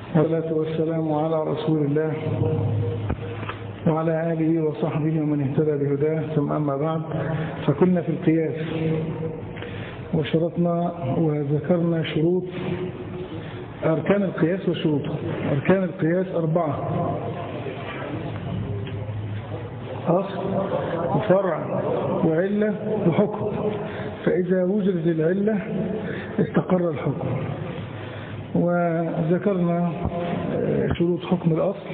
والصلاة والسلام على رسول الله وعلى آله وصحبه ومن اهتدى بهداه ثم أما بعد فكنا في القياس وشرطنا وذكرنا شروط أركان القياس وشروطه أركان القياس أربعة أصل وفرع وعلة وحكم فإذا وجدت العلة استقر الحكم وذكرنا شروط حكم الأصل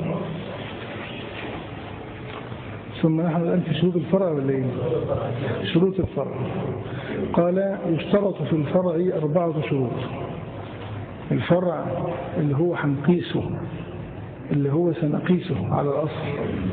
ثم نحن الآن في شروط الفرع ولا ايه شروط الفرع قال يشترط في الفرع أربعة شروط الفرع اللي هو هنقيسه اللي هو سنقيسه على الأصل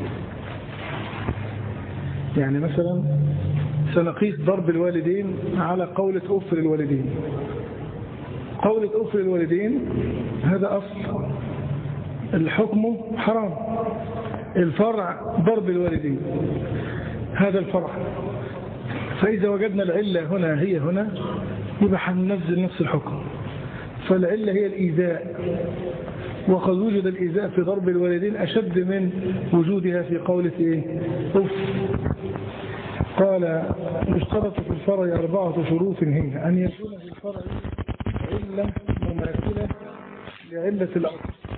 يعني مثلا سنقيس ضرب الوالدين على قولة أف للوالدين قولة أف للوالدين هذا أصل الحكم حرام الفرع ضرب الوالدين هذا الفرع فإذا وجدنا العلة هنا هي هنا يبقى هننزل نفس الحكم فالعلة هي الإيذاء وقد وجد الإيذاء في ضرب الوالدين أشد من وجودها في قولة إيه؟ أف قال يشترط في الفرع أربعة شروط هي أن يكون في الفرع علة مماثلة لعلة الأصل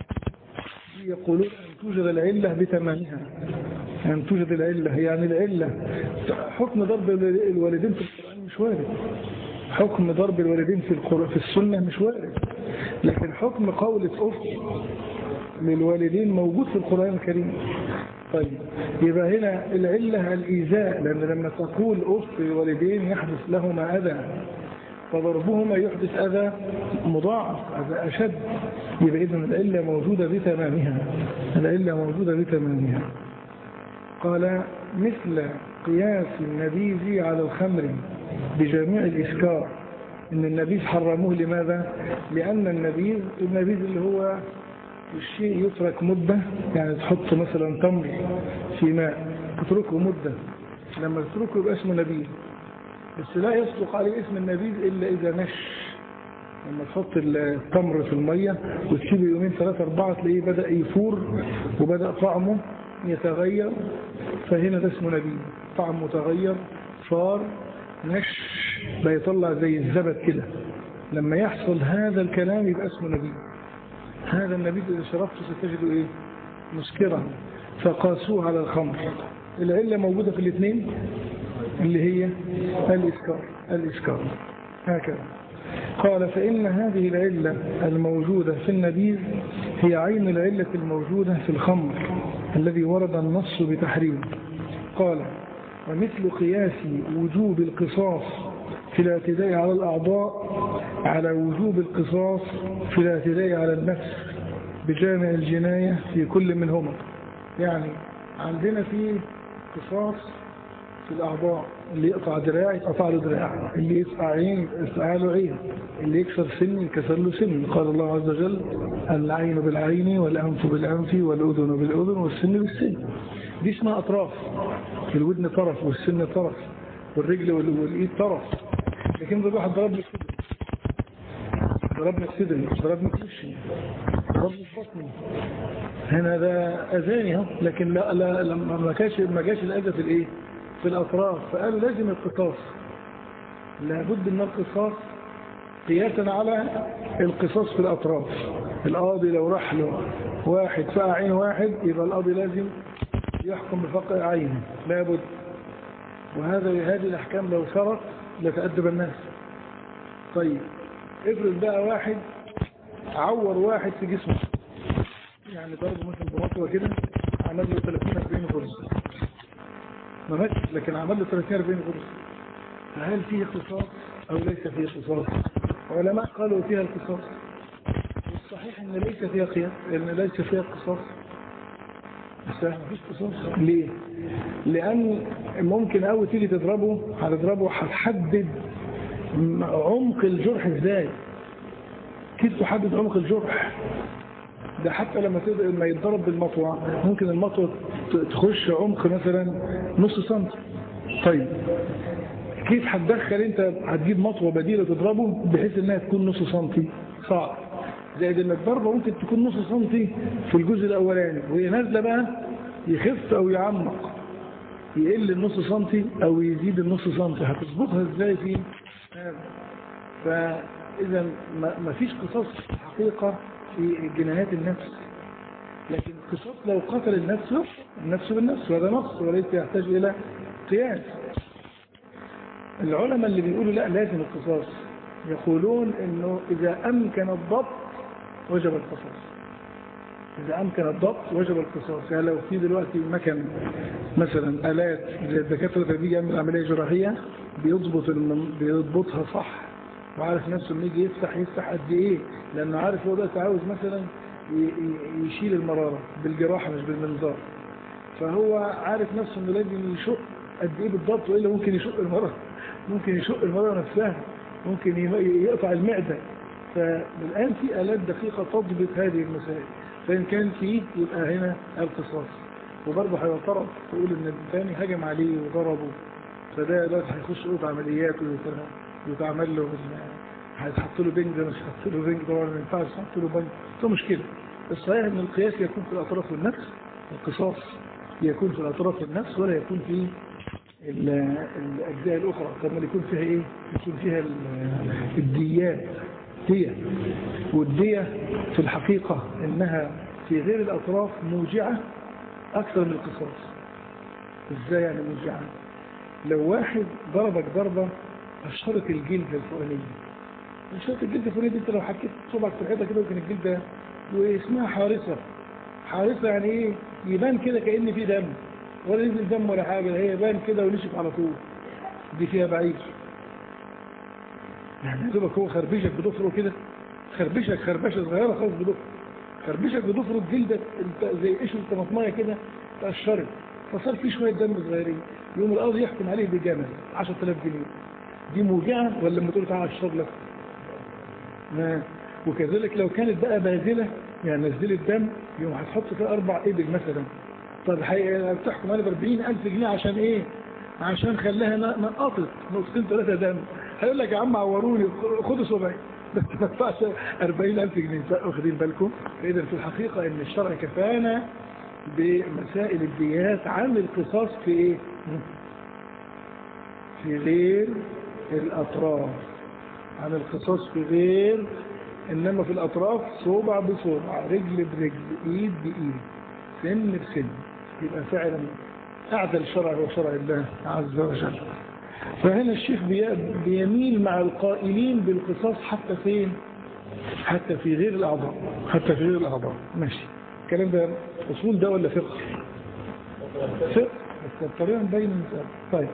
يقولون أن توجد العلة بتمامها أن توجد العلة يعني العلة حكم ضرب الوالدين في القرآن مش وارد حكم ضرب الوالدين في القرآن في السنة مش وارد لكن حكم قولة أف للوالدين موجود في القرآن الكريم طيب يبقى هنا العلة الإيذاء لأن لما تقول أف للوالدين يحدث لهما أذى فضربهما يحدث أذى مضاعف أذى أشد يبقى إذن العلة موجودة بتمامها العلة موجودة بتمامها قال مثل قياس النبيذ على الخمر بجميع الإسكار إن النبيذ حرموه لماذا؟ لأن النبيذ النبيذ اللي هو الشيء يترك مدة يعني تحط مثلا تمر في ماء تتركه مدة لما تتركه يبقى اسمه نبيذ بس لا يصدق عليه اسم النبيذ إلا إذا نش لما تحط التمر في المية وتسيبه يومين ثلاثة أربعة تلاقيه بدأ يفور وبدأ طعمه يتغير فهنا ده اسمه نبيذ طعم متغير فار نش بيطلع زي الزبد كده لما يحصل هذا الكلام يبقى اسمه نبيذ هذا النبيذ إذا شربته ستجده إيه مسكرا فقاسوه على الخمر العلة موجودة في الاثنين اللي هي الإسكار الإسكار هكذا قال فإن هذه العلة الموجودة في النبيذ هي عين العلة الموجودة في الخمر الذي ورد النص بتحريم قال ومثل قياس وجوب القصاص في الاعتداء على الأعضاء على وجوب القصاص في الاعتداء على النفس بجامع الجناية في كل منهما يعني عندنا في قصاص في الأعضاء اللي يقطع دراع يتقطع له دراع اللي يقطع عين يقطع له عين اللي يكسر سن يكسر له سن قال الله عز وجل العين بالعين والأنف بالأنف والأذن بالأذن والسن بالسن دي اسمها أطراف الودن طرف والسن طرف والرجل والإيد طرف لكن ده واحد ضربني الصدر ضربني الصدر ضربني كلشي ضربني بطني هنا ده أذاني اهو لكن لا لا لما ما كاش ما جاش الأذى في الإيه في الأطراف فقالوا لازم القصاص لابد من القصاص قياسا على القصاص في الأطراف القاضي لو راح له واحد فقع عين واحد يبقى القاضي لازم يحكم بفقع عينه لابد وهذا هذه الأحكام لو سرق لتأدب الناس طيب افرض بقى واحد عور واحد في جسمه يعني ضربه مثلا بمطوة كده عمل له 30 40 غرزة ما ماتش لكن عمل له 30 40 غرزة فهل فيه قصاص أو ليس فيه قصاص علماء قالوا فيها القصاص والصحيح ان ليس فيها قياس لان ليس فيها قصاص بس ما فيش قصاص ليه لان ممكن قوي تيجي تضربه هتضربه هتحدد عمق الجرح ازاي كيف تحدد عمق الجرح ده حتى لما لما يتضرب بالمطوع ممكن المطوع تخش عمق مثلا نص سنتي طيب كيف هتدخل انت هتجيب مطوة بديلة تضربه بحيث انها تكون نص سنتي صعب زائد انك ضربة ممكن تكون نص سنتي في الجزء الاولاني وهي نازلة بقى يخف او يعمق يقل النص سنتي او يزيد النص سنتي هتظبطها ازاي في هذا فاذا ما فيش قصاص حقيقة في جنايات النفس لكن القصاص لو قتل النفس النفس بالنفس وهذا نص وليس يحتاج الى قياس العلماء اللي بيقولوا لا لازم القصاص يقولون انه اذا امكن الضبط وجب القصاص إذا أمكن الضبط وجب القصاص يعني لو في دلوقتي مكن مثلا آلات زي الدكاترة اللي بيجي يعمل عملية جراحية بيضبط بيضبطها صح وعارف نفسه لما يجي يفتح يفتح قد إيه لأنه عارف هو دلوقتي عاوز مثلا يشيل المرارة بالجراحة مش بالمنظار فهو عارف نفسه انه لازم يشق قد ايه بالضبط والا ممكن يشق المرارة ممكن يشق المرارة نفسها ممكن يقطع المعدة فالآن في آلات دقيقة تضبط هذه المسائل فإن كان فيه يبقى هنا القصاص وبرضه هيعترض تقول ان الثاني هجم عليه وضربه فده دلوقتي هيخش اوضه عمليات ويتعمل له هيتحط له بنج مش هيتحط له بنج طبعا ما ينفعش يحط له بنج ده مشكله الصحيح ان القياس يكون في الاطراف والنفس القصاص يكون في الاطراف والنفس ولا يكون في الاجزاء الاخرى طب ما يكون فيها ايه يكون فيها الديات دية والدية في الحقيقة انها في غير الاطراف موجعة اكثر من القصاص ازاي يعني موجعة لو واحد ضربك ضربة اشهرت الجلد الفوقانية اشهرت الجلد الفوقانية دي انت لو حكيت صبعك في الحيطة كده ممكن الجلد ده واسمها حارسة حارسة يعني ايه يبان كده كأن في دم ولا نزل دم ولا حاجة هي يبان كده ونشف على طول دي فيها بعيد يعني دوبك هو خربشك بضفره كده خربشك خربشه صغيره خالص بضفره خربشك بضفره جلدك انت زي قشره طماطمايه كده تقشرت فصار في شويه دم صغيرين يوم القاضي يحكم عليه بجمل 10000 جنيه دي موجعه ولا لما تقول تعالى اشرب لك ما وكذلك لو كانت بقى باذله يعني نزلت دم يوم هتحط فيها اربع ابل مثلا طب بتحكم عليه ب 40000 جنيه عشان ايه عشان خلاها نقطت نقطتين ثلاثه دم هيقول لك يا عم عوروني خدوا 70 بس ما تدفعش 40000 جنيه واخدين بالكم فاذا في الحقيقه ان الشرع كفانا بمسائل الديات عن القصاص في ايه في غير الاطراف عن القصاص في غير انما في الاطراف صوبع بصوبع رجل برجل ايد بايد سن بسن يبقى فعلا اعدل الشرع هو شرع الله عز وجل فهنا الشيخ بيميل مع القائلين بالقصاص حتى فين حتى في غير الأعضاء حتى في غير الأعضاء ماشي الكلام ده أصول ده ولا فقه فقه بس الطريقة مبين المسألة طيب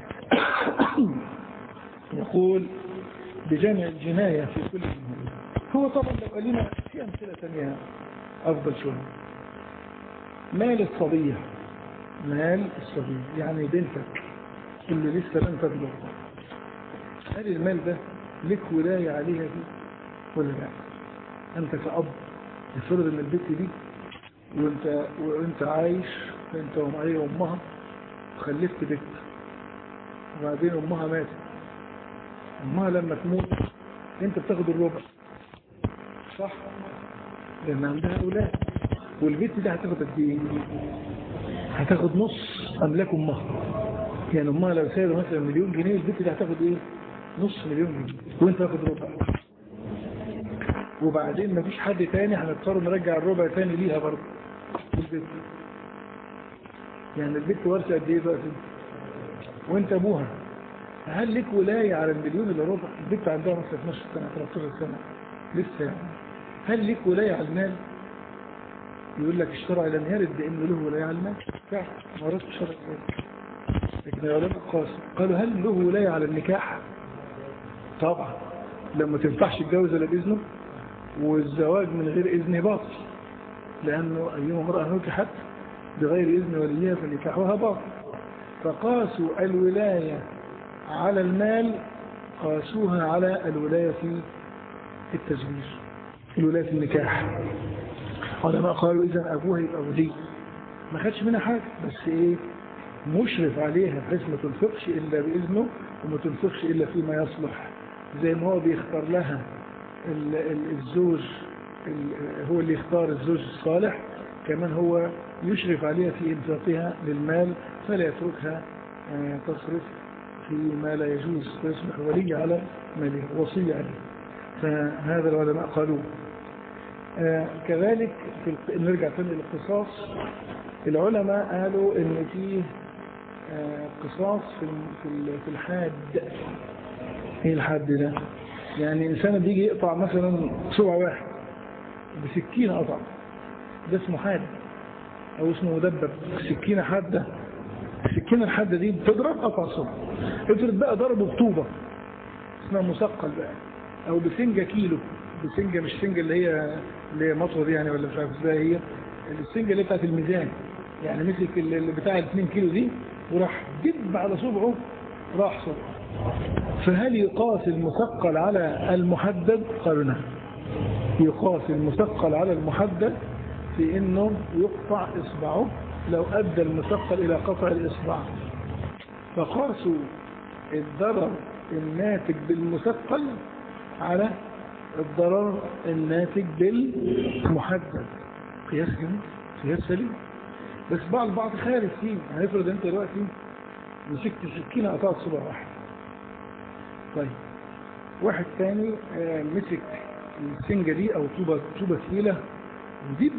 يقول بجمع الجناية في كل جناية هو طبعا لو قال لنا في أمثلة ثانية أفضل شوية مال الصبية مال الصبية يعني بنتك اللي لسه لم تبلغ هل المال ده لك ولاية عليها دي ولا لا انت كأب يفرض ان البيت دي وانت, وانت عايش انت ومعي امها وخلفت بيت وبعدين امها ماتت امها لما تموت انت بتاخد الربع صح لان عندها اولاد والبيت ده هتاخد قد ايه هتاخد نص املاك امها يعني امها لو سايبه مثلا مليون جنيه البيت ده هتاخد ايه نص مليون جنيه وانت تاخد ربع وبعدين مفيش حد تاني هنضطر نرجع الربع تاني ليها برضه البيت يعني البيت ورثه قد ايه دلوقتي وانت ابوها هل لك ولايه على المليون الا ربع البيت عندها مثلا 12 سنه 13 سنه لسه يعني هل لك ولايه على المال يقول لك الشرع لم يرد بانه له ولايه على المال فعلا ما وردش الشرع لكن العلماء قاسوا قالوا هل له ولايه على النكاح طبعا لما تنفعش تتجوز الا باذنه والزواج من غير اذن باطل لانه ايما امراه نكحت بغير اذن وليها فنكاحها باطل فقاسوا الولايه على المال قاسوها على الولايه في التزويج الولايه في النكاح علماء قالوا اذا ابوها يبقى ولي ما خدش منها حاجه بس ايه مشرف عليها بحيث ما تنفقش الا باذنه وما تنفقش الا فيما يصلح زي ما هو بيختار لها الزوج ال- هو اللي يختار الزوج الصالح كمان هو يشرف عليها في إنفاقها للمال فلا يتركها آه، تصرف في ما لا يجوز فيصبح ولي على ماله وصي عليه فهذا العلماء قالوا آه، كذلك في الق- نرجع تاني للقصاص العلماء قالوا ان فيه آه، قصاص في الم- في ال- في الحاد ايه الحاد ده يعني انسان بيجي يقطع مثلا صبع واحد بسكينه قطع ده اسمه حاد او اسمه مدبب سكينه حاده السكينه الحاده دي بتضرب قطع صبع افرض بقى ضربه بطوبه اسمها مثقل بقى او بسنجه كيلو بسنجه مش سنجه اللي هي اللي هي مطوه دي يعني ولا مش عارف ازاي هي السنجه اللي بتاعت الميزان يعني مسك ال- اللي بتاع ال 2 كيلو دي وراح دب على صبعه راح صبعه فهل يقاس المثقل على المحدد قالوا نعم يقاس المثقل على المحدد في انه يقطع اصبعه لو ادى المثقل الى قطع الاصبع فقاسوا الضرر الناتج بالمثقل على الضرر الناتج بالمحدد قياس جميل قياس سليم بس بعض البعض خارج فيه يعني افرض انت دلوقتي مسكت سكينه قطعت صبع واحد طيب واحد تاني آه، مسك السنجه دي او طوبه طوبه ثقيله ودي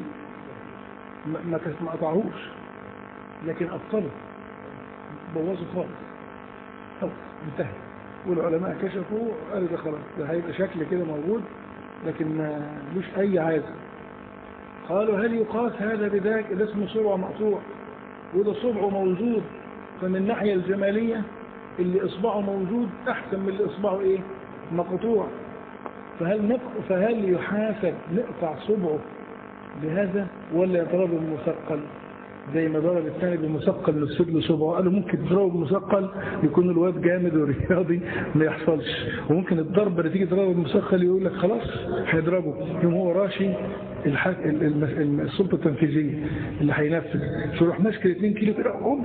ما ما كس- ما قطعهوش لكن ابطله بوظه خالص خلاص انتهى والعلماء كشفوا قالوا ده خلاص ده هيبقى شكل كده موجود لكن ما لوش اي عازه قالوا هل يقاس هذا بذاك ده اسمه صبع مقطوع وده صبعه موجود فمن الناحيه الجماليه اللي اصبعه موجود احسن من اللي اصبعه ايه مقطوع فهل نق... فهل يحاسب نقطع صبعه بهذا ولا يضرب المثقل زي ما ضرب الثاني بالمثقل نسد له صبعه قالوا ممكن تضربه بالمثقل يكون الواد جامد ورياضي ما يحصلش وممكن الضربه اللي تيجي تضربه بالمثقل يقول لك خلاص هيضربه يوم هو راشي الحك... ال- الم- الم- السلطه التنفيذيه اللي هينفذ فيروح ماسك ال 2 كيلو كده هم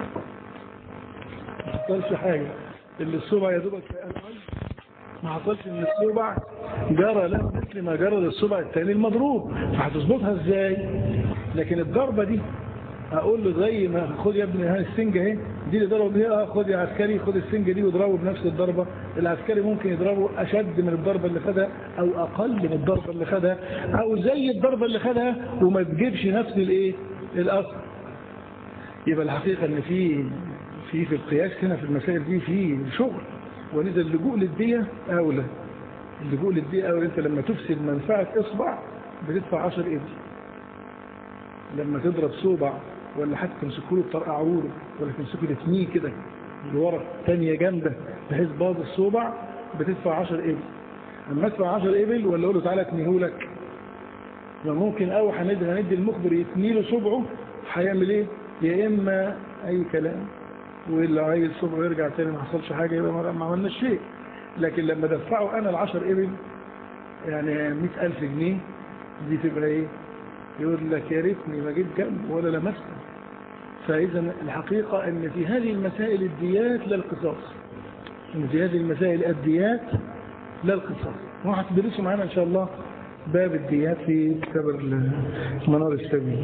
ما حصلش حاجه اللي الصبع يا دوبك في أقل ما حصلش ان الصبع جرى له مثل ما جرى للصبع الثاني المضروب فهتظبطها ازاي لكن الضربه دي اقول له زي ما خد يا ابني هاي السنجه اهي دي اللي ضرب بيها اه خد يا عسكري خد السنجه دي واضربه بنفس الضربه العسكري ممكن يضربه اشد من الضربه اللي خدها او اقل من الضربه اللي خدها او زي الضربه اللي خدها وما تجيبش نفس الايه الاثر يبقى الحقيقه ان في في في القياس هنا في المسائل دي في شغل ولذا اللجوء للدية أولى اللجوء للدية أولى أنت لما تفسد منفعة إصبع بتدفع 10 إبل لما تضرب صوبع ولا حتى تمسكه له بطرقع عروره ولا تمسكه تثنيه كده لورا تانية جامدة بحيث باظ الصوبع بتدفع 10 إبل أما ادفع 10 إبل ولا أقول له تعالى اتنيه لك ممكن أو هندي هندي المخبر يتني له صبعه هيعمل إيه؟ يا إما أي كلام واللي عايز صبعه يرجع تاني ما حصلش حاجة يبقى ما ما عملناش شيء لكن لما دفعه أنا العشر إبل يعني مئة ألف جنيه دي تبقى إيه يقول لك يا ريتني ما جيت جنب ولا لمسته فإذا الحقيقة أن في هذه المسائل الديات لا القصاص أن في هذه المسائل الديات لا القصاص وهتدرسوا معانا إن شاء الله باب الديات في كتاب المنار السبيل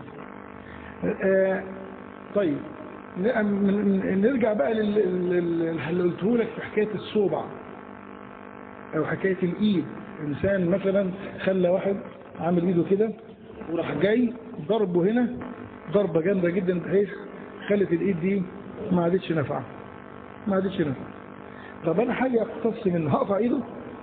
آه طيب نرجع بقى اللي قلته لك في حكاية الصوبع او حكاية الايد انسان مثلا خلى واحد عامل ايده كده وراح جاي ضربه هنا ضربة جامدة جدا بحيث خلت الايد دي ما عادتش نافعة ما عادتش نافعة طب انا حاجة اقتص منه هقطع ايده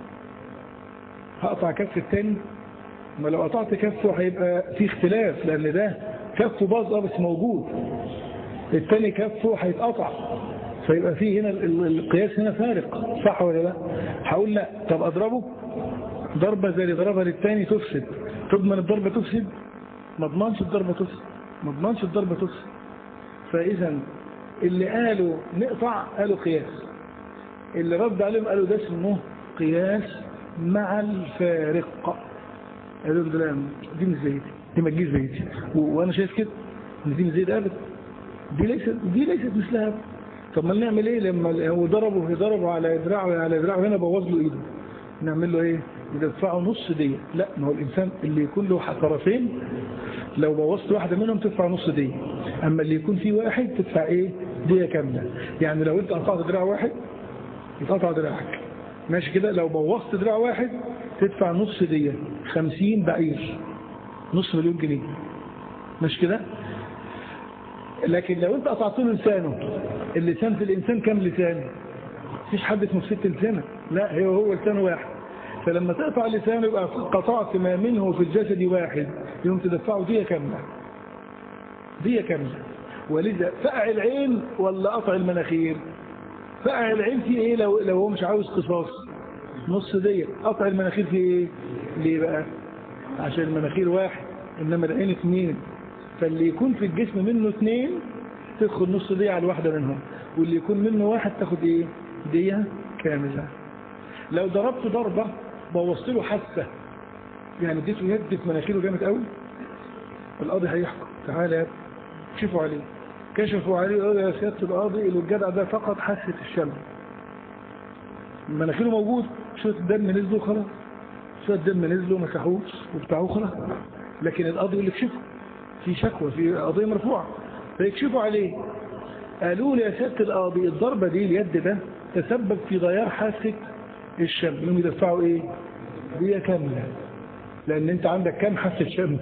هقطع كف التاني ما لو قطعت كفه هيبقى في اختلاف لان ده كفه باظ اه بس موجود التاني كفه هيتقطع فيبقى فيه هنا القياس هنا فارق صح ولا لا هقول لا طب اضربه ضربة زي اللي ضربها للتاني تفسد تضمن الضربة تفسد ما اضمنش الضربة تفسد ما اضمنش الضربة تفسد فاذا اللي قالوا نقطع قالوا قياس اللي رد عليهم قالوا ده اسمه قياس مع الفارق قالوا ده دي مش زي دي دي ما تجيش زي دي وانا شايف كده ان دي مش زي دي ابدا دي ليست دي ليست مثلها طب ما نعمل ايه لما هو ضربه ضربه على دراعه على دراعه هنا بوظ له ايده نعمل له ايه ندفعه نص دية لا ما هو الانسان اللي يكون له طرفين لو بوظت واحدة منهم تدفع نص دية اما اللي يكون فيه واحد تدفع ايه دية كاملة يعني لو انت قطعت دراع واحد يتقطع دراعك ماشي كده لو بوظت دراع واحد تدفع نص دية خمسين بعير نص مليون جنيه مش كده لكن لو انت قطعت له لسانه اللسان في الانسان كم لسان مفيش حد اسمه ست لسانه لا هو هو لسان واحد فلما تقطع لسانه يبقى قطعت ما منه في الجسد واحد يوم تدفعه دية كاملة دية كاملة ولذا فقع العين ولا قطع المناخير فقع العين فيه ايه لو, لو هو مش عاوز قصاص نص دية قطع المناخير فيه ايه ليه بقى عشان المناخير واحد انما العين اثنين فاللي يكون في الجسم منه اثنين تدخل نص دية على الواحدة منهم واللي يكون منه واحد تاخد ايه دية كاملة لو ضربت ضربة بوظت له حاسة يعني اديته يد في مناخيره جامد قوي القاضي هيحكم تعالى يا شوفوا عليه كشفوا عليه قالوا يا سيادة القاضي اللي الجدع ده فقط حاسة الشم مناخيره موجود شوية الدم نزلوا خلاص شوية الدم نزلوا مسحوه وبتاعوه خلاص لكن القاضي يقول لك شوفوا في شكوى في قضية مرفوعة فيكشفوا عليه قالوا لي يا سيادة القاضي الضربة دي اليد ده تسبب في ضياع حاسة الشم انهم يدفعوا ايه دي كاملة لان انت عندك كام حاسة شم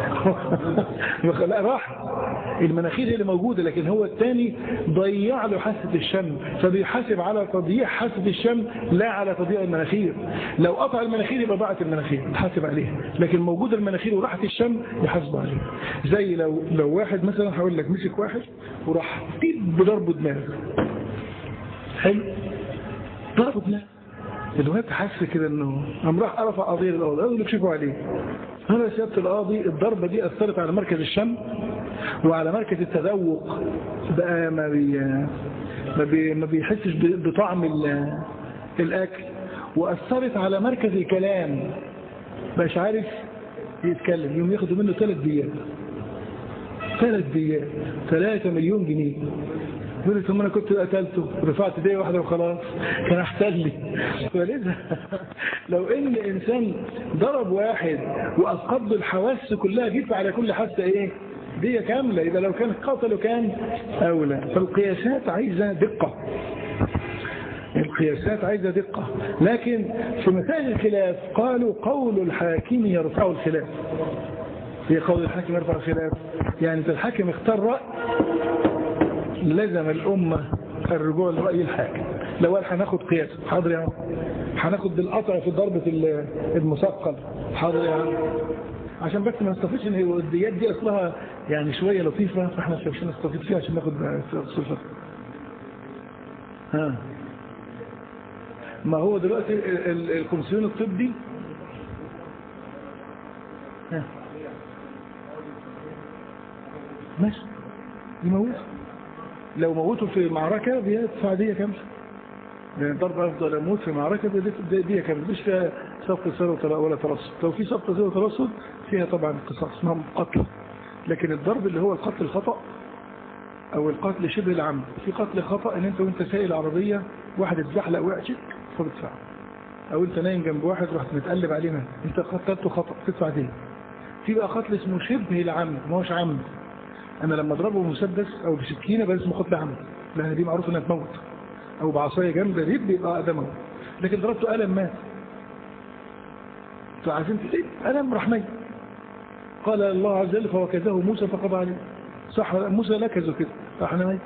لا راح المناخير هي اللي موجودة لكن هو الثاني ضيع له حاسة الشم فبيحاسب على تضييع حاسة الشم لا على تضييع المناخير لو قطع المناخير يبقى ضاعت المناخير يحاسب عليها لكن موجود المناخير وراحت الشم يحاسب عليها زي لو لو واحد مثلا هقول لك مسك واحد وراح بضربه دماغ حلو ضربه دماغ الواد حس كده انه قام راح رفع قضيه للقاضي قالوا يكشفوا عليه هنا يا سياده القاضي الضربه دي اثرت على مركز الشم وعلى مركز التذوق بقى ما بي ما, بي ما بيحسش بطعم الاكل واثرت على مركز الكلام مش عارف يتكلم يوم ياخدوا منه ثلاث ديات ثلاث ديات ثلاثة مليون جنيه يقول لي ثم انا كنت قتلته رفعت دي واحدة وخلاص كان احسن لي فلذا لو ان انسان ضرب واحد واسقط الحواس كلها جيت على كل حاسة ايه دي كاملة يبقى لو كان قتله كان اولى فالقياسات عايزة دقة القياسات عايزة دقة لكن في مسائل الخلاف قالوا قول الحاكم يرفع الخلاف هي قول الحاكم يرفع الخلاف يعني انت الحاكم اختار رأي لزم الأمة الرجوع لرأي الحاكم لو قال هناخد قياس حاضر يا عم هناخد بالقطع في ضربة المثقل حاضر يا عم عشان بس ما نستفيدش ان الديات دي اصلها يعني شوية لطيفة فاحنا مش نستفيد فيها عشان ناخد صفة ها ما هو دلوقتي الكومسيون الطبي ها ماشي يموت لو موته في معركة بيدفع دية كاملة لأن ضرب أفضل أموت في معركة دية كاملة مش فيها سبق سر ولا ترصد لو في سبق سر وترصد فيها طبعا قصاص اسمها قتل لكن الضرب اللي هو القتل الخطأ أو القتل شبه العمد في قتل خطأ ان انت وانت سايق العربية واحد اتزحلق وقعتك فبتدفع او انت نايم جنب واحد رحت متقلب عليه انت قتلته خطأ تدفع دي في بقى قتل اسمه شبه العمد ما هوش عمد انا لما اضربه بمسدس او بسكينه بس اسمه قتل عمد لان دي معروف انها تموت او بعصايه جامده دي بيبقى ده موت لكن ضربته قلم مات فعايزين تقول قلم راح ميت قال الله عز وجل فوكزه موسى فقضى عليه صح موسى لكزه كده فاحنا ميت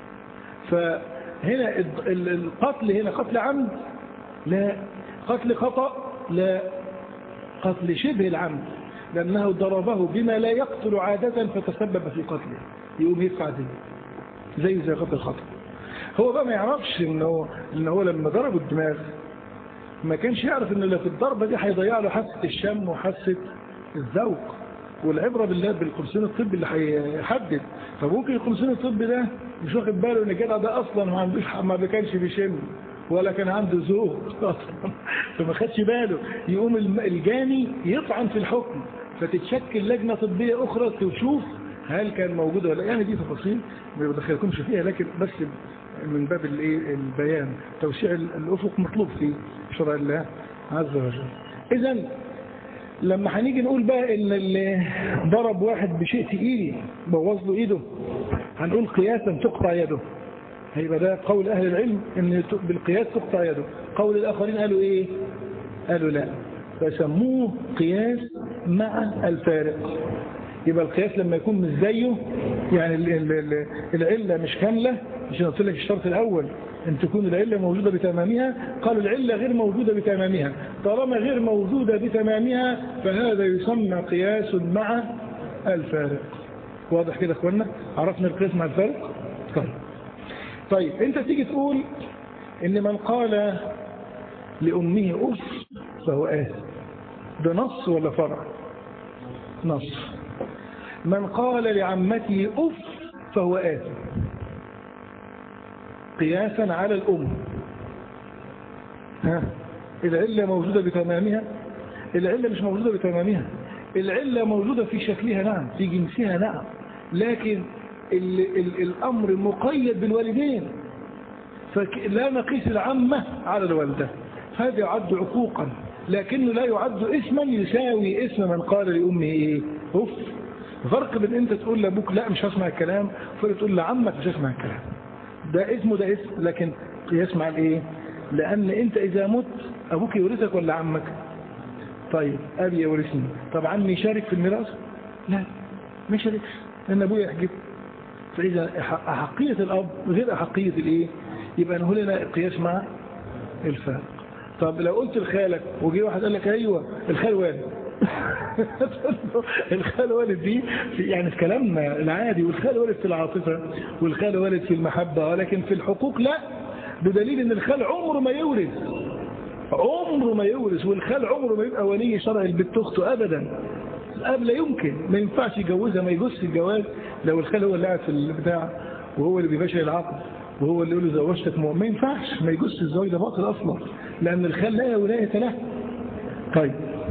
فهنا القتل هنا قتل عمد لا قتل خطأ لا قتل شبه العمد لأنه ضربه بما لا يقتل عادة فتسبب في قتله يقوم يدفع دي زي زي قتل الخطأ هو بقى ما يعرفش ان هو, إن هو لما ضرب الدماغ ما كانش يعرف ان اللي في الضربة دي هيضيع له حاسة الشم وحاسة الذوق والعبرة بالله بالقرصين الطبي اللي هيحدد فممكن القرصين الطبي ده مش واخد باله ان الجدع ده اصلا ما عندوش ما كانش بيشم ولا كان عنده ذوق اصلا فما خدش باله يقوم الجاني يطعن في الحكم فتتشكل لجنة طبية اخرى تشوف هل كان موجود ولا يعني دي تفاصيل ما بدخلكمش فيها لكن بس من باب الايه البيان توسيع الافق مطلوب في شرع الله عز وجل إذا لما هنيجي نقول بقى ان اللي ضرب واحد بشيء تقيل بوظ له ايده هنقول قياسا تقطع يده هيبقى ده قول اهل العلم ان بالقياس تقطع يده قول الاخرين قالوا ايه قالوا لا فسموه قياس مع الفارق يبقى القياس لما يكون مش زيه يعني العلة مش كاملة مش قلت لك الشرط الأول أن تكون العلة موجودة بتمامها قالوا العلة غير موجودة بتمامها طالما غير موجودة بتمامها فهذا يسمى قياس مع الفارق واضح كده اخوانا عرفنا القياس مع الفارق طيب طيب انت تيجي تقول ان من قال لأمه أف فهو آثم ده نص ولا فرع نص من قال لعمته أف فهو آثم قياسا على الأم ها العلة موجودة بتمامها العلة مش موجودة بتمامها العلة موجودة في شكلها نعم في جنسها نعم لكن ال ال الأمر مقيد بالوالدين فلا نقيس العمة على الوالدة هذا يعد عقوقا لكنه لا يعد اسما يساوي اسم من قال لأمه ايه أف فرق بين انت تقول لابوك لا مش هسمع الكلام وفرق تقول لعمك مش هسمع الكلام ده اسمه ده اسم لكن يسمع الايه لان انت اذا مت ابوك يورثك ولا عمك طيب ابي يورثني طب عمي يشارك في الميراث لا ما يشاركش لان ابويا يحجب فاذا احقيه الاب غير احقيه الايه يبقى نقول هنا قياس مع الفارق طب لو قلت لخالك وجي واحد قال لك ايوه الخال والد الخال والد دي في يعني في كلامنا العادي والخال والد في العاطفة والخال والد في المحبة ولكن في الحقوق لا بدليل ان الخال عمره ما يورث عمره ما يورث والخال عمره ما يبقى ولي شرع البنت اخته ابدا الاب لا يمكن ما ينفعش يجوزها ما يجوزش الجواز لو الخال هو اللي قاعد في البتاع وهو اللي بيباشر العقد وهو اللي يقول له زوجتك ما ينفعش ما يجوزش الزواج ده باطل اصلا لان الخال لا ولايه له طيب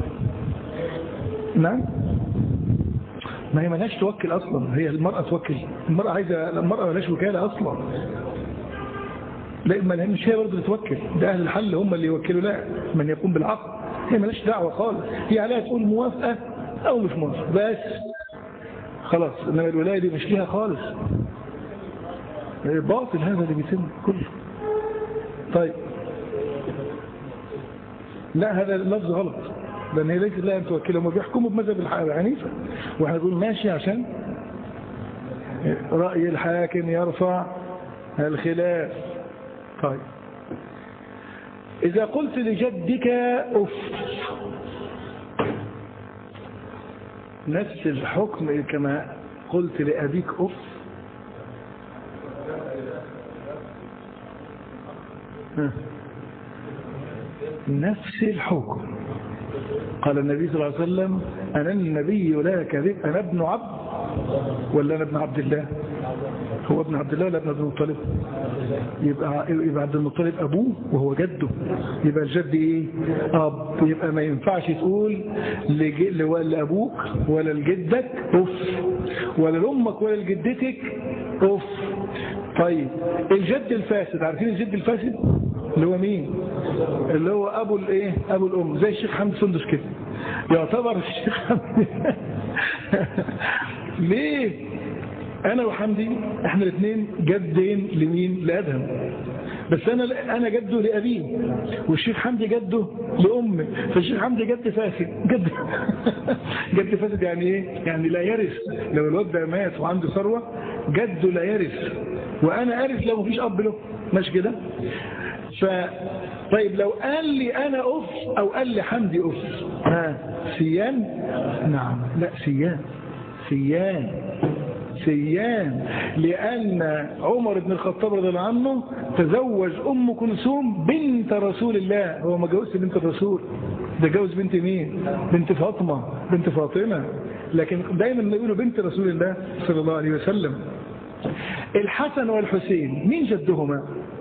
نعم ما هي ملاش توكل أصلا هي المرأة توكل المرأة عايزة المرأة ملاش وكالة أصلا لا ما مش هي برضه توكل ده أهل الحل هم اللي يوكلوا لا من يقوم بالعقد هي ملاش دعوة خالص هي عليها تقول موافقة أو مش موافقة بس خلاص إنما الولاية دي مش ليها خالص باطل هذا اللي بيتم كله طيب لا هذا اللفظ غلط لأن هي ليست لها أن توكل هم بيحكموا بمذهب الحنيفة واحنا نقول ماشي عشان رأي الحاكم يرفع الخلاف طيب إذا قلت لجدك أف نفس الحكم كما قلت لأبيك أف نفس الحكم قال النبي صلى الله عليه وسلم أنا النبي لا كذب أنا ابن عبد ولا أنا ابن عبد الله هو ابن عبد الله ولا ابن عبد المطلب يبقى, يبقى عبد المطلب أبوه وهو جده يبقى الجد إيه أب يبقى ما ينفعش تقول لأبوك ولا لجدك أف ولا لأمك ولا لجدتك أف طيب الجد الفاسد عارفين الجد الفاسد اللي هو مين اللي هو ابو الايه ابو الام زي الشيخ حمد سندس كده يعتبر الشيخ حمد ليه انا وحمدي احنا الاثنين جدين لمين لادهم بس انا انا جده لابيه والشيخ حمدي جده لامي فالشيخ حمدي جد فاسد جد جد فاسد يعني ايه يعني لا يرث لو الواد ده مات وعنده ثروه جده لا يرث وانا ارث لو مفيش اب له ماشي كده ف طيب لو قال لي انا اف او قال لي حمدي اف ها سيان نعم لا سيان سيان سيان لأن عمر بن الخطاب رضي الله عنه تزوج أم كلثوم بنت رسول الله هو ما جوزش بنت الرسول ده جوز بنت مين بنت فاطمة بنت فاطمة لكن دايما يقولوا بنت رسول الله صلى الله عليه وسلم الحسن والحسين مين جدهما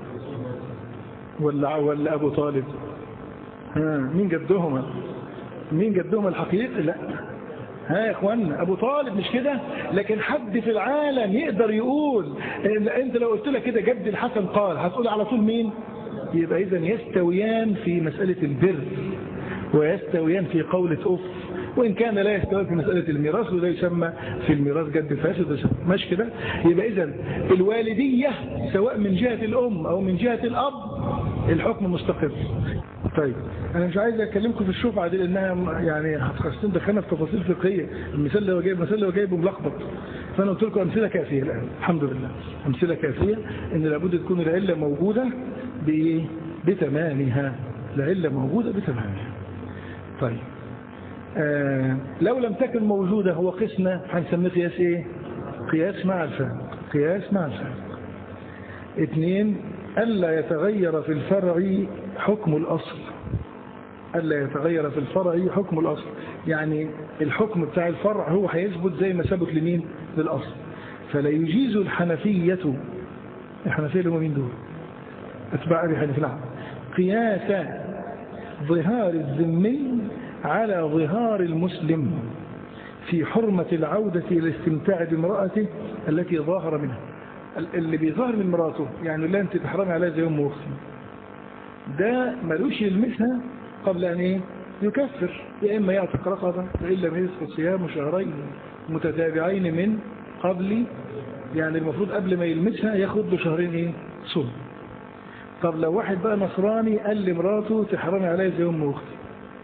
ولا ولا أبو طالب ها مين جدهما مين جدهما الحقيقي لا ها يا اخوانا ابو طالب مش كده لكن حد في العالم يقدر يقول انت لو قلت لك كده جد الحسن قال هتقول على طول مين يبقى إذا يستويان في مسألة البر ويستويان في قولة أف وإن كان لا يستوي في مسألة الميراث وده يسمى في الميراث جد فاسد ماشي كده يبقى إذا الوالدية سواء من جهة الأم أو من جهة الأب الحكم مستقر طيب أنا مش عايز أكلمكم في الشفعة دي لأنها يعني هتخصصين دخلنا في تفاصيل فقهية المثال اللي هو جايب المثال اللي هو جايبه ملخبط فأنا قلت لكم أمثلة كافية الآن الحمد لله أمثلة كافية إن لابد تكون العلة موجودة بإيه؟ بتمامها العلة موجودة بتمامها طيب آه لو لم تكن موجودة هو قسمة هنسميه قياس ايه قياس مع الفرق قياس مع الفرق اثنين ألا يتغير في الفرع حكم الأصل ألا يتغير في الفرع حكم الأصل يعني الحكم بتاع الفرع هو هيثبت زي ما ثبت لمين للأصل فلا يجيز الحنفية الحنفية اللي هم مين دول اتباع أبي حنيفة نعم قياس ظهار الذمي على ظهار المسلم في حرمة العودة إلى الاستمتاع بامرأته التي ظاهر منها اللي بيظهر من مراته يعني لا انت تحرمي عليها زي ام اختي ده ملوش يلمسها قبل ان ايه يكفر يا اما يعتق رقبه وان لم يسقط صيام شهرين متتابعين من قبل يعني المفروض قبل ما يلمسها ياخد له شهرين ايه صوم طب لو واحد بقى نصراني قال لمراته تحرمي عليها زي ام اختي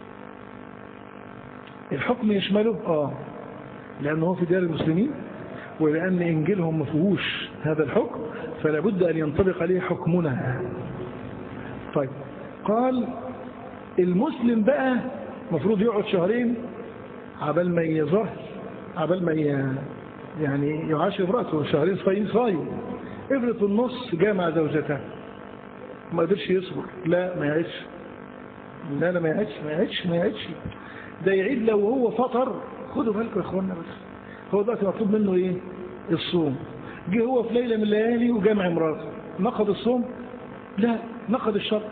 الحكم يشمله اه لانه هو في ديار المسلمين ولأن إنجيلهم ما فيهوش هذا الحكم فلا بد أن ينطبق عليه حكمنا طيب قال المسلم بقى مفروض يقعد شهرين عبال ما يظهر عبال ما يعني يعاشر امرأته شهرين صايم صايم افرض في النص جامع زوجته ما قدرش يصبر لا ما يعيش لا لا ما يعيش ما يعيش ما يعيش ده يعيد لو هو فطر خدوا بالكم يا اخوانا بس هو دلوقتي مطلوب منه ايه الصوم جه هو في ليلة من الليالي وجمع مراته نقض الصوم لا نقض الشرط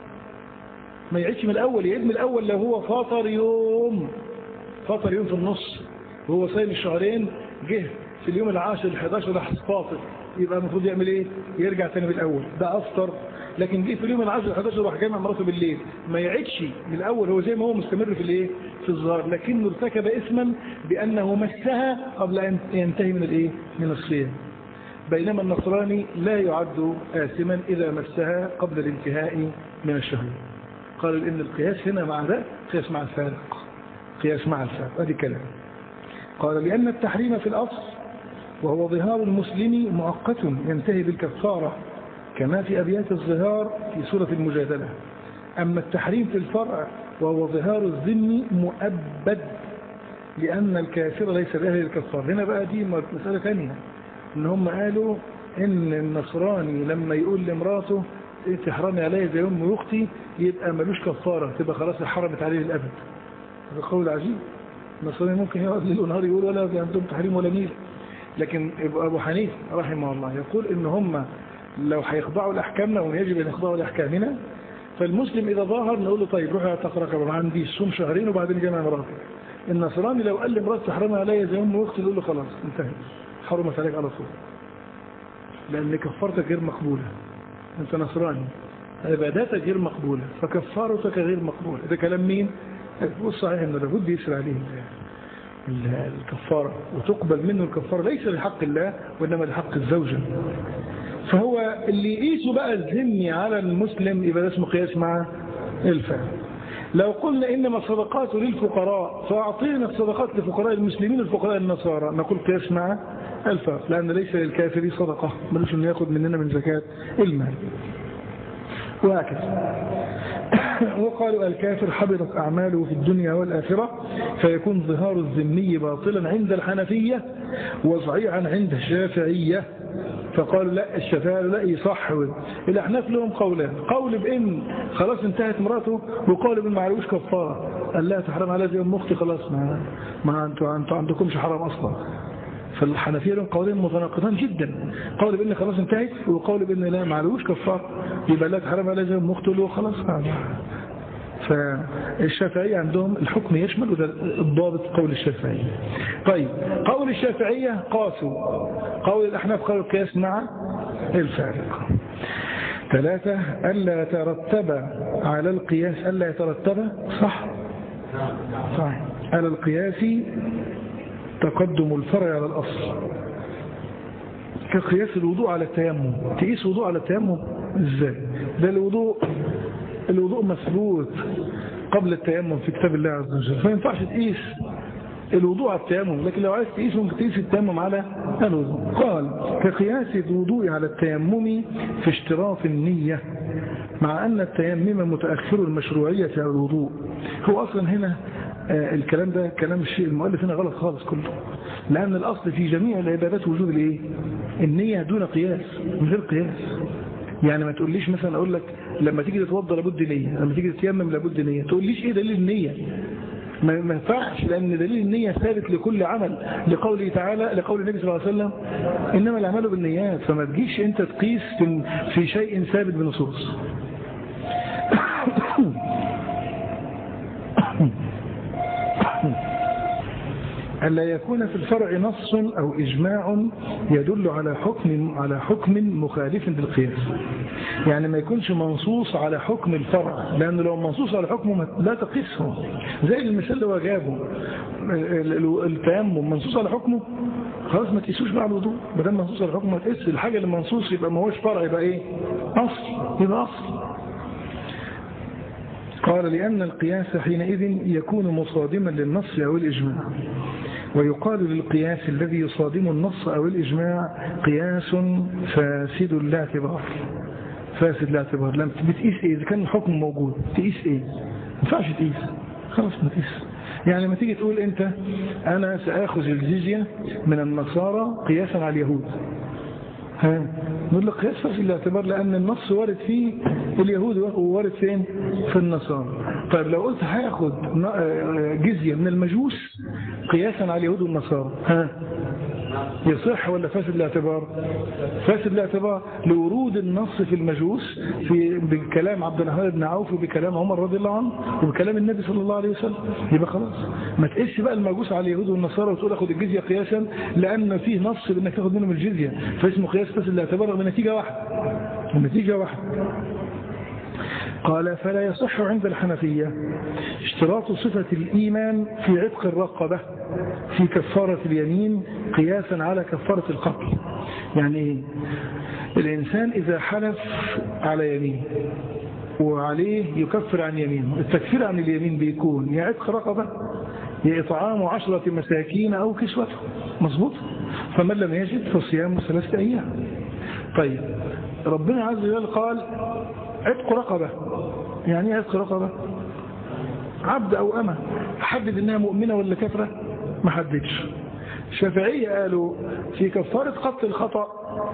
ما يعيدش من الاول يعيد من الاول لو هو فاطر يوم فاطر يوم في النص وهو صايم الشهرين جه في اليوم العاشر ال11 راح فاطر يبقى المفروض يعمل ايه يرجع تاني من الاول ده افطر لكن جه في اليوم العاشر ال11 راح جامع مراته بالليل ما يعيدش من الاول هو زي ما هو مستمر في الايه في الظهر لكنه ارتكب اسما بانه مسها قبل ان ينتهي من الايه من الصيام بينما النصراني لا يعد آثما إذا مسها قبل الانتهاء من الشهر قالوا إن القياس هنا مع ذا قياس مع الفارق قياس مع الفارق هذه كلام قال لأن التحريم في الأصل وهو ظهار المسلم مؤقت ينتهي بالكفارة كما في أبيات الظهار في سورة المجادلة أما التحريم في الفرع وهو ظهار الذم مؤبد لأن الكافر ليس بأهل الكفار هنا بقى دي مسألة ثانية ان هم قالوا ان النصراني لما يقول لمراته إيه تحرمي عليا زي ام اختي يبقى ملوش كفاره تبقى خلاص حرمت عليه الابد هذا قول عجيب النصراني ممكن يقعد ليل ونهار يقول ولا في عندهم تحريم ولا نيل لكن ابو حنيفه رحمه الله يقول ان هم لو هيخضعوا لاحكامنا ويجب ان يخضعوا لاحكامنا فالمسلم اذا ظاهر نقول له طيب روح اعتق رقبه ما عنديش صوم شهرين وبعدين جمع مراتك النصراني لو قال لمراته تحرمي عليا زي ام اختي نقول له خلاص انتهت حرمت عليك على طول لأن كفارتك غير مقبولة أنت نصراني عباداتك غير مقبولة فكفارتك غير مقبولة ده كلام مين؟ هو صحيح أنه لابد يسر عليه الكفارة وتقبل منه الكفارة ليس لحق الله وإنما لحق الزوجة فهو اللي يقيسه بقى الذمي على المسلم يبقى ده اسمه قياس مع الفعل لو قلنا إنما الصدقات للفقراء فأعطينا الصدقات لفقراء المسلمين الفقراء النصارى نقول قياس مع الفرق لأن ليس للكافر صدقة ملوش أن يأخذ مننا من زكاة المال وهكذا وقالوا الكافر حبطت أعماله في الدنيا والآخرة فيكون ظهار الذمي باطلا عند الحنفية وصحيحا عند الشافعية فقالوا لا الشفاعة لا يصح الأحناف لهم قولان قول بإن خلاص انتهت مراته وقول بإن ما عليهوش كفارة قال لا تحرم على زي أم أختي خلاص ما, ما أنتوا أنتوا عندكمش حرام أصلا فالحنفية لهم قولين متناقضان جدا قول بإن خلاص انتهت وقول بإن لا ما عليهوش كفارة يبقى لا تحرم على زي أم أختي له خلاص فالشافعية عندهم الحكم يشمل وده الضابط قول الشافعية طيب قول الشافعية قاسوا قول الأحناف قالوا القياس مع الفارق ثلاثة ألا يترتب على القياس ألا يترتب صح صح على القياس تقدم الفرع على الأصل كقياس الوضوء على التيمم تقيس وضوء على التيمم ازاي ده الوضوء الوضوء مثبوت قبل التيمم في كتاب الله عز وجل فما ينفعش تقيس الوضوء على التيمم لكن لو عايز تقيس ممكن تقيس التيمم على الوضوء قال كقياس الوضوء على التيمم في اشتراط النية مع أن التيمم متأخر المشروعية على الوضوء هو أصلا هنا آه الكلام ده كلام الشيء المؤلف هنا غلط خالص كله لأن الأصل في جميع العبادات وجود الايه النية دون قياس من غير قياس يعني ما تقوليش مثلا أقول لك لما تيجي تتوضى لابد نية لما تيجي تتيمم لابد نية تقوليش ايه دليل النية ما ينفعش لأن دليل النية ثابت لكل عمل لقوله تعالى لقول النبي صلى الله عليه وسلم إنما الأعمال بالنيات فما تجيش أنت تقيس في شيء ثابت بنصوص ألا يكون في الفرع نص أو إجماع يدل على حكم على حكم مخالف للقياس يعني ما يكونش منصوص على حكم الفرع لأنه لو منصوص على حكمه لا تقيسه زي المثال اللي هو جابه التيمم منصوص على حكمه خلاص ما تقيسوش مع الوضوء ما دام منصوص على حكمه ما تقيس الحاجة اللي منصوص يبقى ما هوش فرع يبقى ايه أصل يبقى أصل قال لأن القياس حينئذ يكون مصادما للنص أو الإجماع ويقال للقياس الذي يصادم النص أو الإجماع قياس فاسد لا اعتبار فاسد لا اعتبار لما بتقيس إيه إذا كان الحكم موجود تقيس إيه ما ينفعش تقيس خلاص ما تقيس يعني لما تيجي تقول أنت أنا سأخذ الجزية من النصارى قياسا على اليهود ها نقول لك قياس فاسد الاعتبار لأن النص وارد فيه اليهود وارد فين في النصارى طيب لو قلت هاخد جزية من المجوس قياسا على اليهود والنصارى ها يصح ولا فاسد الاعتبار فاسد الاعتبار لورود النص في المجوس في بكلام عبد الرحمن بن عوف وبكلام عمر رضي الله عنه وبكلام النبي صلى الله عليه وسلم يبقى خلاص ما تقيسش بقى المجوس على اليهود والنصارى وتقول اخد الجزيه قياسا لان فيه نص بانك تاخد منهم الجزيه فاسمه قياس فاسد الاعتبار بنتيجه واحده النتيجه واحده قال فلا يصح عند الحنفية اشتراط صفة الإيمان في عتق الرقبة في كفارة اليمين قياسا على كفارة القتل يعني ايه الإنسان إذا حلف على يمين وعليه يكفر عن يمينه التكفير عن اليمين بيكون يا عتق رقبة يا إطعام عشرة مساكين أو كسوته مظبوط فمن لم يجد فصيام ثلاثة أيام طيب ربنا عز وجل قال عتق رقبة يعني ايه عتق رقبة عبد أو أمة حدد إنها مؤمنة ولا كافرة ما حددش الشافعية قالوا في كفارة قتل الخطأ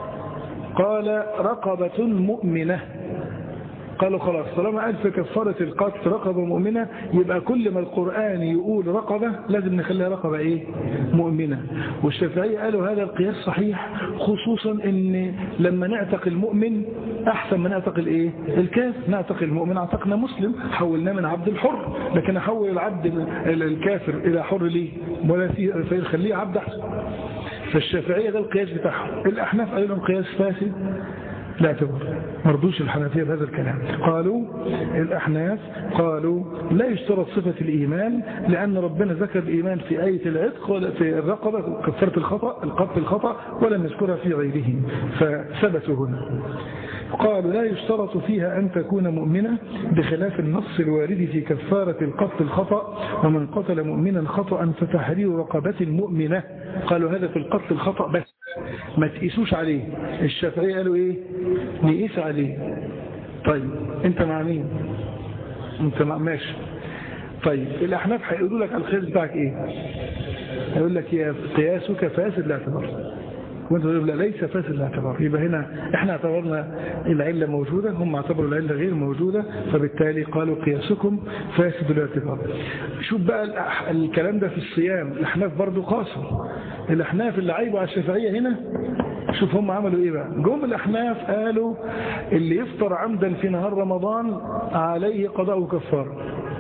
قال رقبة مؤمنة قالوا خلاص طالما قال في كفارة القتل رقبة مؤمنة يبقى كل ما القرآن يقول رقبة لازم نخليها رقبة ايه مؤمنة والشافعية قالوا هذا القياس صحيح خصوصا ان لما نعتق المؤمن احسن من نعتق الايه الكافر نعتق المؤمن اعتقنا مسلم حولناه من عبد الحر لكن احول العبد الكافر الى حر ليه ولا فيخليه عبد احسن فالشافعية ده القياس بتاعهم الاحناف قالوا لهم قياس فاسد لا اعتبر مرضوش الحنفية بهذا الكلام قالوا الأحناف قالوا لا يشترط صفة الإيمان لأن ربنا ذكر الإيمان في آية العتق في الرقبة كفرة الخطأ القتل الخطأ ولم يذكرها في غيره فثبتوا هنا قالوا لا يشترط فيها أن تكون مؤمنة بخلاف النص الوارد في كفارة القتل الخطأ ومن قتل مؤمنا خطأ فتحرير رقبة مؤمنة قالوا هذا في القتل الخطأ بس ما تقيسوش عليه الشافعية قالوا ايه نقيس عليه طيب انت مع مين انت مع ماشي طيب الاحناف هيقولوا لك على الخير بتاعك ايه هيقول لك يا قياسك فاسد الاعتبار وانت تقول لا ليس فاسد الاعتبار يبقى هنا احنا اعتبرنا العلة موجودة هم اعتبروا العلة غير موجودة فبالتالي قالوا قياسكم فاسد الاعتبار شوف بقى الكلام ده في الصيام الاحناف برضو قاسوا الاحناف اللي عيبوا على الشافعية هنا شوف هم عملوا ايه بقى جم الاحناف قالوا اللي يفطر عمدا في نهار رمضان عليه قضاء وكفاره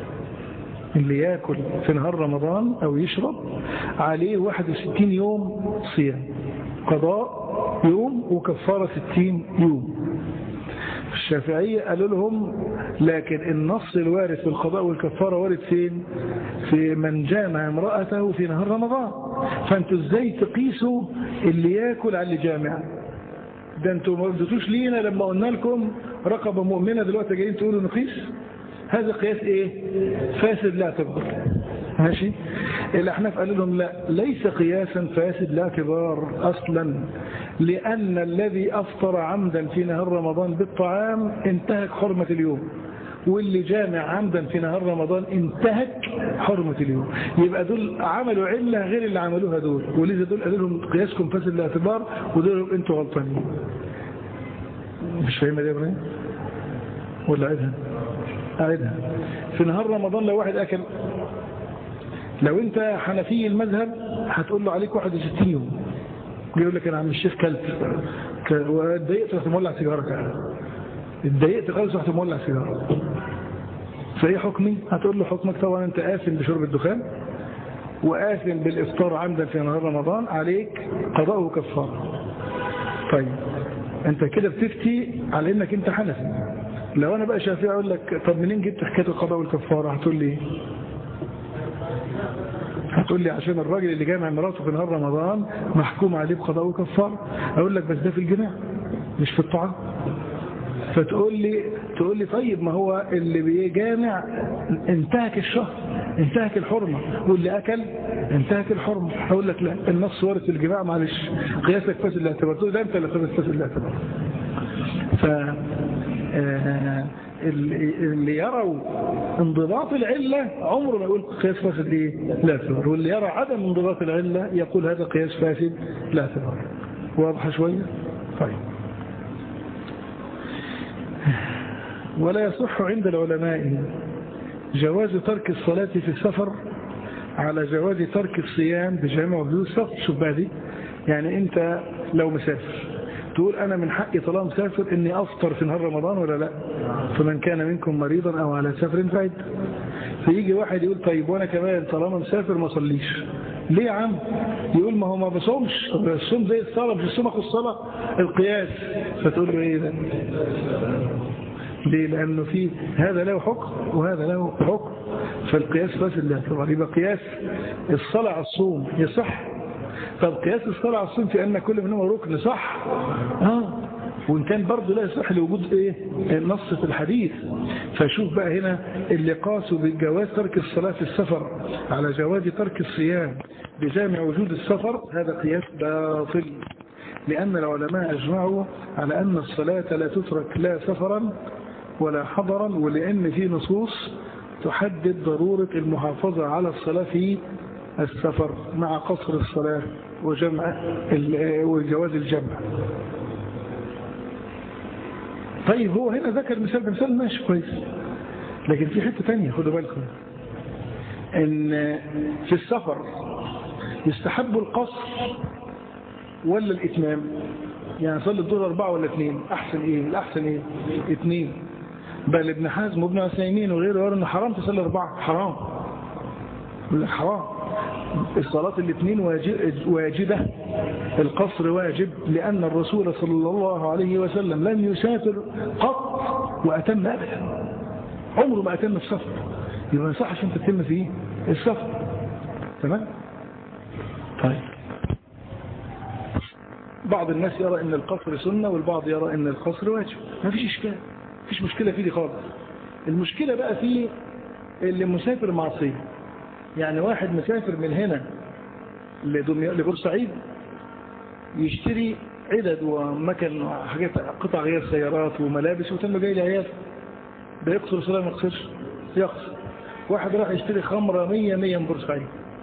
اللي ياكل في نهار رمضان او يشرب عليه 61 يوم صيام قضاء يوم وكفارة 60 يوم الشافعية قالوا لهم لكن النص الوارد في القضاء والكفارة وارد فين في من جامع امرأته في نهار رمضان فانتوا ازاي تقيسوا اللي ياكل على اللي جامع ده انتوا ما ردتوش لينا لما قلنا لكم رقبة مؤمنة دلوقتي جايين تقولوا نقيس هذا قياس ايه فاسد لا تقبل ماشي الأحناف قالوا لهم لا ليس قياسا فاسد لا كبار أصلا لأن الذي أفطر عمدا في نهار رمضان بالطعام انتهك حرمة اليوم واللي جامع عمدا في نهار رمضان انتهك حرمة اليوم يبقى دول عملوا علة غير اللي عملوها دول ولذا دول قالوا لهم قياسكم فاسد الاعتبار ودول انتوا غلطانين مش فاهمة دي يا ابراهيم ولا عيدها أعيدها في نهار رمضان لو واحد أكل لو أنت حنفي المذهب هتقول له عليك 61 يوم يقول لك أنا عم الشيخ كلت واتضايقت رحت مولع سيجارة كده اتضايقت خالص رحت مولع سيجارة فايه حكمي هتقول له حكمك طبعا انت آثم بشرب الدخان وآثم بالإفطار عمدا في نهار رمضان عليك قضاء وكفارة طيب انت كده بتفتي على انك انت حنفي لو انا بقى شافعي اقول لك طب منين جبت حكايه القضاء والكفاره هتقول لي هتقول لي عشان الراجل اللي جامع مراته في نهار رمضان محكوم عليه بقضاء وكفاره اقول لك بس ده في الجماع مش في الطعام فتقول لي تقول لي طيب ما هو اللي بيجامع انتهك الشهر انتهك الحرمة واللي أكل انتهك الحرمة أقول لك لا النص وارد في الجماع معلش قياسك فاسد الاعتبار تقول ده أنت اللي قياسك فاسد الاعتبار ف اللي يروا انضباط العلة عمره ما يقول قياس فاسد ايه لا اعتبار واللي يرى عدم انضباط العلة يقول هذا قياس فاسد لا اعتبار واضحة شوية طيب ولا يصح عند العلماء جواز ترك الصلاة في السفر على جواز ترك الصيام بجامع وجود السفر شوف بقى دي يعني انت لو مسافر تقول انا من حقي طالما مسافر اني افطر في نهار رمضان ولا لا فمن كان منكم مريضا او على سفر فعد فيجي واحد يقول طيب وانا كمان طالما مسافر ما اصليش ليه يا عم يقول ما هو ما بصومش الصوم زي الصلاه مش الصوم اخو الصلاه القياس فتقول له ايه ده ليه لانه في هذا له حكم وهذا له حكم فالقياس فاسد الاعتبار يبقى قياس الصلاه على الصوم يصح طب قياس الصلاه على الصوم في ان كل منهما ركن صح اه وإن كان برضه لا يصح لوجود إيه النص في الحديث فشوف بقى هنا اللي قاسوا بجواز ترك الصلاة في السفر على جواز ترك الصيام بجامع وجود السفر هذا قياس باطل لأن العلماء أجمعوا على أن الصلاة لا تترك لا سفرا ولا حضرا ولأن في نصوص تحدد ضرورة المحافظة على الصلاة في السفر مع قصر الصلاة وجمع وجواز الجمع طيب هو هنا ذكر مثال بمثال ماشي كويس لكن في حتة تانية خدوا بالكم ان في السفر يستحب القصر ولا الاتمام يعني صلي الظهر اربعة ولا اثنين احسن ايه الاحسن ايه اثنين بل ابن حزم وابن عثيمين وغيره يقول انه حرام تصلي اربعة حرام حرام الصلاة الاثنين واجبة القصر واجب لأن الرسول صلى الله عليه وسلم لم يسافر قط وأتم أبدا عمره ما أتم السفر يبقى ما يصحش أنت تتم فيه السفر تمام طيب بعض الناس يرى أن القصر سنة والبعض يرى أن القصر واجب ما فيش إشكال ما فيش مشكلة فيه دي خالص المشكلة بقى في اللي مسافر معصية يعني واحد مسافر من هنا لبورسعيد يشتري عدد ومكن وحاجات قطع غير سيارات وملابس وتم جاي لعيال ده يقصر صلاة ما يقصرش يقصر واحد راح يشتري خمرة مية مية من بورسعيد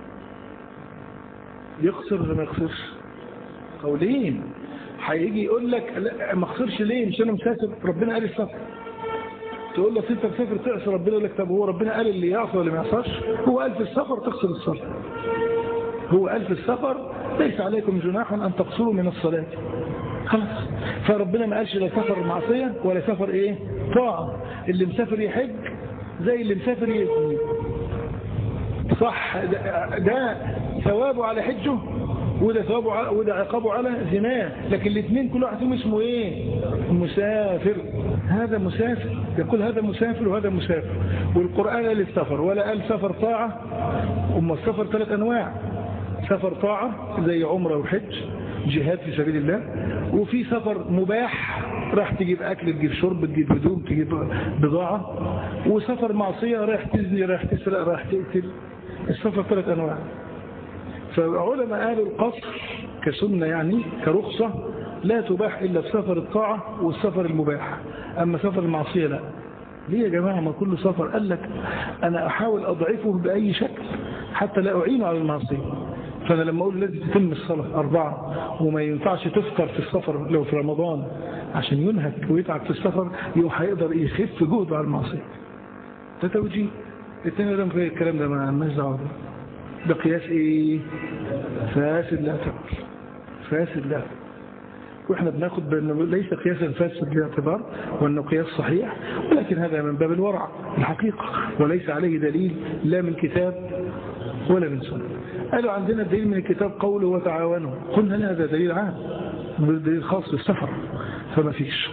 يقصر ولا ما يقصرش قولين هيجي يقول لك لا ما اقصرش ليه مش انا مسافر ربنا قال السفر تقول له انت مسافر تعصي ربنا يقول لك طب هو ربنا قال اللي يعصي ولا ما يعصاش هو قال في السفر تقصر الصلاه هو قال في السفر ليس عليكم جناح ان تقصروا من الصلاه خلاص فربنا ما قالش لا سفر معصيه ولا سفر ايه طاعه اللي مسافر يحج زي اللي مسافر يزني صح ده, ده ثوابه على حجه وده ثوابه على وده عقابه على زناه لكن الاثنين كل واحد فيهم اسمه ايه مسافر هذا مسافر يقول هذا مسافر وهذا مسافر والقرآن قال السفر ولا قال سفر طاعة أما السفر ثلاث أنواع سفر طاعة زي عمرة وحج جهاد في سبيل الله وفي سفر مباح راح تجيب أكل تجيب شرب تجيب هدوم تجيب بضاعة وسفر معصية راح تزني راح تسرق راح تقتل السفر ثلاث أنواع فعلماء قالوا القصر كسنة يعني كرخصة لا تباح إلا في سفر الطاعة والسفر المباح أما سفر المعصية لا ليه يا جماعة ما كل سفر قال لك أنا أحاول أضعفه بأي شكل حتى لا أعينه على المعصية فأنا لما أقول لازم تتم الصلاة أربعة وما ينفعش تفطر في السفر لو في رمضان عشان ينهك ويتعب في السفر يوم هيقدر يخف جهده على المعصية ده توجيه التاني ده في الكلام ده ما لناش دعوه ده قياس ايه فاسد لا اعتبار فاسد لا واحنا بناخد بانه ليس قياسا فاسد لاعتبار وانه قياس صحيح ولكن هذا من باب الورع الحقيقة وليس عليه دليل لا من كتاب ولا من سنة قالوا عندنا دليل من الكتاب قوله وتعاونوا قلنا لا هذا دليل عام دليل خاص بالسفر فما فيش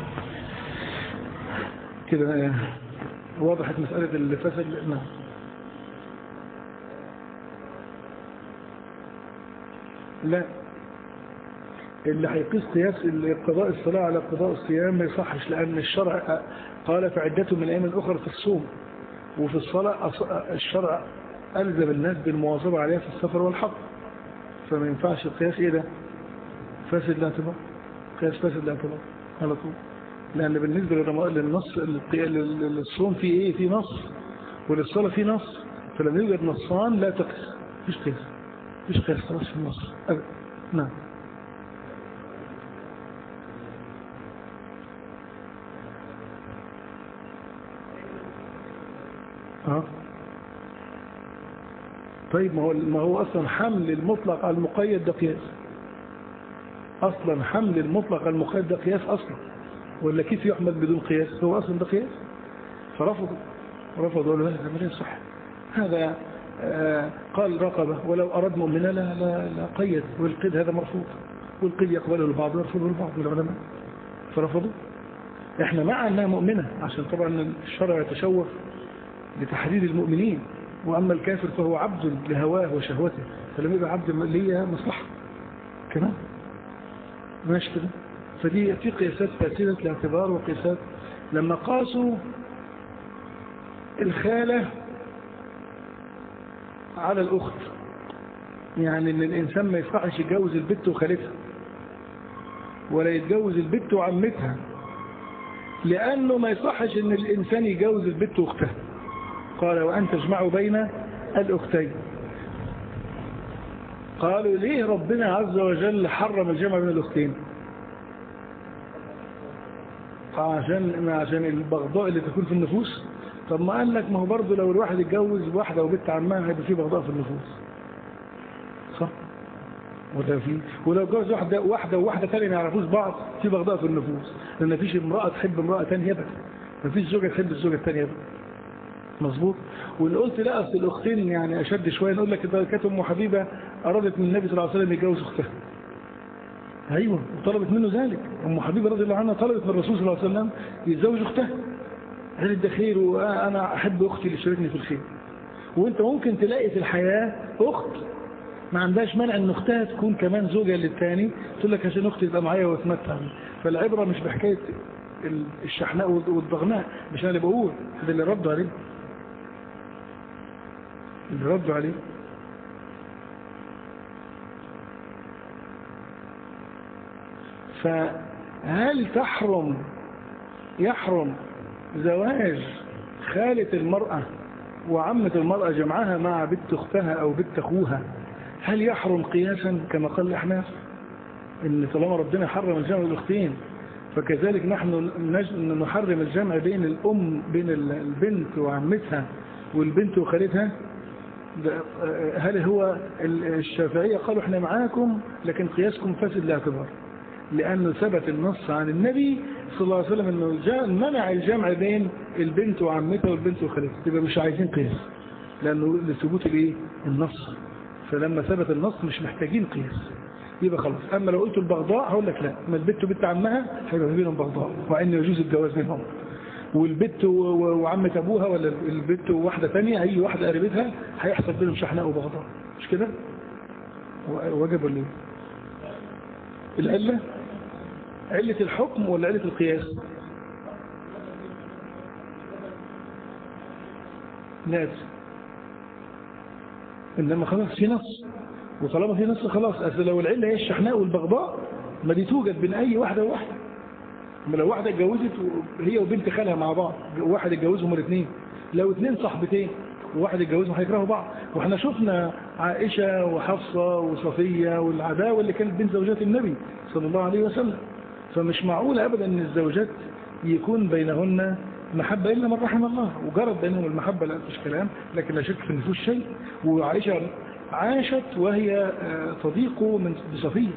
كده وضحت مسألة الفسد نعم لا اللي هيقيس قياس قضاء الصلاة على قضاء الصيام ما يصحش لأن الشرع قال فعدته من الأيام الأخرى في الصوم وفي الصلاة الشرع ألزم الناس بالمواظبة عليها في السفر والحضر فما ينفعش القياس إيه ده فاسد لا اعتبار قياس فاسد لا اعتبار على طول لأن بالنسبة للنص للصوم في إيه في نص وللصلاة في نص فلما يوجد نصان لا تقيس مفيش قياس مفيش قياس خلاص في النص أبدا نعم اه طيب ما هو ما هو اصلا حمل المطلق على المقيد ده قياس اصلا حمل المطلق على المقيد ده قياس اصلا ولا كيف يحمل بدون قياس هو اصلا ده قياس فرفضوا رفضوا له هذا من صح هذا آه قال رقبة ولو أراد مؤمنا لا, لا, لا قيد والقيد هذا مرفوض والقيد يقبله البعض ويرفضه البعض العلماء فرفضوا احنا مع انها مؤمنة عشان طبعا الشرع يتشوف لتحديد المؤمنين وأما الكافر فهو عبد لهواه وشهوته فلما يبقى عبد ليه مصلحة كمان ماشي كده فدي في قياسات فاسدة الاعتبار وقياسات لما قاسوا الخالة على الأخت يعني ان الإنسان ما يصحش يتجوز البت وخالتها ولا يتجوز البت وعمتها لأنه ما يصحش ان الإنسان يتجوز البت واختها قال وأن تجمعوا بين الأختين قالوا ليه ربنا عز وجل حرم الجمع بين الأختين عشان عشان البغضاء اللي تكون في النفوس طب ما قال لك ما هو برضه لو الواحد يتجوز واحدة وبنت عمها هيبقى فيه بغضاء في النفوس صح وده فيه ولو جوز واحدة واحدة وواحدة ثانيه ما يعرفوش بعض في بغضاء في النفوس لأن مفيش امرأة تحب امرأة ثانيه ابدا مفيش زوجة تحب الزوجة الثانيه ابدا مظبوط واللي قلت لا أصل الأختين يعني أشد شوية نقول لك إذا كانت أم حبيبة أرادت من النبي صلى الله عليه وسلم يتجوز أختها أيوة وطلبت منه ذلك أم حبيبة رضي الله عنها طلبت من الرسول صلى الله عليه وسلم يتزوج أختها قالت ده خير وأنا أحب أختي اللي شاركني في الخير وأنت ممكن تلاقي في الحياة أخت ما عندهاش مانع ان اختها تكون كمان زوجة للتاني تقول لك عشان اختي تبقى معايا واتمتع فالعبرة مش بحكاية الشحناء والضغناء مش انا اللي بقول ده اللي ردوا عليه اللي ردوا عليه فهل تحرم يحرم زواج خالة المرأة وعمة المرأة جمعها مع بنت اختها او بنت اخوها هل يحرم قياسا كما قال الأحناف ان طالما ربنا حرم الجمع بالاختين فكذلك نحن نحرم الجمع بين الأم بين البنت وعمتها والبنت وخالتها هل هو الشافعية قالوا احنا معاكم لكن قياسكم فاسد لاعتبار لأنه ثبت النص عن النبي صلى الله عليه وسلم أنه منع الجمع بين البنت وعمتها والبنت وخالتها يبقى مش عايزين قياس لأنه لثبوت الايه النص فلما ثبت النص مش محتاجين قياس يبقى خلاص اما لو قلت البغضاء هقول لك لا ما البت وبنت عمها هيبقى ما بينهم بغضاء وان يجوز الجواز بينهم والبت و- و- وعمة ابوها ولا البت وواحده ثانيه اي واحده قريبتها هيحصل بينهم شحناء وبغضاء مش كده و- وجب ولا ايه العله عله الحكم ولا عله القياس لازم انما خلاص في نص وطالما في نص خلاص اصل لو العله هي الشحناء والبغضاء ما دي توجد بين اي واحده وواحده اما لو واحده اتجوزت و- هي وبنت خالها مع بعض واحد اتجوزهم الاثنين لو اثنين صاحبتين وواحد اتجوزهم هيكرهوا بعض واحنا شفنا عائشه وحفصه وصفيه والعداوه اللي كانت بين زوجات النبي صلى الله عليه وسلم فمش معقول ابدا ان الزوجات يكون بينهن محبة إلا من رحم الله وجرت بينهم المحبة لا فيش كلام لكن لا شك في النفوس شيء وعائشة عاشت وهي آه، تضيق من بصفية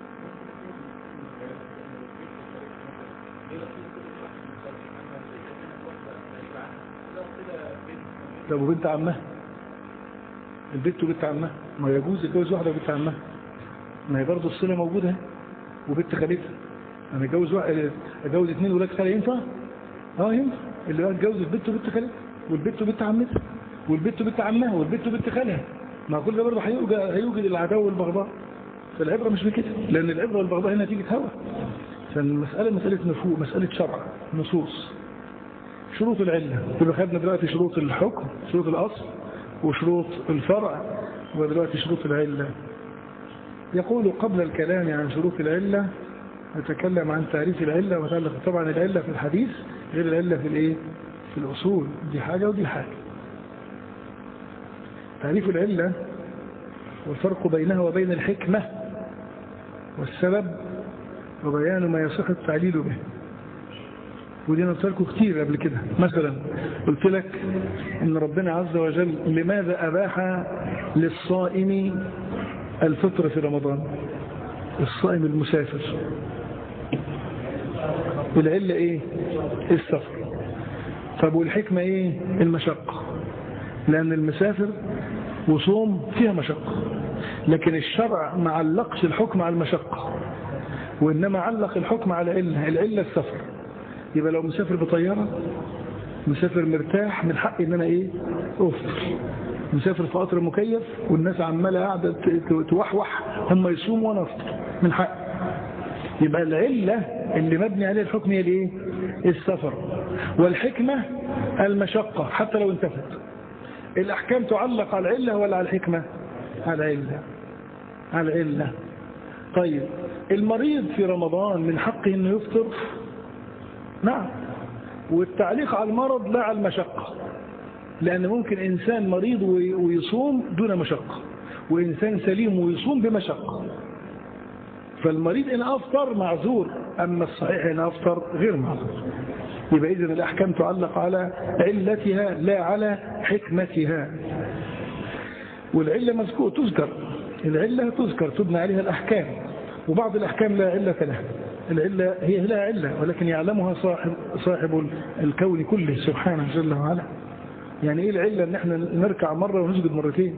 طب وبنت عمها البنت وبنت عمها ما يجوز يتجوز واحدة وبنت عمها ما هي برضه الصلة موجودة اهي. وبنت خالتها انا اتجوز واحد اتجوز اثنين ولاد خالة ينفع؟ اه ينفع اللي هو اتجوز البنت وبنت خالتها والبنت وبنت عمتها والبنت وبنت عمها والبنت وبنت خالها ما كل ده برضه هيوجد هيوجد العداوه والبغضاء فالعبره مش بكده لان العبره والبغضاء هنا نتيجه هوى فالمساله مساله نفوق مساله شرع نصوص شروط العله يبقى خدنا دلوقتي شروط الحكم شروط الاصل وشروط الفرع ودلوقتي شروط العله يقول قبل الكلام عن شروط العله نتكلم عن تعريف العله وتعلق طبعا العله في الحديث غير العله في الايه في الاصول دي حاجه ودي حاجه تعريف العلة والفرق بينها وبين الحكمة والسبب وبيان ما يصح التعليل به ودي انا قلت لكم كتير قبل كده مثلا قلت لك ان ربنا عز وجل لماذا اباح للصائم الفطر في رمضان الصائم المسافر العلة ايه السفر طب والحكمة ايه المشقة لأن المسافر وصوم فيها مشقة لكن الشرع ما علقش الحكم على المشقة وإنما علق الحكم على علة العلة السفر يبقى لو مسافر بطيارة مسافر مرتاح من حقي ان انا ايه افطر مسافر في قطر مكيف والناس عماله قاعده ت- توحوح هم يصوموا وانا افطر من حقي يبقى العله اللي مبني عليه الحكم هي الايه السفر والحكمه المشقه حتى لو انتفت الأحكام تعلق على العلة ولا على الحكمة على العلة على العلة طيب المريض في رمضان من حقه أنه يفطر نعم والتعليق على المرض لا على المشقة لأن ممكن إنسان مريض وي- ويصوم دون مشقة وإنسان سليم ويصوم بمشقة فالمريض إن أفطر معذور أما الصحيح إن أفطر غير معذور يبقى إذن الأحكام تعلق على علتها لا على حكمتها والعلة مذكور تذكر العلة تذكر تبنى عليها الأحكام وبعض الأحكام لا علة لها العلة هي لها علة ولكن يعلمها صاحب, صاحب الكون كله سبحانه جل وعلا يعني ايه العلة ان احنا نركع مرة ونسجد مرتين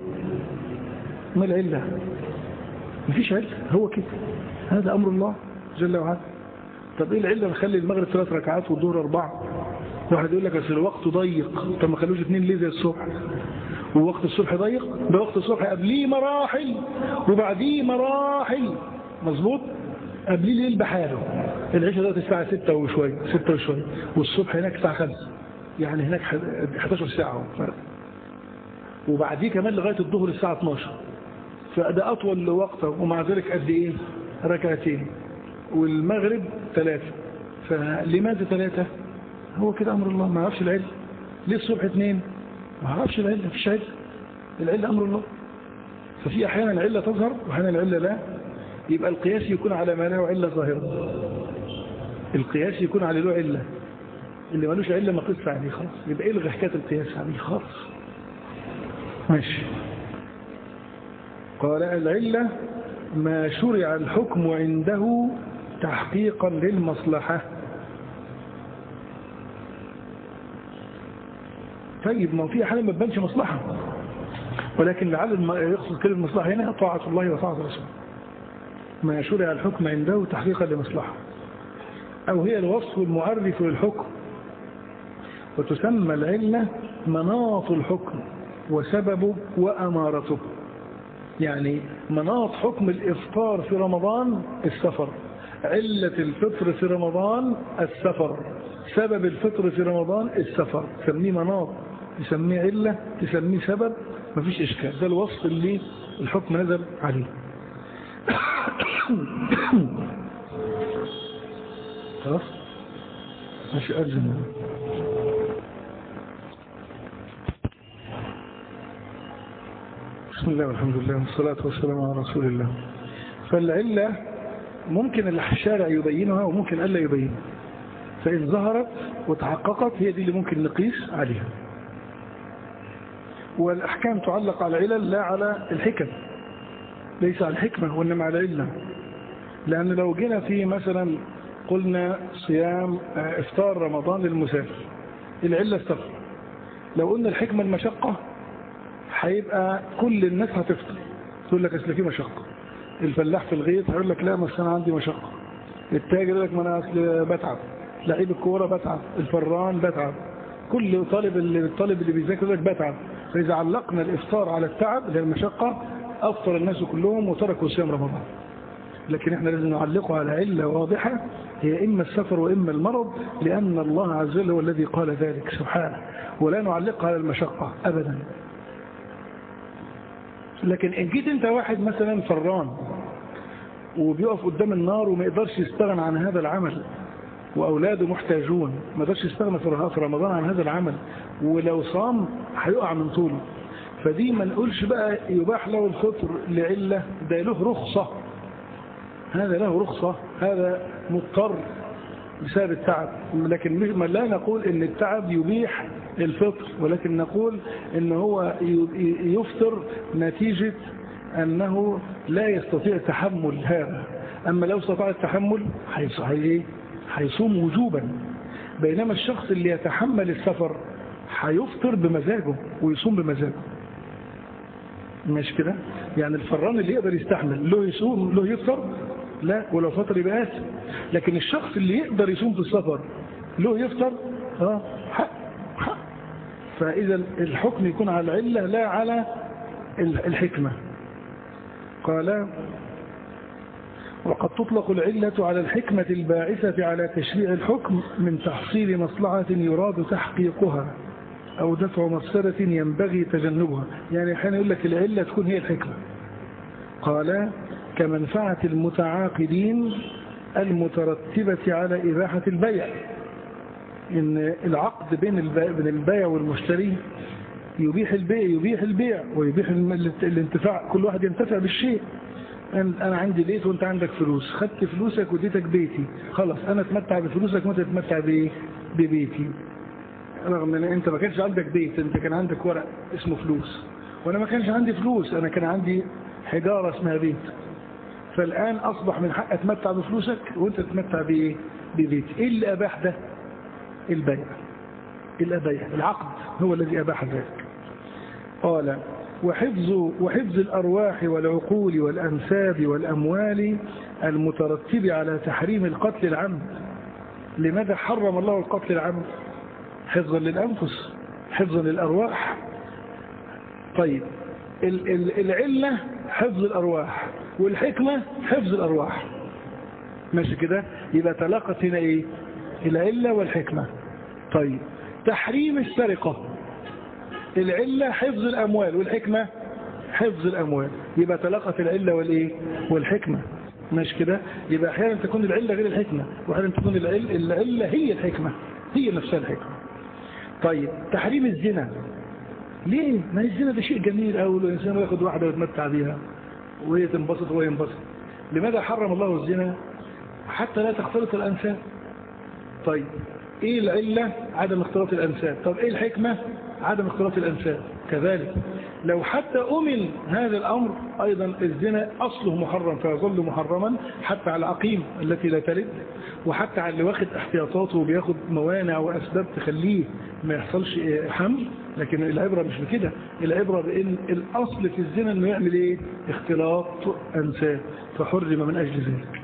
ما العلة مفيش علة هو كده هذا أمر الله جل وعلا طب ايه العلة نخلي المغرب ثلاث ركعات والظهر أربعة واحد يقول لك اصل الوقت ضيق طب ما خلوش اثنين ليه زي الصبح ووقت الصبح ضيق ده وقت الصبح قبليه مراحل وبعديه مراحل مظبوط قبليه ليل بحاله العشاء دلوقتي الساعة 6 وشوية 6 وشوية والصبح هناك الساعة 5 يعني هناك 11 ساعة فرق وبعديه كمان لغاية الظهر الساعة 12 فده أطول وقت ومع ذلك قد إيه ركعتين والمغرب ثلاثة فلماذا ثلاثة هو كده أمر الله ما يعرفش العلم ليه الصبح اثنين ما يعرفش العلة مفيش علة العلة أمر الله ففي أحيانا العلة تظهر وأحيانا العلة لا يبقى القياس يكون على ما له علة ظاهرة القياس يكون على له علة اللي ملوش علة ما قص عليه خلاص يبقى إلغى حكاية القياس عليه خالص ماشي قال العلة ما شرع الحكم عنده تحقيقا للمصلحة طيب ما في حالة ما تبانش مصلحة ولكن لعل الم- يقصد كلمة مصلحة هنا طاعة الله وطاعة رسوله ما شرع الحكم عنده تحقيقا لمصلحة أو هي الوصف المعرف للحكم وتسمى العلة مناط الحكم وسببه وأمارته يعني مناط حكم الإفطار في رمضان السفر علة الفطر في رمضان السفر سبب الفطر في رمضان السفر تسميه مناط تسميه علة تسميه سبب مفيش إشكال ده الوصف اللي الحكم نزل عليه خلاص ماشي أجل بسم الله والحمد لله والصلاة والسلام على رسول الله فالعلة ممكن الشارع يبينها وممكن ألا يبينها فإن ظهرت وتحققت هي دي اللي ممكن نقيس عليها والأحكام تعلق على العلل لا على الحكم ليس على الحكمة وإنما على العلة لأن لو جينا في مثلا قلنا صيام آه، إفطار رمضان للمسافر العلة السفر لو قلنا الحكمة المشقة هيبقى كل الناس هتفطر تقول لك اصل في مشقة الفلاح في الغيط هيقول لك لا بس انا عندي مشقة التاجر يقول لك ما انا اصل بتعب لعيب الكوره بتعب الفران بتعب كل طالب اللي الطالب اللي بيذاكر يقول لك بتعب فاذا علقنا الافطار على التعب اللي هي المشقة افطر الناس كلهم وتركوا صيام رمضان لكن احنا لازم نعلقه على علة واضحة هي إما السفر وإما المرض لأن الله عز وجل هو الذي قال ذلك سبحانه ولا نعلقها على المشقة أبدا لكن إن جيت أنت واحد مثلا فران وبيقف قدام النار وما يقدرش يستغنى عن هذا العمل وأولاده محتاجون ما يقدرش يستغنى في رمضان عن هذا العمل ولو صام هيقع من طوله فدي ما نقولش بقى يباح له الفطر لعلة ده له رخصة هذا له رخصة هذا مضطر بسبب التعب لكن مش لا نقول ان التعب يبيح الفطر ولكن نقول ان هو يفطر نتيجة انه لا يستطيع تحمل هذا اما لو استطاع التحمل هيصوم وجوبا بينما الشخص اللي يتحمل السفر هيفطر بمزاجه ويصوم بمزاجه مش كده يعني الفران اللي يقدر يستحمل له يصوم له يفطر لا ولو فطر يبقى آسف لكن الشخص اللي يقدر يصوم في السفر له يفطر اه حق حق فإذا الحكم يكون على العلة لا على الحكمة قال وقد تطلق العلة على الحكمة الباعثة على تشريع الحكم من تحصيل مصلحة يراد تحقيقها أو دفع مفسدة ينبغي تجنبها يعني حين يقول لك العلة تكون هي الحكمة قال كمنفعة المتعاقدين المترتبة على إباحة البيع إن العقد بين البيع, بين البيع والمشتري يبيح البيع يبيح البيع ويبيح الانتفاع كل واحد ينتفع بالشيء أنا عندي بيت وأنت عندك فلوس خدت فلوسك وديتك بيتي خلاص أنا اتمتع بفلوسك وأنت تتمتع ببيتي رغم ان انت ما كانش عندك بيت انت كان عندك ورق اسمه فلوس وانا ما كانش عندي فلوس انا كان عندي حجارة اسمها بيت فالآن أصبح من حق أتمتع بفلوسك وأنت تتمتع بإيه؟ ببيت إيه اللي أباح ده؟ البيع الأبيع العقد هو الذي أباح ذلك قال وحفظ, وحفظ الأرواح والعقول والأنساب والأموال المترتب على تحريم القتل العمد لماذا حرم الله القتل العمد حفظا للأنفس حفظا للأرواح طيب العلة حفظ الأرواح والحكمة حفظ الأرواح ماشي كده يبقى تلاقت هنا إيه العلة والحكمة طيب تحريم السرقة العلة حفظ الأموال والحكمة حفظ الأموال يبقى تلاقت العلة والإيه والحكمة ماشي كده يبقى أحيانا تكون العلة غير الحكمة وأحيانا تكون العلة, العلة هي الحكمة هي نفسها الحكمة طيب تحريم الزنا ليه؟ ما الزنا ده شيء جميل أوي الإنسان ياخد واحدة ويتمتع بيها وهي تنبسط وهو ينبسط لماذا حرم الله الزنا حتى لا تختلط الأنساب طيب ايه العلة عدم اختلاط الأنساب طب ايه الحكمة عدم اختلاط الأنساب كذلك لو حتى أمن هذا الأمر أيضا الزنا أصله محرم فيظل محرما حتى على العقيم التي لا تلد وحتى على اللي واخد احتياطاته وبياخد موانع وأسباب تخليه ما يحصلش حمل لكن العبرة مش بكده العبرة بأن الأصل في الزنا أنه يعمل إيه اختلاط أنساب فحرم من أجل ذلك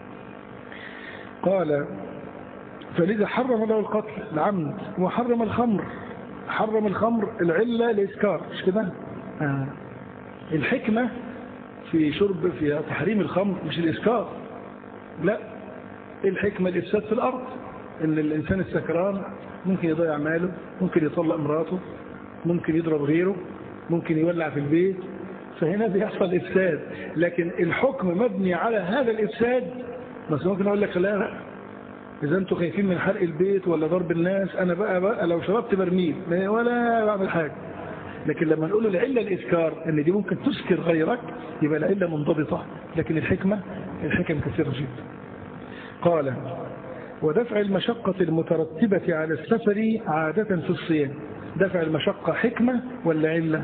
قال فلذا حرم له القتل العمد وحرم الخمر حرم الخمر العلة الإسكار مش كده آه. الحكمة في شرب في تحريم الخمر مش الإسكار لا الحكمة الإفساد في الأرض إن الإنسان السكران ممكن يضيع ماله ممكن يطلق مراته ممكن يضرب غيره ممكن يولع في البيت فهنا بيحصل إفساد لكن الحكم مبني على هذا الإفساد بس ممكن أقول لك لا لا إذا أنتوا خايفين من حرق البيت ولا ضرب الناس أنا بقى, بقى لو شربت برميل ولا بعمل حاجة لكن لما نقول العلة الإسكار أن دي ممكن تسكر غيرك يبقى العلة منضبطة لكن الحكمة الحكم كثيرة جدا قال ودفع المشقة المترتبة على السفر عادة في الصيام دفع المشقة حكمة ولا علة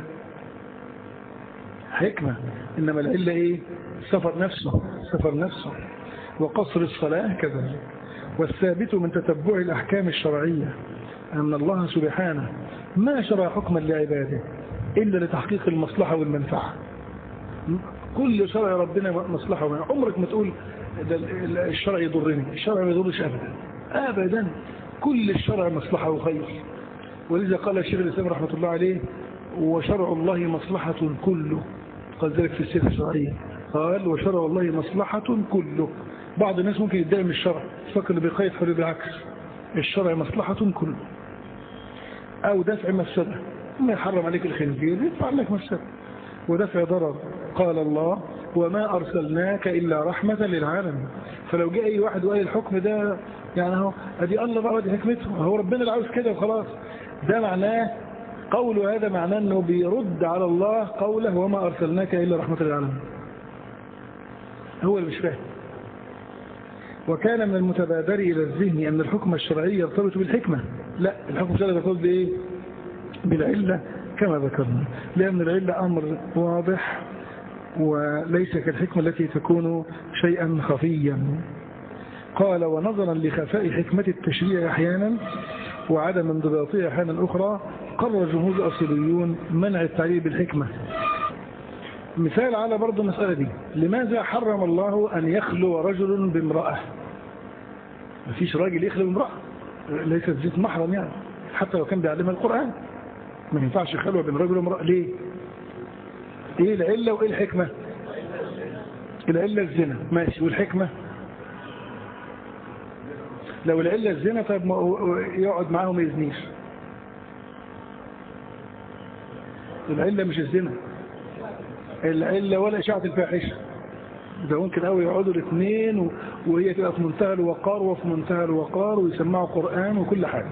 حكمة إنما العلة إيه السفر نفسه سفر نفسه وقصر الصلاة كذلك والثابت من تتبع الأحكام الشرعية أن الله سبحانه ما شرع حكما لعباده إلا لتحقيق المصلحة والمنفعة كل شرع ربنا مصلحة ومنفعة عمرك ما تقول الشرع يضرني الشرع ما يضرش أبدا أبدا كل الشرع مصلحة وخير ولذا قال الشيخ الإسلام رحمة الله عليه وشرع الله مصلحة كله قال ذلك في السيرة الشرعية قال وشرع الله مصلحة كله بعض الناس ممكن يتضايق من الشرع فكر بقيد حلو بالعكس الشرع مصلحة كله أو دفع مفسدة ما يحرم عليك الخنزير يدفع لك مفسدة ودفع ضرر قال الله وما أرسلناك إلا رحمة للعالم فلو جاء أي واحد وقال الحكم ده يعني هو أدي الله بقى ودي حكمته هو ربنا اللي عاوز كده وخلاص ده معناه قوله هذا معناه أنه بيرد على الله قوله وما أرسلناك إلا رحمة للعالم هو اللي مش فاهم وكان من المتبادر إلى الذهن أن الحكم الشرعي يرتبط بالحكمة لا الحكم الشرعي يرتبط بإيه بالعلة كما ذكرنا لأن العلة أمر واضح وليس كالحكمة التي تكون شيئا خفيا قال ونظرا لخفاء حكمة التشريع أحيانا وعدم انضباطها أحيانا أخرى قرر جمهور الأصليون منع التعليل بالحكمة مثال على برضو المسألة دي لماذا حرم الله أن يخلو رجل بامرأة مفيش راجل يخلو بامرأة ليست زيت محرم يعني حتى لو كان بيعلمها القرآن ما ينفعش خلوة بين رجل وامرأة ليه ايه العلة وايه الحكمة العلة الزنا ماشي والحكمة لو العلة الزنا طيب يقعد معاهم ما يزنيش العلة مش الزنا العلة ولا إشاعة الفاحشة ده ممكن قوي يقعدوا الاثنين وهي تبقى في منتهى الوقار وفي منتهى الوقار ويسمعوا قرآن وكل حاجة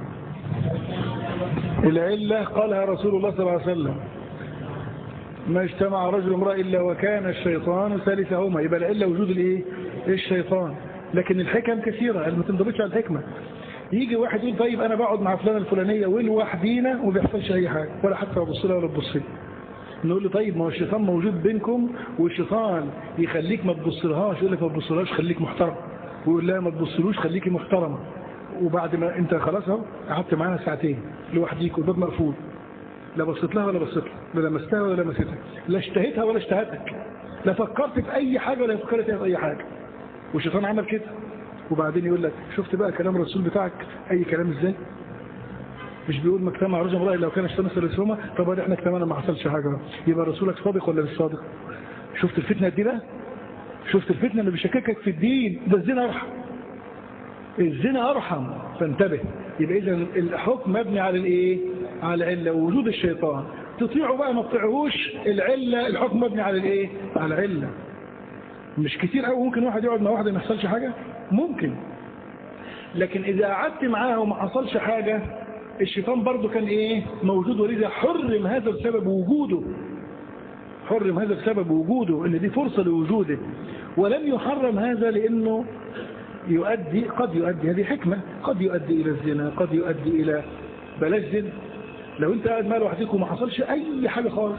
العلة قالها رسول الله صلى الله عليه وسلم ما اجتمع رجل امرأة إلا وكان الشيطان ثالثهما يبقى العلة وجود الايه الشيطان لكن الحكم كثيرة ما تنضبطش على الحكمة يجي واحد يقول طيب انا بقعد مع فلانة الفلانية ولوحدينا وما بيحصلش اي حاجة ولا حتى ابص لها ولا تبص لي نقول له طيب ما هو الشيطان موجود بينكم والشيطان يخليك ما تبصلهاش يقول لك ما تبصلهاش خليك محترم ويقول لها ما تبصلوش خليكي محترمة وبعد ما انت خلاص اهو قعدت معاها ساعتين لوحديك والباب مقفول لا بصيت لها ولا بصيت لها لا لمستها ولا لمستها لا اشتهيتها ولا اشتهتك لا فكرت في اي حاجة ولا فكرت في اي حاجة والشيطان عمل كده وبعدين يقول لك شفت بقى كلام الرسول بتاعك اي كلام ازاي مش بيقول ما اجتمع رجل امرأة لو كان اشتمس ثلاثهما طب احنا اجتمعنا ما حصلش حاجة يبقى رسولك صادق ولا مش صادق شفت الفتنة دي بقى شفت الفتنة اللي بيشككك في الدين ده الزنا ارحم الزنا ارحم فانتبه يبقى اذا الحكم مبني على الايه على العله ووجود الشيطان تطيعه بقى ما تطيعوش العله الحكم مبني على الايه على العله مش كتير قوي ممكن واحد يقعد مع واحده ما يحصلش حاجه ممكن لكن اذا قعدت معاها وما حصلش حاجه الشيطان برضو كان ايه موجود ولذا حرم هذا بسبب وجوده حرم هذا بسبب وجوده ان دي فرصة لوجوده ولم يحرم هذا لانه يؤدي قد يؤدي هذه حكمة قد يؤدي الى الزنا قد يؤدي الى بلاش زنا لو انت قاعد مع لوحدك وما حصلش اي حاجة خالص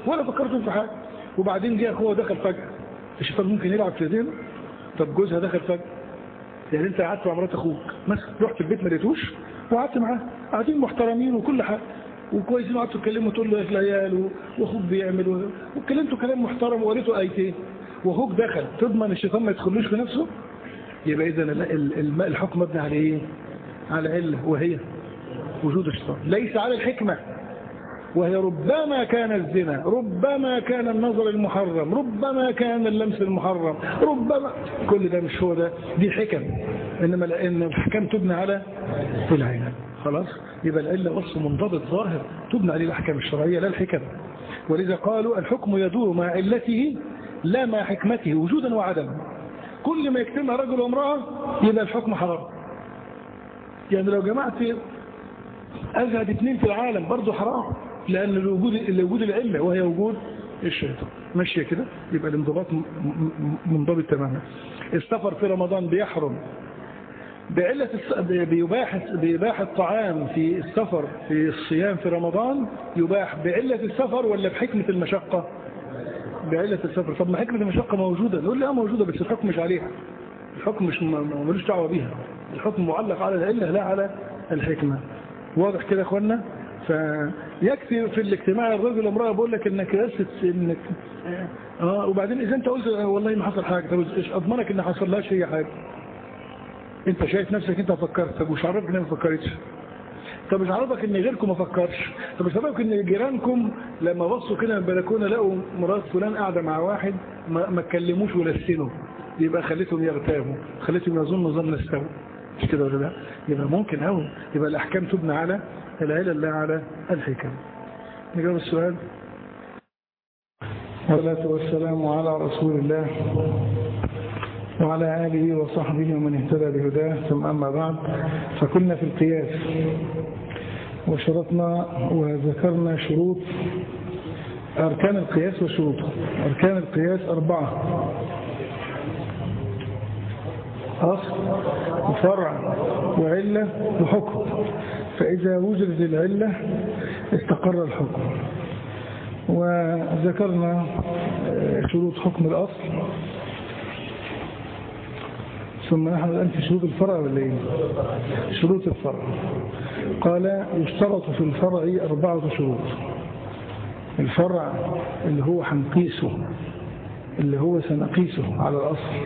ولا فكرتم في حاجة وبعدين جه اخوه دخل فجأة الشيطان ممكن يلعب في ايدينا طب جوزها دخل فجأة يعني انت قعدت مع مرات اخوك مثلا رحت البيت ما لقيتوش وقعدت معاه قاعدين محترمين وكل حاجه وكويسين وقعدتوا تتكلموا تقول له يا العيال واخوك بيعمل واتكلمتوا كلام محترم وقريتوا ايتين واخوك دخل تضمن الشيطان ما يدخلوش في نفسه يبقى اذا الحكم مبني على ايه على عله وهي وجود الشيطان ليس على الحكمه وهي ربما كان الزنا ربما كان النظر المحرم ربما كان اللمس المحرم ربما كل ده مش هو ده دي حكم إنما لأن الحكم تبنى على العين خلاص يبقى العلة وصف منضبط ظاهر تبنى عليه الأحكام الشرعية لا الحكم ولذا قالوا الحكم يدور مع علته لا مع حكمته وجودا وعدما كل ما يجتمع رجل وامرأة يبقى الحكم حرام يعني لو جمعت أزهد اثنين في العالم برضه حرام لأن الوجود الوجود العلة وهي وجود الشيطان ماشية كده يبقى الانضباط منضبط تماما السفر في رمضان بيحرم بعلة بيباح بيباح الطعام في السفر في الصيام في رمضان يباح بعلة السفر ولا بحكمة المشقة بعلة السفر طب ما حكمة المشقة موجودة نقول لي اه موجودة بس الحكم مش عليها الحكم مش ملوش دعوة بيها الحكم معلق على العلة لا على الحكمة واضح كده يا اخوانا فيكفي في الاجتماع الرجل امرأة بقول لك انك بس انك اه وبعدين اذا انت قلت والله ما حصل حاجة طب ايش اضمنك ان حصل لهاش هي حاجة انت شايف نفسك انت فكرت طب وش عرفك ان ما فكرتش طب مش عرفك ان غيركم ما فكرش طب مش عرفك ان جيرانكم لما بصوا كده من البلكونه لقوا مرات فلان قاعده مع واحد ما, ما اتكلموش ولا استنوا يبقى خليتهم يغتابوا خليتهم يظنوا ظن السوء مش كده ولا لا يبقى ممكن قوي يبقى الاحكام تبنى على العلل لا على الحكم نجاوب السؤال والصلاة والسلام على رسول الله وعلى آله وصحبه ومن اهتدى بهداه ثم أما بعد فكنا في القياس وشرطنا وذكرنا شروط أركان القياس وشروطه أركان القياس أربعة أصل وفرع وعلة وحكم فإذا وجدت العلة استقر الحكم وذكرنا شروط حكم الأصل ثم نحن الآن في شروط الفرع ولا ايه شروط الفرع قال يشترط في الفرع أربعة شروط الفرع اللي هو حنقيسه اللي هو سنقيسه على الأصل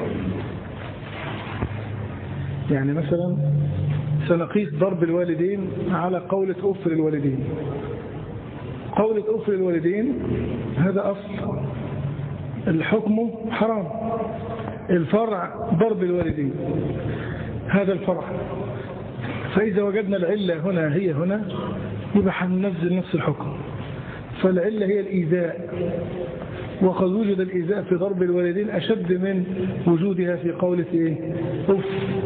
يعني مثلا سنقيس ضرب الوالدين على قولة أف للوالدين قولة أف للوالدين هذا أصل الحكم حرام الفرع ضرب الوالدين هذا الفرع فإذا وجدنا العلة هنا هي هنا يبقى هننزل نفس الحكم فالعلة هي الإيذاء وقد وجد الإيذاء في ضرب الوالدين أشد من وجودها في قولة إيه؟ أف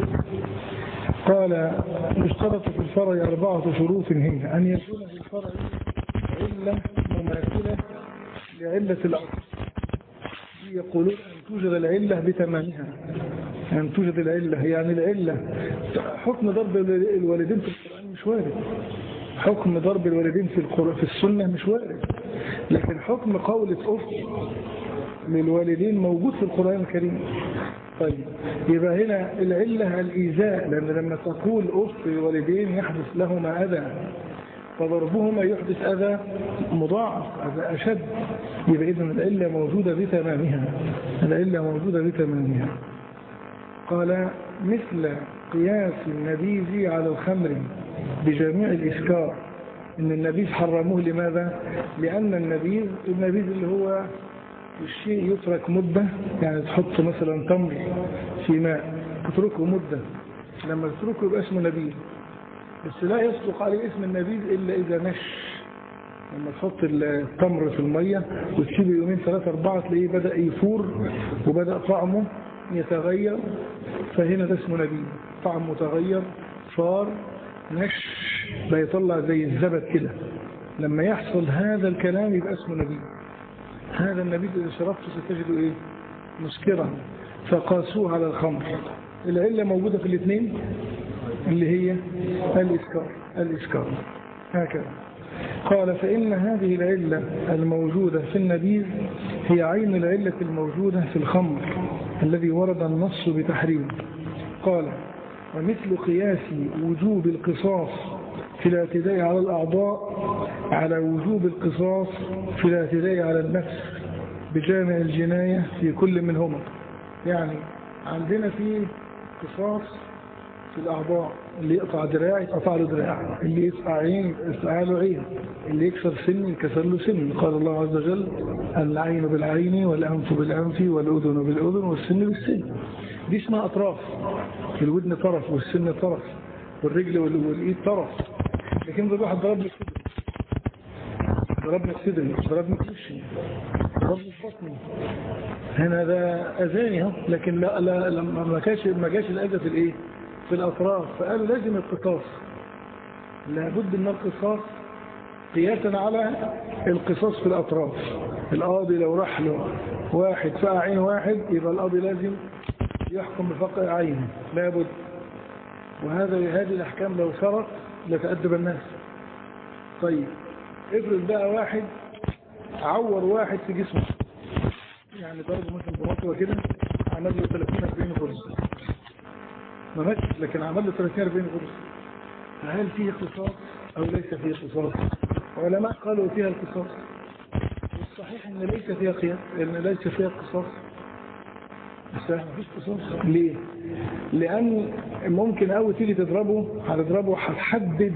قال يشترط في الفرع أربعة شروط هي أن يكون في الفرع علة مماثلة لعلة الأصل يقولون أن توجد العلة بتمامها أن توجد العلة يعني العلة حكم ضرب الوالدين في القرآن مش وارد حكم ضرب الوالدين في القرآن في السنة مش وارد لكن حكم قولة أف للوالدين موجود في القرآن الكريم طيب يبقى هنا العلة الإيذاء لأن لما تقول أف للوالدين يحدث لهما أذى فضربهما يحدث أذى مضاعف أذى أشد يبقى إذن العلة موجودة بتمامها العلة موجودة بتمامها قال مثل قياس النبيذ على الخمر بجميع الإسكار إن النبيذ حرموه لماذا؟ لأن النبيذ النبيذ اللي هو الشيء يترك مدة يعني تحط مثلا تمر في ماء تتركه مدة لما تتركه يبقى اسمه نبيذ بس لا يصدق عليه اسم النبيذ إلا إذا نش لما تحط التمر في المية وتسيبه يومين ثلاثة أربعة تلاقيه بدأ يفور وبدأ طعمه يتغير فهنا ده اسمه نبيذ طعم متغير صار نش بيطلع زي الزبد كده لما يحصل هذا الكلام يبقى اسمه نبيذ هذا النبيذ إذا شربته ستجده إيه مسكرا فقاسوه على الخمر العلة موجودة في الاثنين اللي هي الإسكار الإسكار هكذا قال فإن هذه العلة الموجودة في النبيذ هي عين العلة الموجودة في الخمر الذي ورد النص بتحريمه قال ومثل قياس وجوب القصاص في الاعتداء على الأعضاء على وجوب القصاص في الاعتداء على النفس بجامع الجناية في كل منهما يعني عندنا في قصاص في الأعضاء اللي يقطع دراع يقطع له دراع اللي يقطع عين يقطع له عين اللي يكسر سن يكسر له سن قال الله عز وجل العين بالعين والأنف بالأنف والأذن بالأذن والسن بالسن دي اسمها أطراف في الودن طرف والسن طرف والرجل والإيد طرف لكن ده واحد ضربني في صدري ضربني في صدري ضربني في وشي ضربني في بطني هنا ده اذاني اهو لكن لا لا لما ما كانش ما جاش الاذى في الايه في الاطراف فقالوا لازم القصاص لابد من القصاص قياسا على القصاص في الاطراف القاضي لو راح له واحد فقع عين واحد يبقى القاضي لازم يحكم بفقع عينه لابد وهذا هذه الاحكام لو سرق لتأدب الناس طيب افرض بقى واحد عور واحد في جسمه يعني ضربه مثلا بمطوه كده عمل له 30 40 غرز ما ماتش لكن عمل له 30 40 غرز فهل فيه قصاص او ليس فيه قصاص علماء قالوا فيها القصاص والصحيح ان ليس فيها قياس ان ليس فيها قصاص بس ما فيش قصاص ليه لان ممكن قوي تيجي تضربه هتضربه هتحدد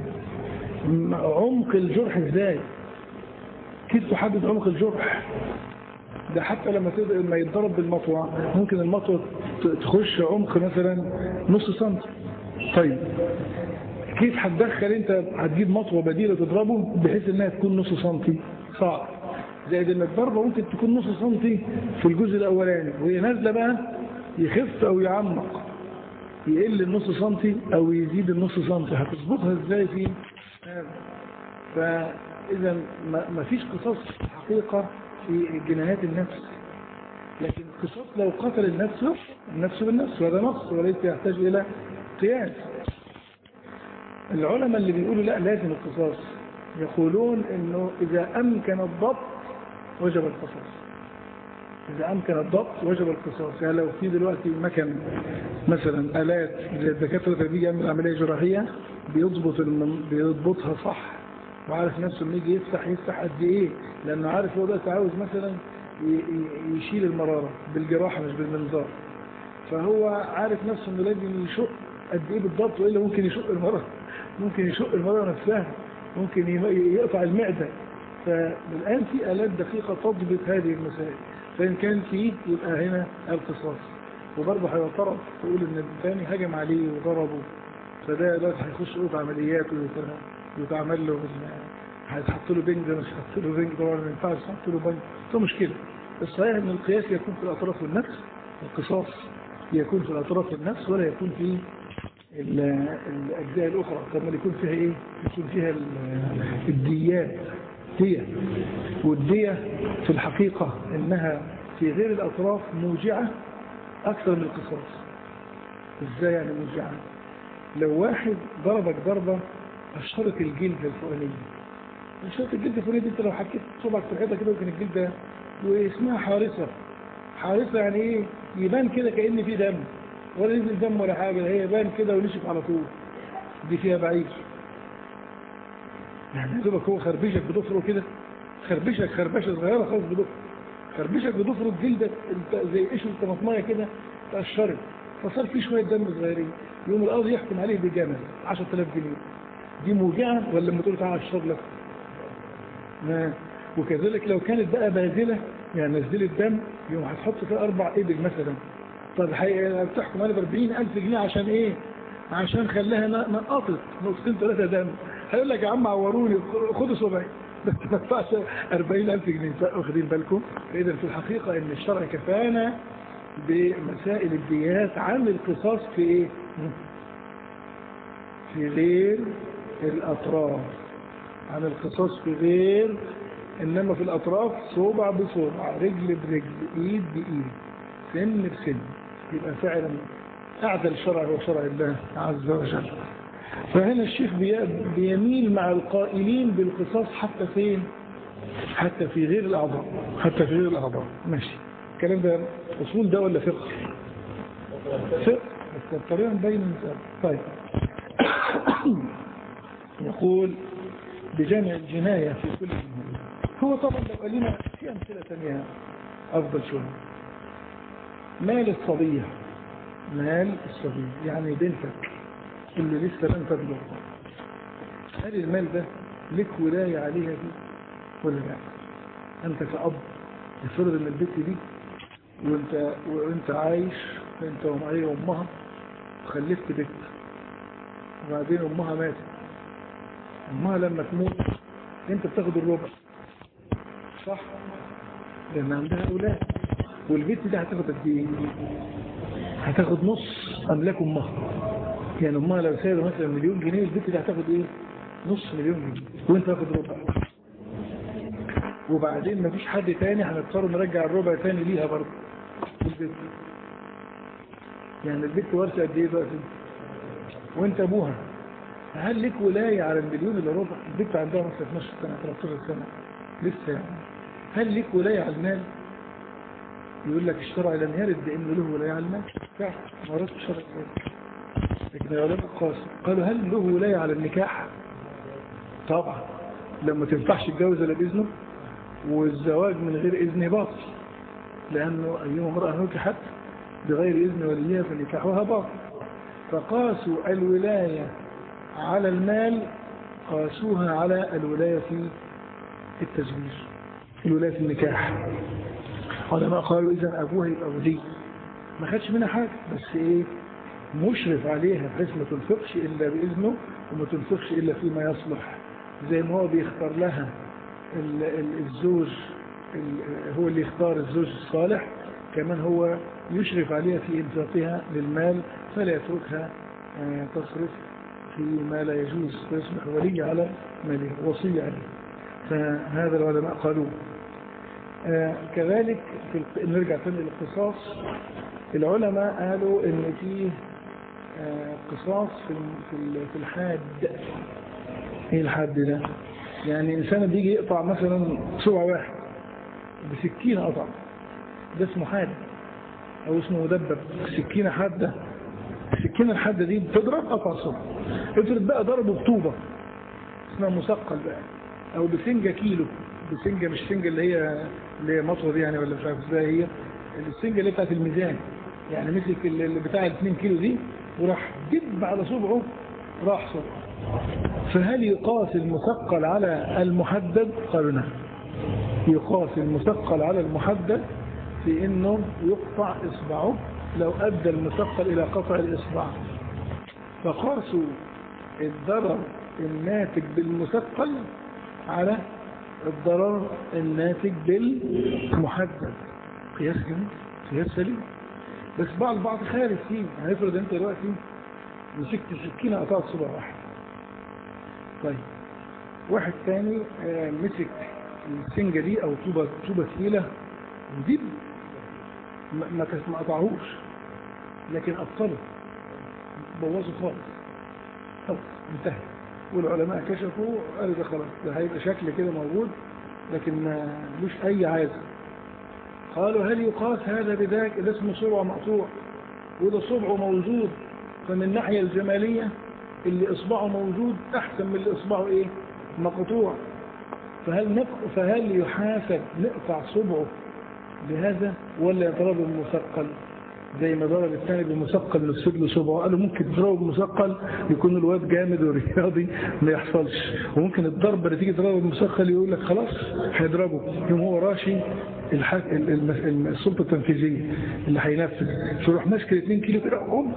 عمق الجرح ازاي كيف تحدد عمق الجرح ده حتى لما لما يتضرب بالمطوع ممكن المطوة تخش عمق مثلا نص سنتي طيب كيف هتدخل انت هتجيب مطوة بديلة تضربه بحيث انها تكون نص سنتي صعب زائد ان الضربة ممكن تكون نص سنتي في الجزء الاولاني وهي نازلة بقى يخف او يعمق يقل النص سنتي او يزيد النص سنتي هتظبطها ازاي في فاذا ما فيش قصاص حقيقة في جنايات النفس لكن القصاص لو قتل النفس النفس بالنفس وهذا نص وليس يحتاج الى قياس العلماء اللي بيقولوا لا لازم القصاص يقولون انه اذا امكن الضبط وجب القصاص إذا أمكن الضبط وجب القصاص يعني لو في دلوقتي مكن مثلا آلات زي الدكاترة اللي بيجي يعمل عملية جراحية بيضبط الم... بيضبطها صح وعارف نفسه لما يجي يفتح يفتح قد إيه لأنه عارف هو دلوقتي عاوز مثلا ي... يشيل المرارة بالجراحة مش بالمنظار فهو عارف نفسه إنه لازم يشق قد إيه بالضبط وإلا ممكن يشق المرارة ممكن يشق المرارة نفسها ممكن يقطع المعدة فالآن في آلات دقيقة تضبط هذه المسائل فإن كان فيه يبقى هنا القصاص وبرضه هيعترض تقول ان الثاني هجم عليه وضربه فده دلوقتي هيخش اوضه عمليات ويتعمل له هيتحط له بنج مش هيتحط له بنج طبعا ما ينفعش يتحط له بنج ده مشكله الصحيح ان القياس يكون في الاطراف والنفس القصاص يكون في الاطراف والنفس ولا يكون في الاجزاء الاخرى طب يكون فيها ايه يكون فيها الديات دية والدية في الحقيقة انها في غير الاطراف موجعة اكثر من القصاص ازاي يعني موجعة لو واحد ضربك ضربة اشترك الجلد الفوقانية اشترك الجلد الفوقانية انت لو حكيت صبعك في الحيطة كده وكان الجلد ده واسمها حارسة حارسة يعني ايه يبان كده كأن في دم ولا نزل دم ولا حاجة هي يبان كده ونشف على طول دي فيها بعيد يعني دوبك هو خربشك بضفره كده خربشك خربشه صغيره خالص بضفره خربشك بضفره جلدك انت زي قشره طماطمايه كده تقشرت فصار في شويه دم صغيرين يوم القاضي يحكم عليه بجمل 10000 جنيه دي موجعه ولا لما تقول تعالى اشرب لك وكذلك لو كانت بقى باذله يعني نزلت دم يوم هتحط فيها اربع ابل مثلا طب بتحكم عليه ب 40000 جنيه عشان ايه؟ عشان خلاها نقطت نقطتين ثلاثه دم هيقول لك يا عم عوروني خدوا سبعين بس ما تدفعش 40000 جنيه واخدين بالكم فاذا في الحقيقه ان الشرع كفانا بمسائل الديات عن القصاص في ايه في غير الاطراف عن القصاص في غير انما في الاطراف صوبع بصوبع رجل برجل ايد بايد سن بسن يبقى فعلا اعدل الشرع هو شرع الله عز وجل فهنا الشيخ بيميل مع القائلين بالقصاص حتى فين حتى في غير الأعضاء حتى في غير الأعضاء ماشي الكلام ده أصول ده ولا فقه فقه بس الطريقة بين المسألة طيب يقول بجمع الجناية في كل جناية هو طبعا لو قال لنا في أمثلة ثانية أفضل شوية مال الصبية مال الصبية يعني بنتك اللي لسه لم تبلغ هل المال ده لك ولاية عليها دي ولا لا أنت كأب يفرض ان البنت دي وانت, وانت عايش انت ومعي وامها وخلفت بنت وبعدين امها ماتت امها لما تموت انت بتاخد الربع صح لان عندها اولاد والبنت دي هتاخد قد ايه هتاخد نص املاك امها يعني امها لو سايبه مثلا مليون جنيه البنت دي هتاخد ايه نص مليون جنيه وانت تاخد ربع وبعدين مفيش حد تاني هنضطر نرجع الربع تاني ليها برضه البنت يعني البنت ورثه قد ايه دلوقتي وانت ابوها هل لك ولايه على المليون اللي ربع البنت عندها مثلا 12 سنه 13 سنه لسه يعني هل لك ولايه على المال يقول لك الشرع لم يرد بانه له ولايه على المال فعلا ما رد الشرع ذلك لكن العلماء قاسوا قالوا هل له ولايه على النكاح طبعا لما تنفعش تتجوز الا باذنه والزواج من غير إذن باطل لأنه أيما امرأة نكحت بغير إذن وليها فنكاحها باطل فقاسوا الولاية على المال قاسوها على الولاية في التزويج الولاية في النكاح علماء قالوا إذا أبوها يبقى ولي ما خدش منها حاجة بس إيه مشرف عليها بحيث ما تنفقش إلا بإذنه وما تنفقش إلا فيما يصلح زي ما هو بيختار لها الزوج هو اللي يختار الزوج الصالح كمان هو يشرف عليها في إنفاقها للمال فلا يتركها تصرف في ما لا يجوز فيصبح ولي على ماله وصي عليه فهذا العلماء قالوا كذلك في نرجع تاني للقصاص العلماء قالوا ان فيه قصاص في الحاد ايه الحاد ده يعني إنسان بيجي يقطع مثلا صبع واحد بسكينة قطع ده اسمه حاد أو اسمه مدبب سكينة حادة السكينة الحادة دي بتضرب قطع صبع افرض بقى ضربه بطوبة اسمها مثقل بقى أو بسنجة كيلو بسنجة مش سنجة اللي هي اللي هي مطوة دي يعني ولا مش عارف ازاي هي السنجة اللي بتاعت الميزان يعني مسك اللي بتاع 2 كيلو دي وراح دب على صبعه راح صبعه فهل يقاس المثقل على المحدد قالوا نعم يقاس المثقل على المحدد في انه يقطع اصبعه لو ادى المثقل الى قطع الاصبع فقاسوا الضرر الناتج بالمثقل على الضرر الناتج بالمحدد قياس جميل قياس سليم بس بعض البعض خارج فيه هنفرض انت دلوقتي مسكت سكينه قطعت صبع واحد طيب واحد ثاني مسك السنجة دي او طوبة طوبة ثقيلة ودب ما ما قطعهوش لكن ابطله بوظه خالص خلاص انتهى والعلماء كشفوا قالوا ده خلاص ده هيبقى شكل كده موجود لكن ما لوش اي عازة قالوا هل يقاس هذا بذاك ده اسمه صبع مقطوع وده صبعه موجود فمن الناحية الجمالية اللي إصبعه موجود أحسن من اللي إصبعه إيه مقطوع فهل, نق... فهل يحاسب نقطع صبعه بهذا ولا يضرب المثقل زي ما ضرب الثاني بالمثقل نسد له صبعه قالوا ممكن تضربه بالمثقل يكون الواد جامد ورياضي ما يحصلش وممكن الضربة اللي تيجي تضربه بالمثقل يقول لك خلاص هيضربه يوم هو راشي الحك... السلطة التنفيذية اللي هينفذ فيروح ماسك 2 كيلو كده قوم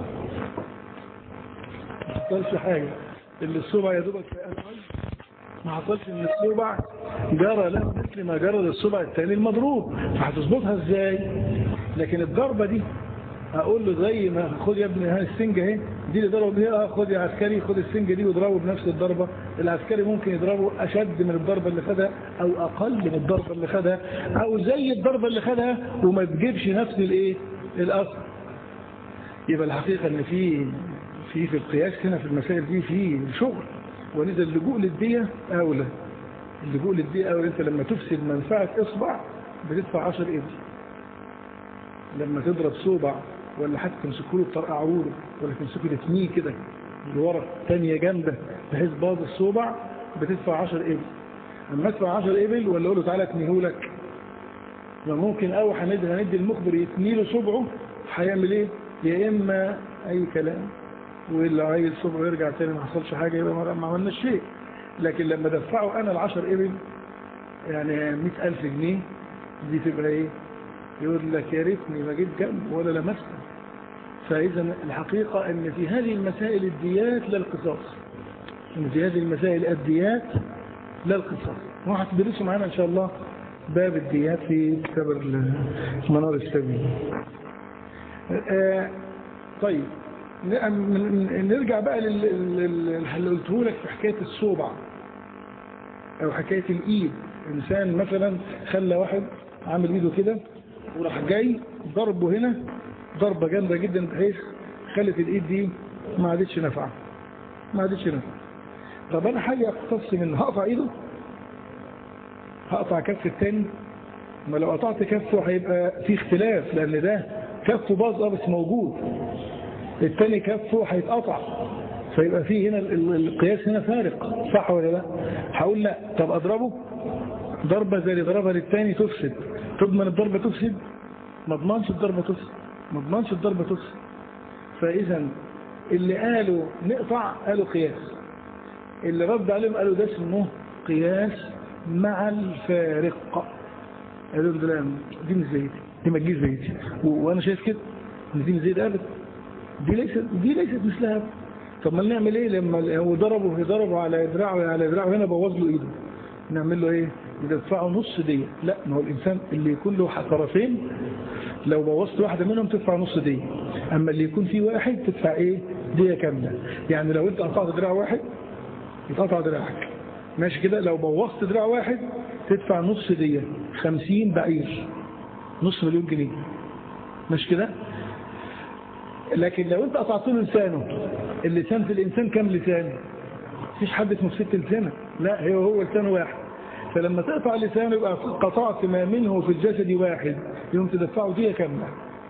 ما حصلش حاجة اللي الصبع يا دوبك ما حصلش ان الصبع جرى له مثل ما جرى للصبع الثاني المضروب فهتظبطها ازاي لكن الضربة دي اقول له زي ما خد يا ابني هاي السنجة اهي دي اللي ضربه بيها خد يا عسكري خد السنجة دي واضربه بنفس الضربة العسكري ممكن يضربه اشد من الضربة اللي خدها او اقل من الضربة اللي خدها او زي الضربة اللي خدها وما تجيبش نفس الايه الاثر يبقى الحقيقة ان في في في القياس هنا في المسائل دي في شغل ولذا اللجوء للدية أولى اللجوء للدية أولى أنت لما تفسد منفعة إصبع بتدفع 10 إبل لما تضرب صوبع ولا حتى تمسكه له بطرقعه له ولا تمسكه تثنيه كده لورا ثانيه جامده بحيث باظ الصوبع بتدفع 10 ابل اما ادفع 10 ابل ولا اقول له تعالى اثنيه لك ممكن او هندي هندي المخبر يثني له صبعه هيعمل ايه؟ يا اما اي كلام واللي عايز صبعه يرجع تاني ما حصلش حاجه يبقى ما عملناش شيء لكن لما دفعه انا ال 10 ابل يعني 100000 جنيه دي تبقى ايه؟ يقول لك يا ريتني ما جيت جنب ولا لمسته فإذا الحقيقة أن في هذه المسائل الديات لا القصاص أن في هذه المسائل الديات لا القصاص وهتدرسوا معانا إن شاء الله باب الديات في كتاب المنار السبيل آه طيب نرجع بقى اللي قلته لك في حكاية الصوبع أو حكاية الإيد إنسان مثلا خلى واحد عامل إيده كده وراح جاي ضربه هنا ضربة جامدة جدا بحيث خلت الايد دي ما عادتش نافعة ما عادتش نافعة طب انا حاجة اقتص منه هقطع ايده هقطع كف التاني ما لو قطعت كفه هيبقى في اختلاف لان ده كفه باظ اه بس موجود التاني كفه هيتقطع فيبقى فيه هنا القياس هنا فارق صح ولا لا هقول لا طب اضربه ضربة زي اللي ضربها للتاني تفسد تضمن الضربة تفسد ما اضمنش الضربة تفسد ما اضمنش الضربة تفسد فإذا اللي قالوا نقطع قالوا قياس اللي رد عليهم قالوا ده اسمه قياس مع الفارق قالوا ده دي مش زيتي دي ما تجيش زيتي وانا شايف كده ان دي مش زيت قالت دي ليست دي ليست مثلها طب ما نعمل ايه لما هو ضربه ضربه على دراعه على دراعه هنا بوظ له ايده نعمل له ايه يدفعه نص دية لا ما هو الانسان اللي يكون له طرفين لو بوظت واحدة منهم تدفع نص دية اما اللي يكون فيه واحد تدفع ايه دية كاملة يعني لو انت قطعت دراع واحد يتقطع دراعك ماشي كده لو بوظت دراع واحد تدفع نص دية خمسين بعير نص مليون جنيه ماشي كده لكن لو انت قطعت له لسانه اللسان في الانسان كم لسان مفيش حد اسمه ست لسانه لا هو هو لسان واحد فلما تقطع لسانه يبقى قطعت ما منه في الجسد واحد يوم تدفعه دية كاملة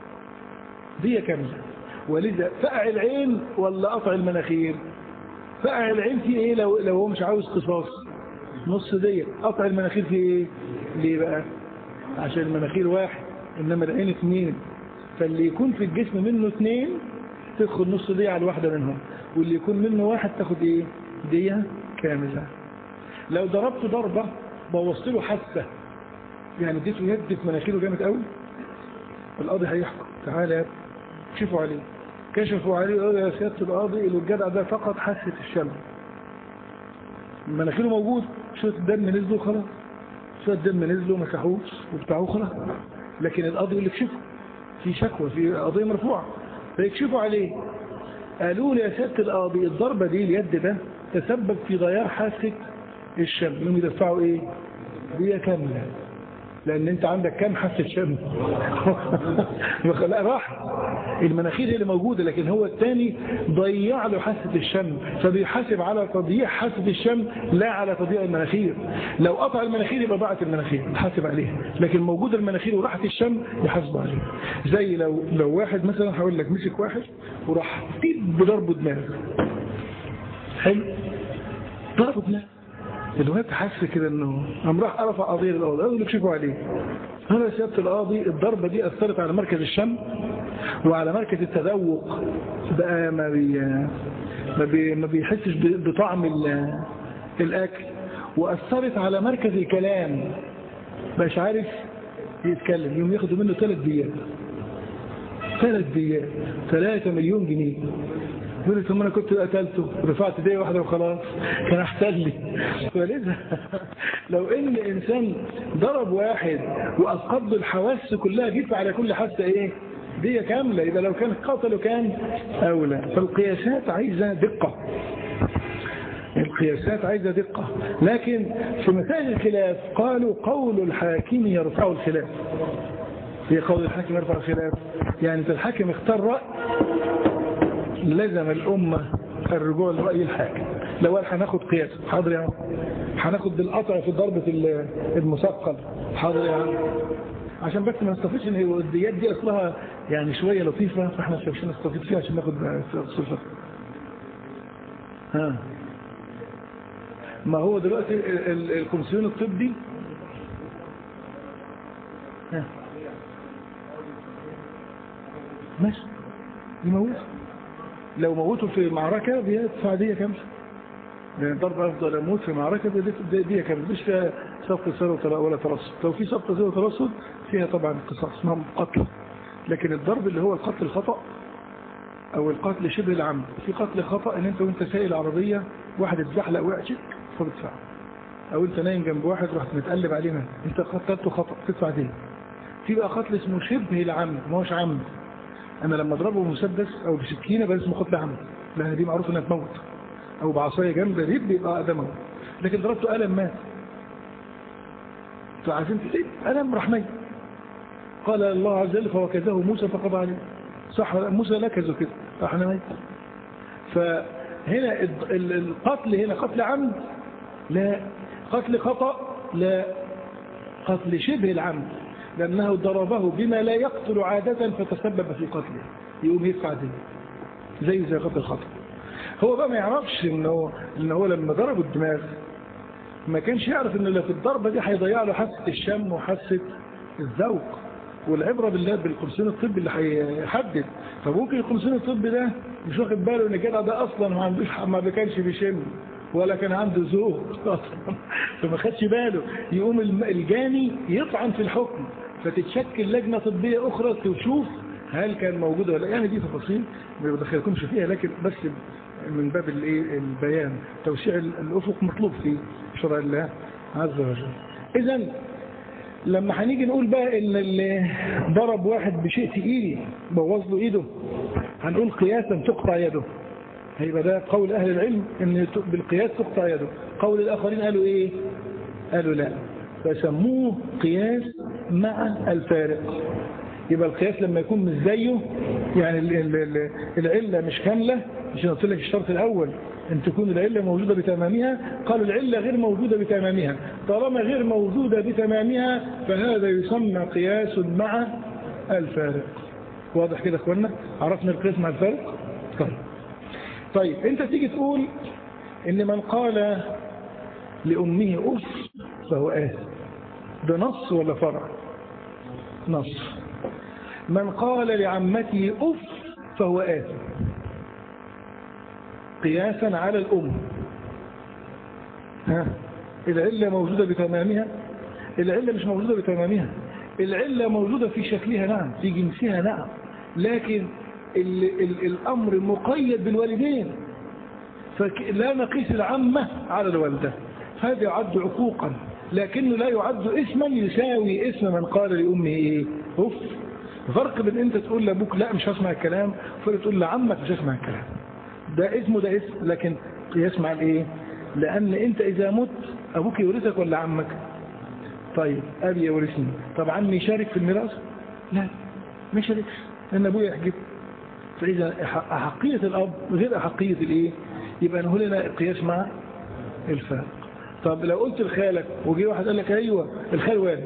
دية كاملة ولذا فقع العين ولا قطع المناخير فقع العين في ايه لو, لو هو مش عاوز قصاص نص دية قطع المناخير في ايه ليه بقى عشان المناخير واحد انما العين اثنين فاللي يكون في الجسم منه اثنين تدخل نص دية على الواحدة منهم واللي يكون منه واحد تاخد ايه دية كاملة لو ضربت ضربة بوظت له حاسة يعني اديته يد في مناخيره جامد قوي القاضي هيحكم تعالى يا شوفوا عليه كشفوا عليه قالوا يا سيادة القاضي اللي الجدع ده فقط حاسة الشم مناخيره موجود شوية الدم نزلوا خلاص شوية الدم نزلوا مسحوش وبتاعوه خلاص لكن القاضي يقول لك شوفوا في شكوى في قضية مرفوعة فيكشفوا عليه قالوا لي يا سيادة القاضي الضربة دي اليد ده تسبب في ضياع حاسة الشم انهم يدفعوا ايه دي كاملة لان انت عندك كام حاسة شم لا راح المناخير هي اللي موجودة لكن هو الثاني ضيع له حاسة الشم فبيحاسب على تضييع حاسة الشم لا على تضييع المناخير لو قطع المناخير يبقى ضاعت المناخير يحاسب عليها لكن موجود المناخير وراحت الشم يحاسب عليها زي لو لو واحد مثلا هقول لك مسك واحد وراح بضربه دماغ حلو ضربه دماغ الواد حس كده انه قام راح رفع قضيه للقاضي قالوا يكشفوا عليه هنا سياده القاضي الضربه دي اثرت على مركز الشم وعلى مركز التذوق بقى ما بي ما, بي ما بيحسش بطعم الاكل واثرت على مركز الكلام مش عارف يتكلم يوم ياخدوا منه ثلاث ديات ثلاث ديات ثلاثة مليون جنيه يقول لي ثم انا كنت قتلته رفعت دي واحدة وخلاص كان احسن لي فلذا لو ان انسان ضرب واحد واسقط له الحواس كلها جيت على كل حاسة ايه دي كاملة يبقى لو كان قتله كان اولى فالقياسات عايزة دقة القياسات عايزة دقة لكن في مسائل الخلاف قالوا قول الحاكم يرفع الخلاف هي قول الحاكم يرفع الخلاف يعني الحاكم اختار رأي لزم الأمة الرجوع لرأي الحاكم لو قال هناخد قياس حاضر يا عم هناخد بالقطع في ضربة المثقل حاضر يا عم عشان بس ما نستفيدش ان الديات دي اصلها يعني شوية لطيفة فاحنا مش نستفيد فيها عشان ناخد صفة ها ما هو دلوقتي الكومسيون الطبي ها ماشي يموت لو موته في معركة بيدفع دية كاملة لأن ضرب أفضل أموت في معركة دية كاملة مش فيها سبق سر ولا ترصد لو في سبق سر وترصد فيها طبعا قصاص اسمها قتل لكن الضرب اللي هو القتل الخطأ أو القتل شبه العمد في قتل خطأ ان انت وانت سايق العربية واحد اتزحلق وقعتك فبتدفع او انت نايم جنب واحد رحت متقلب علينا انت قتلته خطأ تدفع دي في بقى قتل اسمه شبه العمد ما هوش عمد انا لما اضربه بمسدس او بسكينه بس اسمه قتل عمد لان دي معروف انها تموت او بعصايه جامده دي بيبقى ده موت لكن ضربته قلم مات فعايزين تقول قلم راح ميت قال الله عز وجل فوكزه موسى فقضى عليه صح موسى لكزه كده راح ميت فهنا القتل هنا قتل عمد لا قتل خطأ لا قتل شبه العمد لأنه ضربه بما لا يقتل عادة فتسبب في قتله يقوم يدفع دي زي زي قتل الخطأ هو بقى ما يعرفش ان هو, إن هو لما ضربه الدماغ ما كانش يعرف ان اللي في الضربة دي هيضيع له حاسة الشم وحاسة الذوق والعبرة بالله بالقرصين الطبي اللي هيحدد فممكن القرصين الطبي ده مش واخد باله ان الجدع ده اصلا ما عندوش ما كانش بيشم ولا كان عنده ذوق اصلا فما خدش باله يقوم الجاني يطعن في الحكم فتتشكل لجنة طبية اخرى تشوف هل كان موجود ولا يعني دي تفاصيل ما بدخلكمش فيها لكن بس من باب الايه البيان توسيع الافق مطلوب في شرع الله عز وجل اذا لما هنيجي نقول بقى ان اللي ضرب واحد بشيء تقيل بوظ له ايده هنقول قياسا تقطع يده هيبقى ده قول اهل العلم ان بالقياس تقطع يده قول الاخرين قالوا ايه قالوا لا فسموه قياس مع الفارق يبقى القياس لما يكون مش زيه يعني العلة مش كاملة مش قلت لك الشرط الأول أن تكون العلة موجودة بتمامها قالوا العلة غير موجودة بتمامها طالما غير موجودة بتمامها فهذا يسمى قياس مع الفارق واضح كده اخوانا عرفنا القياس مع الفارق طيب طيب انت تيجي تقول ان من قال لأمه أف فهو آثم ده نص ولا فرع نص من قال لعمته أف فهو آثم قياسا على الأم ها العلة موجودة بتمامها العلة مش موجودة بتمامها العلة موجودة في شكلها نعم في جنسها نعم لكن ال ال الأمر مقيد بالوالدين فلا نقيس العمة على الوالدة هذا يعد عقوقا لكنه لا يعد اسما يساوي اسم من قال لأمه ايه أف فرق بين انت تقول لابوك لا مش هسمع الكلام فرق تقول لعمك مش هسمع الكلام ده اسمه ده اسم لكن يسمع الايه لان انت اذا مت ابوك يورثك ولا عمك طيب ابي يورثني طب عمي يشارك في الميراث لا ما يشاركش لان ابويا يحجب فاذا احقيه الاب غير احقيه الايه يبقى نقول هنا القياس مع الفارق طب لو قلت لخالك وجي واحد قال لك ايوه الخال والد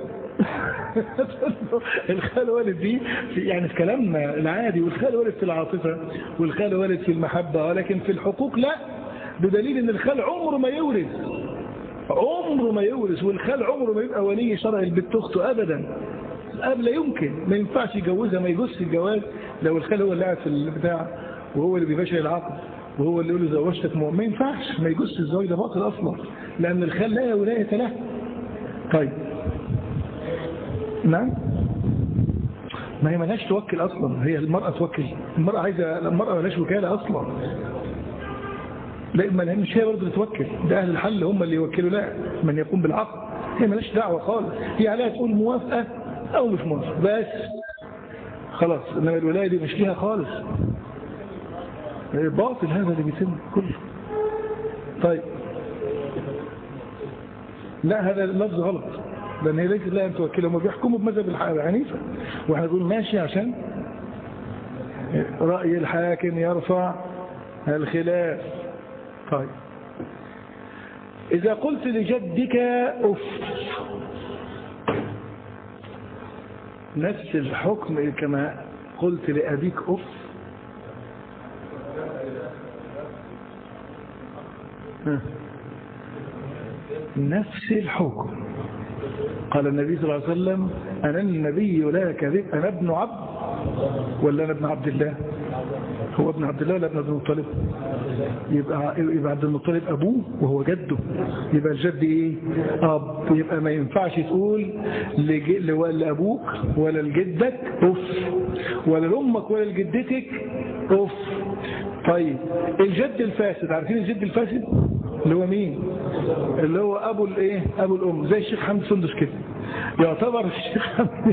الخال والد دي في يعني في كلامنا العادي والخال والد في العاطفة والخال والد في المحبة ولكن في الحقوق لا بدليل ان الخال عمره ما يورث عمره ما يورث والخال عمره ما يبقى ولي شرع البنت اخته ابدا الاب لا يمكن ما ينفعش يجوزها ما يجوزش الجواز لو الخال هو اللي قاعد في البتاع وهو اللي بيباشر العقد وهو اللي يقول له زوجتك ما ينفعش ما يجوزش الزواج ده باطل اصلا لان الخال لا ولايه له طيب نعم ما هي ملهاش توكل اصلا هي المرأة توكل المرأة عايزة المرأة ملهاش وكالة اصلا لا ما مش هي برضه اللي توكل ده اهل الحل هم اللي يوكلوا لا من يقوم بالعقد هي ملهاش دعوة خالص هي عليها تقول موافقة او مش موافقة بس خلاص انما الولاية دي مش ليها خالص باطل هذا اللي بيتم كله طيب لا هذا اللفظ غلط لأن هي ليست لا أن توكلهم وبيحكموا بمذهب الحنيفة واحنا نقول ماشي عشان رأي الحاكم يرفع الخلاف طيب إذا قلت لجدك أف نفس الحكم كما قلت لأبيك أف نفس الحكم قال النبي صلى الله عليه وسلم أنا النبي لا كذب أنا ابن عبد ولا أنا ابن عبد الله هو ابن عبد الله ولا ابن عبد المطلب يبقى, يبقى عبد المطلب أبوه وهو جده يبقى الجد إيه أب يبقى ما ينفعش تقول لأبوك ولا لجدك أف ولا لأمك ولا لجدتك أف طيب الجد الفاسد عارفين الجد الفاسد اللي هو مين اللي هو ابو الايه ابو الام زي الشيخ حمد سندس كده يعتبر الشيخ حمد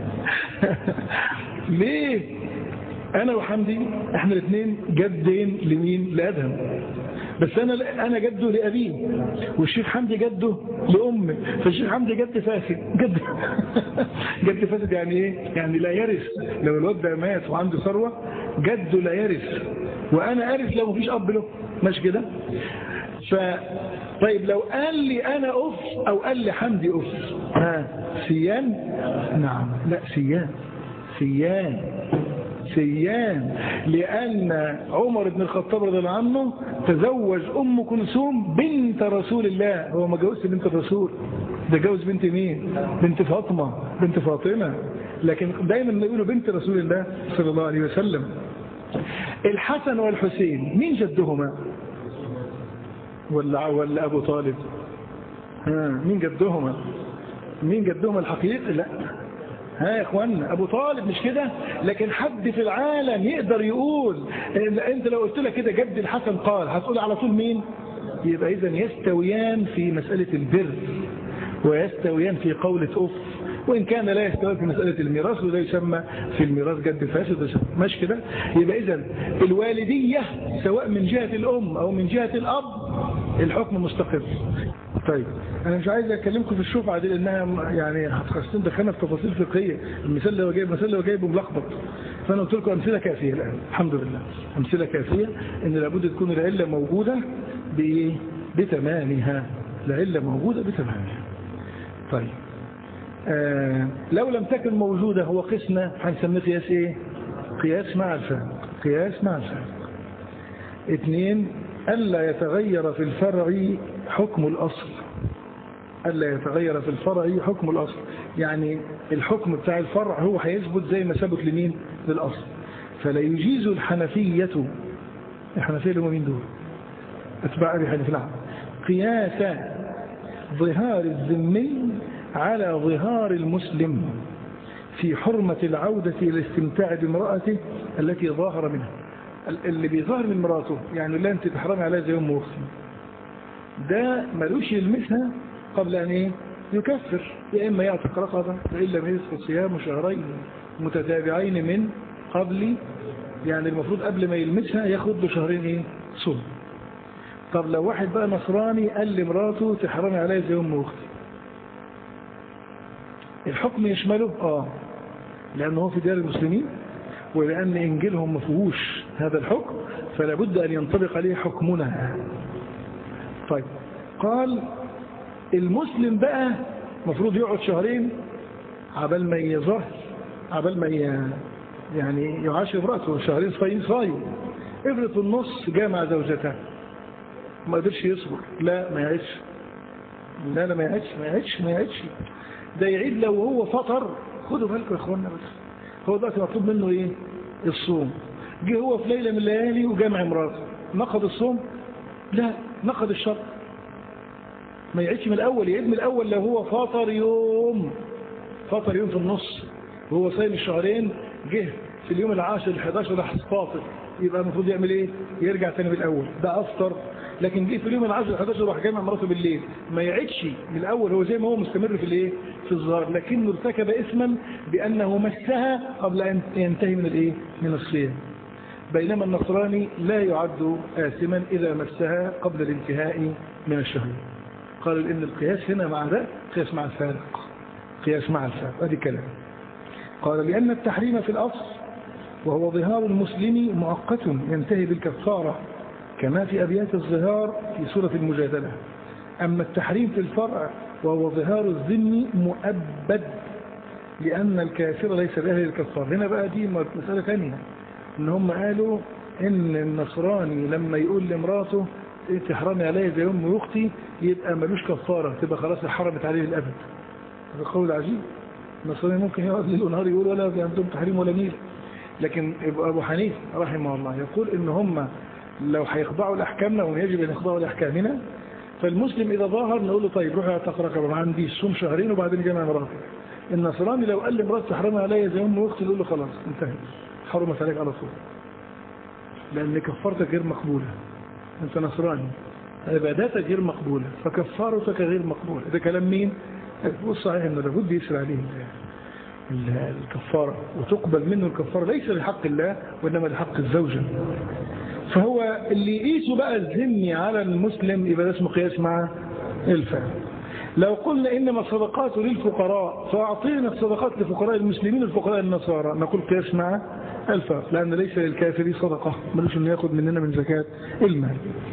ليه انا وحمدي احنا الاثنين جدين لمين لادهم بس انا انا جده لابيه والشيخ حمدي جده لامي فالشيخ حمدي جد فاسد جد جد فاسد يعني ايه يعني لا يرث لو الواد ده مات وعنده ثروه جده لا يرث وانا ارث لو مفيش اب له ماشي كده ف طيب لو قال لي انا اف او قال لي حمدي اف ها سيان نعم لا سيان سيان سيان لأن عمر بن الخطاب رضي الله عنه تزوج أم كلثوم بنت رسول الله هو ما جوزش بنت الرسول ده جوز بنت مين بنت فاطمة بنت فاطمة لكن دايما يقولوا بنت رسول الله صلى الله عليه وسلم الحسن والحسين مين جدهما ولا ولا أبو طالب ها مين جدهما مين جدهما الحقيقي لا ها يا اخوانا ابو طالب مش كده لكن حد في العالم يقدر يقول انت لو قلت لك كده جد الحسن قال هتقول على طول مين يبقى اذا يستويان في مسألة البر ويستويان في قولة اف وإن كان لا يستوي في مسألة الميراث وده يسمى في الميراث جد فاسد مش كده يبقى إذا الوالدية سواء من جهة الأم أو من جهة الأب الحكم مستقر طيب أنا مش عايز أكلمكم في الشفعة دي لأنها يعني هتخصين دخلنا في تفاصيل فقهية المثال اللي هو جايب المثال اللي هو جايبه ملخبط فأنا قلت لكم أمثلة كافية الآن الحمد لله أمثلة كافية إن لابد تكون العلة موجودة بإيه؟ بتمامها العلة موجودة بتمامها طيب آه لو لم تكن موجودة هو قسنا هنسميه قياس ايه قياس مع الفرق قياس مع الفرق اثنين ألا يتغير في الفرع حكم الأصل ألا يتغير في الفرع حكم الأصل يعني الحكم بتاع الفرع هو هيثبت زي ما ثبت لمين للأصل فلا يجيز الحنفية الحنفية اللي هم مين دول أتباع أبي حنيفة نعم قياس ظهار الذمي على ظهار المسلم في حرمة العودة إلى الاستمتاع بامرأته التي ظاهر منها اللي بيظهر من مراته يعني لا انت تحرمي عليها زي ام اختي ده ملوش يلمسها قبل ان ايه يكفر يا اما يعتق رقبه وان لم يسقط صيام شهرين متتابعين من قبل يعني المفروض قبل ما يلمسها ياخد له شهرين ايه صوم طب لو واحد بقى نصراني قال لمراته تحرمي عليها زي ام اختي الحكم يشمله اه لانه هو في ديار المسلمين ولأن إنجيلهم ما فيهوش هذا الحكم فلا بد أن ينطبق عليه حكمنا طيب قال المسلم بقى مفروض يقعد شهرين عبال ما يظهر عبال ما يعني يعاشر امرأته شهرين صايم صايم افرض في النص جامع زوجته ما قدرش يصبر لا ما يعيش لا لا ما يعيش ما يعيش ما يعيش ده يعيد لو هو فطر خدوا بالكم يا اخوانا بس هو دلوقتي مطلوب منه ايه الصوم جه هو في ليلة من الليالي وجامع مراته نقض الصوم لا نقض الشرط ما يعيدش من الأول يعيد من الأول لو هو فاطر يوم فاطر يوم في النص وهو صايم الشهرين جه في اليوم العاشر ال11 راح فاطر يبقى المفروض يعمل ايه يرجع تاني من الأول ده أفطر لكن جه في اليوم العاشر ال11 راح جامع مراته بالليل ما يعيدش من الأول هو زي ما هو مستمر في الايه في الظهر لكنه ارتكب اسما بأنه مسها قبل أن ينتهي من الايه من الصيام بينما النصراني لا يعد آثما إذا مسها قبل الانتهاء من الشهر قالوا إن القياس هنا مع ذا قياس مع الفارق قياس مع الفارق هذه كلام قال لأن التحريم في الأصل وهو ظهار المسلم مؤقت ينتهي بالكفارة كما في أبيات الظهار في سورة المجادلة أما التحريم في الفرع وهو ظهار الذم مؤبد لأن الكافر ليس بأهل الكفار هنا بقى دي مسألة ثانية إن هم قالوا إن النصراني لما يقول لمراته إيه تحرمي عليا زي أم أختي يبقى ملوش كفارة تبقى خلاص حرمت عليه الأبد هذا قول عجيب النصراني ممكن يقعد ليل ونهار يقول ولا في عندهم تحريم ولا نيل لكن أبو حنيفة رحمه الله يقول إن هم لو هيخضعوا لأحكامنا ويجب أن يخضعوا لأحكامنا فالمسلم إذا ظاهر نقول له طيب روح اعتق رقبة ما عنديش صوم شهرين وبعدين جمع مراتب النصراني لو قال لمراته تحرمها عليا زي أم أختي يقول له خلاص انتهت حرمت عليك على طول لأن كفارتك غير مقبولة أنت نصراني عباداتك غير مقبولة فكفارتك غير مقبولة ده كلام مين؟ بص صحيح أنه لابد يسر عليه الكفارة وتقبل منه الكفارة ليس لحق الله وإنما لحق الزوجة فهو اللي يقيسه بقى الذمي على المسلم يبقى ده اسمه قياس مع الفعل لو قلنا إنما الصدقات للفقراء فأعطينا الصدقات لفقراء المسلمين الفقراء النصارى نقول قياس مع الفرق لأن ليس للكافر صدقة ملوش أنه يأخذ مننا من زكاة المال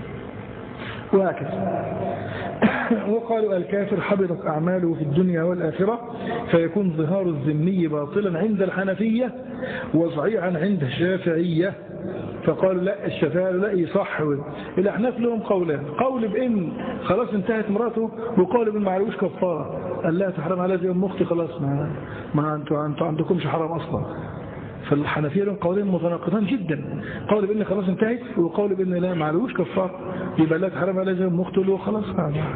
وهكذا وقالوا الكافر حبطت أعماله في الدنيا والآخرة فيكون ظهار الذمي باطلا عند الحنفية وصحيحا عند الشافعية فقالوا لا الشافعية لا يصح الأحناف لهم قولان قول بإن خلاص انتهت مراته وقول بإن ما عليهوش كفارة قال لا تحرم على زي أم أختي خلاص ما, ما أنتوا أنتوا عندكمش حرام أصلا فالحنفية لهم قولين متناقضان جدا قول بأن خلاص انتهت وقول بأن لا ما عليهوش كفارة يبقى لا تحرم على زي أم أختي له خلاص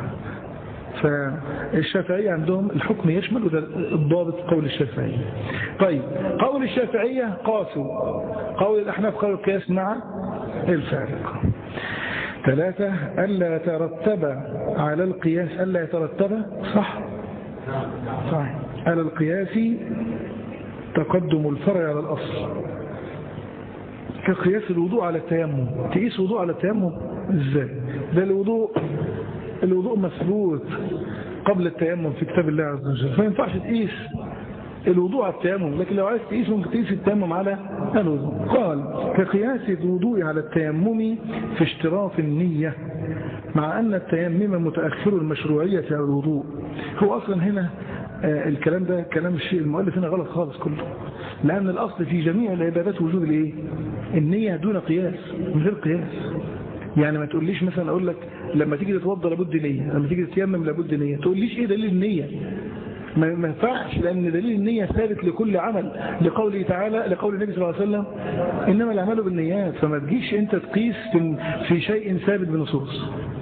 فالشافعية عندهم الحكم يشمل وده الضابط قول الشافعية طيب قول الشافعية قاسوا قول الأحناف قالوا القياس مع الفارق ثلاثة ألا يترتب على القياس ألا يترتب صح صح على القياس تقدم الفرع على الأصل كقياس الوضوء على التيمم تقيس وضوء على التيمم ازاي ده الوضوء الوضوء مثبوت قبل التيمم في كتاب الله عز وجل فما ينفعش تقيس الوضوء على التيمم لكن لو عايز تقيس ممكن تقيس التيمم على الوضوء قال كقياس الوضوء على التيمم في اشتراط النية مع أن التيمم متأخر المشروعية على الوضوء هو أصلا هنا آه الكلام ده كلام الشيء المؤلف هنا غلط خالص كله لأن الأصل في جميع العبادات وجود الايه النية دون قياس من غير قياس يعني ما تقوليش مثلا أقول لك لما تيجي تتوضى لابد نية لما تيجي تتيمم لابد نية تقوليش ايه دليل النية ما ينفعش لأن دليل النية ثابت لكل عمل لقوله تعالى لقول النبي صلى الله عليه وسلم إنما الأعمال بالنيات فما تجيش أنت تقيس في شيء ثابت بنصوص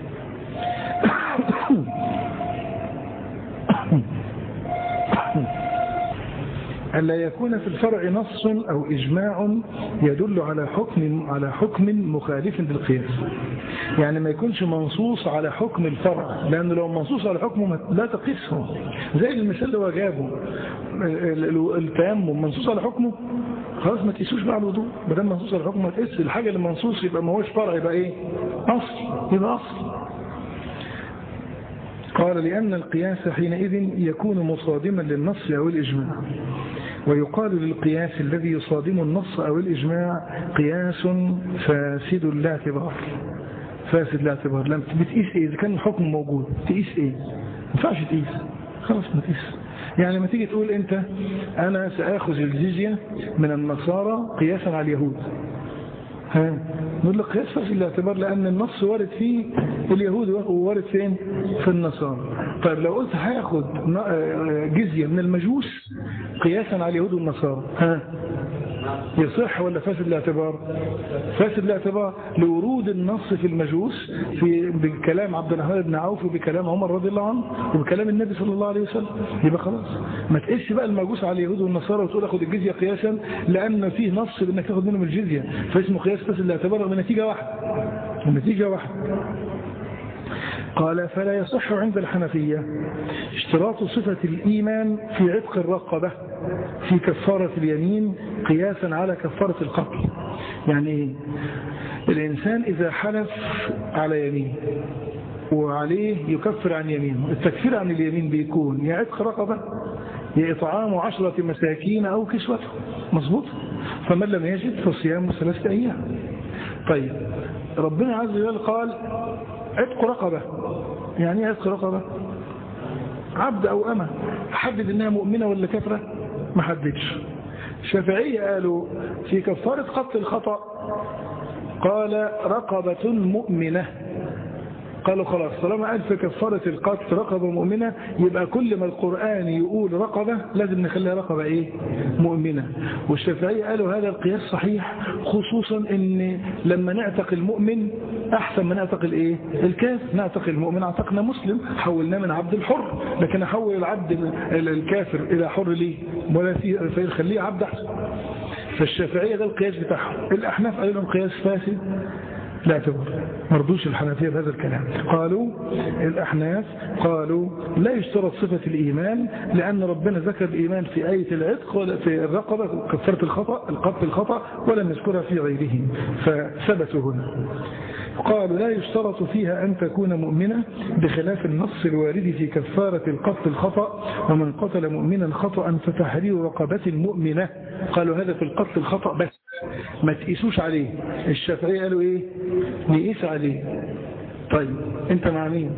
ألا يكون في الفرع نص أو إجماع يدل على حكم على حكم مخالف للقياس يعني ما يكونش منصوص على حكم الفرع لأنه لو منصوص على حكمه لا تقيسه زي المثال اللي هو جابه التيمم منصوص على حكمه خلاص ما تقيسوش بقى الوضوء ما دام منصوص على حكمه ما تقيس الحاجة اللي منصوص يبقى ما هوش فرع يبقى ايه أصل يبقى أصل قال لأن القياس حينئذ يكون مصادما للنص أو الإجماع ويقال للقياس الذي يصادم النص أو الإجماع قياس فاسد لا اعتبار فاسد لا اعتبار لما بتقيس ايه إذا كان الحكم موجود تقيس ايه ما ينفعش تقيس خلاص ما تقيس يعني لما تيجي تقول انت انا ساخذ الجزية من النصارى قياسا على اليهود ها نقول لك قياس فاسد الاعتبار لان النص وارد فيه اليهود ووارد فين في النصارى طيب لو قلت هاخد جزية من المجوس قياسا على اليهود والنصارى ها يصح ولا فاسد الاعتبار فاسد الاعتبار لورود النص في المجوس في بكلام عبد الرحمن بن عوف وبكلام عمر رضي الله عنه وبكلام النبي صلى الله عليه وسلم يبقى خلاص ما تقيسش بقى المجوس على اليهود والنصارى وتقول اخد الجزيه قياسا لان فيه نص بانك تاخد منهم الجزيه فاسمه قياس فاسد الاعتبار رغم نتيجه واحده النتيجه واحده قال فلا يصح عند الحنفية اشتراط صفة الإيمان في عتق الرقبة في كفارة اليمين قياسا على كفارة القتل يعني ايه الإنسان إذا حلف على يمين وعليه يكفر عن يمينه التكفير عن اليمين بيكون يا عتق رقبة يا إطعام عشرة مساكين أو كسوته مظبوط فمن لم يجد فصيام ثلاثة أيام طيب ربنا عز وجل قال عتق رقبة يعني ايه عتق رقبة عبد أو أمة حدد إنها مؤمنة ولا كفرة ما حددش الشافعية قالوا في كفارة قتل الخطأ قال رقبة مؤمنة قالوا خلاص طالما قال في كفارة القتل رقبة مؤمنة يبقى كل ما القرآن يقول رقبة لازم نخليها رقبة ايه مؤمنة والشافعية قالوا هذا القياس صحيح خصوصا ان لما نعتق المؤمن احسن من نعتق الايه الكافر نعتق المؤمن اعتقنا مسلم حولناه من عبد الحر لكن احول العبد الكافر الى حر ليه ولا فيخليه عبد احسن فالشافعية ده القياس بتاعهم الأحناف قالوا لهم قياس فاسد لا اعتبر مرضوش الحنفية بهذا الكلام قالوا الأحناف قالوا لا يشترط صفة الإيمان لأن ربنا ذكر الإيمان في آية العتق في الرقبة كفرة الخطأ القتل الخطأ ولم يذكرها في غيره فثبتوا هنا قالوا لا يشترط فيها أن تكون مؤمنة بخلاف النص الوارد في كفارة القتل الخطأ ومن قتل مؤمنا خطأ فتحرير رقبة مؤمنة قالوا هذا في القتل الخطأ بس ما تقيسوش عليه الشافعية قالوا ايه نقيس عليه طيب انت مع مين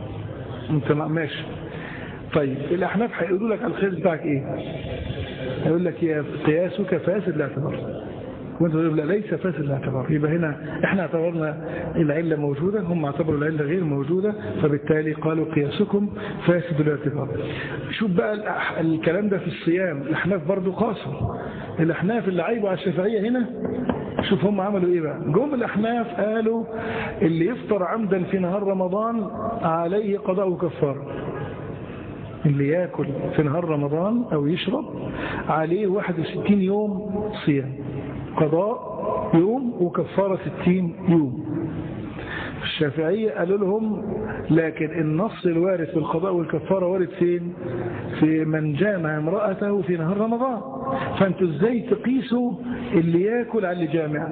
انت مع ماشي طيب الاحناف هيقولوا لك على الخير بتاعك ايه هيقول لك يا قياسك فاسد الاعتبار وانت تقول لا ليس فاسد الاعتبار يبقى هنا احنا اعتبرنا العلة موجودة هم اعتبروا العلة غير موجودة فبالتالي قالوا قياسكم فاسد الاعتبار شوف بقى الكلام ده في الصيام الاحناف برضو قاسوا الاحناف اللي عيبوا على الشافعية هنا شوف هم عملوا ايه بقى جم الاحناف قالوا اللي يفطر عمدا في نهار رمضان عليه قضاء كفاره اللي ياكل في نهار رمضان او يشرب عليه 61 يوم صيام قضاء يوم وكفارة 60 يوم الشافعية قالوا لهم لكن النص الوارد في القضاء والكفارة وارد فين في من جامع امرأته في نهار رمضان فانتوا ازاي تقيسوا اللي ياكل على اللي جامع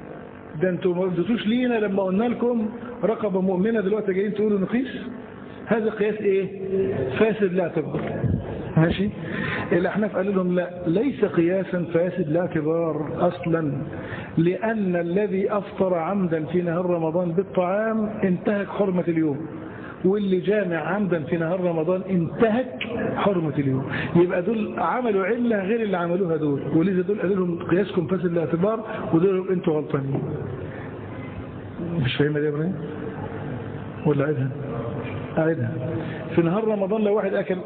ده انتوا ما ردتوش لينا لما قلنا لكم رقبة مؤمنة دلوقتي جايين تقولوا نقيس هذا قياس ايه فاسد لا تقبل ماشي الأحناف قالوا لهم لا ليس قياسا فاسد لا كبار أصلا لأن الذي أفطر عمدا في نهار رمضان بالطعام انتهك حرمة اليوم واللي جامع عمدا في نهار رمضان انتهك حرمة اليوم يبقى دول عملوا علة غير اللي عملوها دول ولذا دول قالوا لهم قياسكم فاسد الاعتبار ودول انتوا غلطانين مش فاهمة دي يا ابراهيم ولا عيدها أعيدها في نهار رمضان لو واحد أكل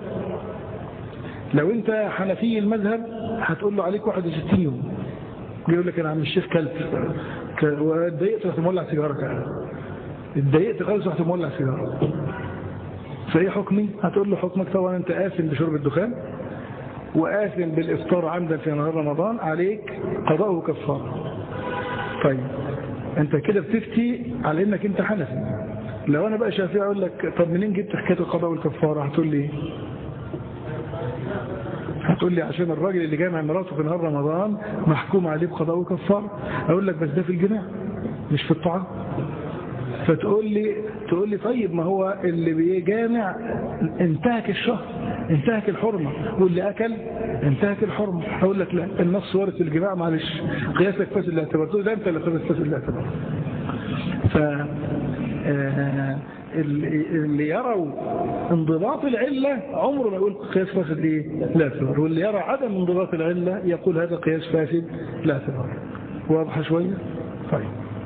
لو أنت حنفي المذهب هتقول له عليك 61 يوم يقول لك أنا عم الشيخ كلت واتضايقت رحت مولع سيجارة كده اتضايقت خالص رحت مولع سيجارة فايه حكمي هتقول له حكمك طبعا انت آثم بشرب الدخان وآثم بالإفطار عمدا في نهار رمضان عليك قضاء وكفارة طيب انت كده بتفتي على انك انت حنفي لو انا بقى شافعي اقول لك طب منين جبت حكايه القضاء والكفاره هتقول لي هتقول لي عشان الراجل اللي جامع مراته في نهار رمضان محكوم عليه بقضاء وكفاره اقول لك بس ده في الجماع مش في الطعام فتقول لي تقول لي طيب ما هو اللي بيجامع انتهك الشهر انتهك الحرمة واللي أكل انتهك الحرمة أقول لك لا النص وارد في الجماع معلش قياسك فاسد الاعتبار تقول ده أنت اللي فاسد الاعتبار ف اللي يروا انضباط العلة عمره ما يقول قياس فاسد ليه لا اعتبار واللي يرى عدم انضباط العلة يقول هذا قياس فاسد لا اعتبار واضحة شوية طيب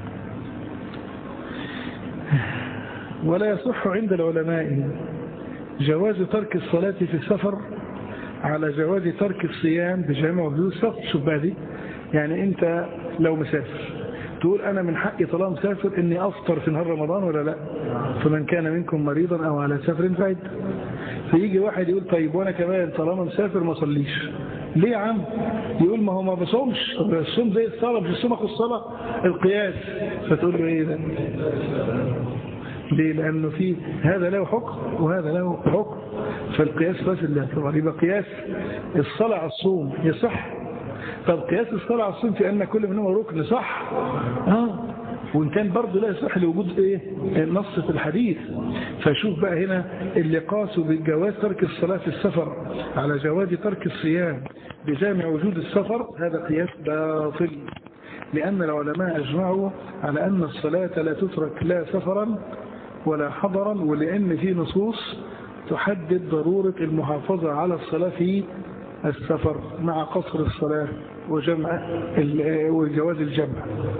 ولا يصح عند العلماء جواز ترك الصلاة في السفر على جواز ترك الصيام بجامع وجود السفر شوف بقى دي يعني انت لو مسافر تقول انا من حقي طالما مسافر اني افطر في نهار رمضان ولا لا فمن كان منكم مريضا او على سفر فعد فيجي واحد يقول طيب وانا كمان طالما مسافر ما صليش ليه يا عم يقول ما هو ما بصومش الصوم زي الصلاه مش الصوم اخو الصلاه القياس فتقول له ايه ده ليه لأنه في هذا له حكم وهذا له حكم فالقياس فاسد الاعتبار يبقى قياس الصلاة على الصوم يصح طب قياس الصلاة على الصوم في أن كل منهما ركن صح آه وإن كان برضه لا يصح لوجود إيه نص في الحديث فشوف بقى هنا اللي قاسوا بجواز ترك الصلاة في السفر على جواز ترك الصيام بجامع وجود السفر هذا قياس باطل لأن العلماء أجمعوا على أن الصلاة لا تترك لا سفرا ولا حضرا ولأن في نصوص تحدد ضرورة المحافظة على الصلاة في السفر مع قصر الصلاة وجمع وجواز الجمع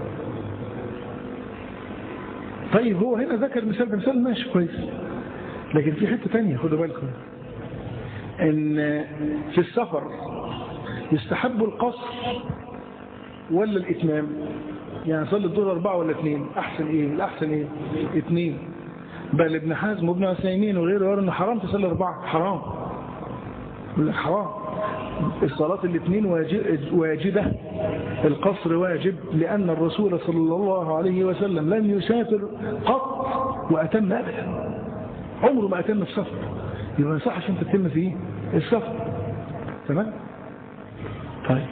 طيب هو هنا ذكر مثال مثال ماشي كويس لكن في حتة تانية خدوا بالكم ان في السفر يستحب القصر ولا الاتمام يعني صلي الظهر أربعة ولا اثنين أحسن إيه الأحسن إيه اثنين بل ابن حزم وابن عثيمين وغيره يقول إن حرام تصلي أربعة حرام حرام الصلاة الاثنين واجبة القصر واجب لأن الرسول صلى الله عليه وسلم لم يسافر قط وأتم أبدا عمره ما أتم في سفر يبقى ما يصحش أنت تتم في السفر تمام طيب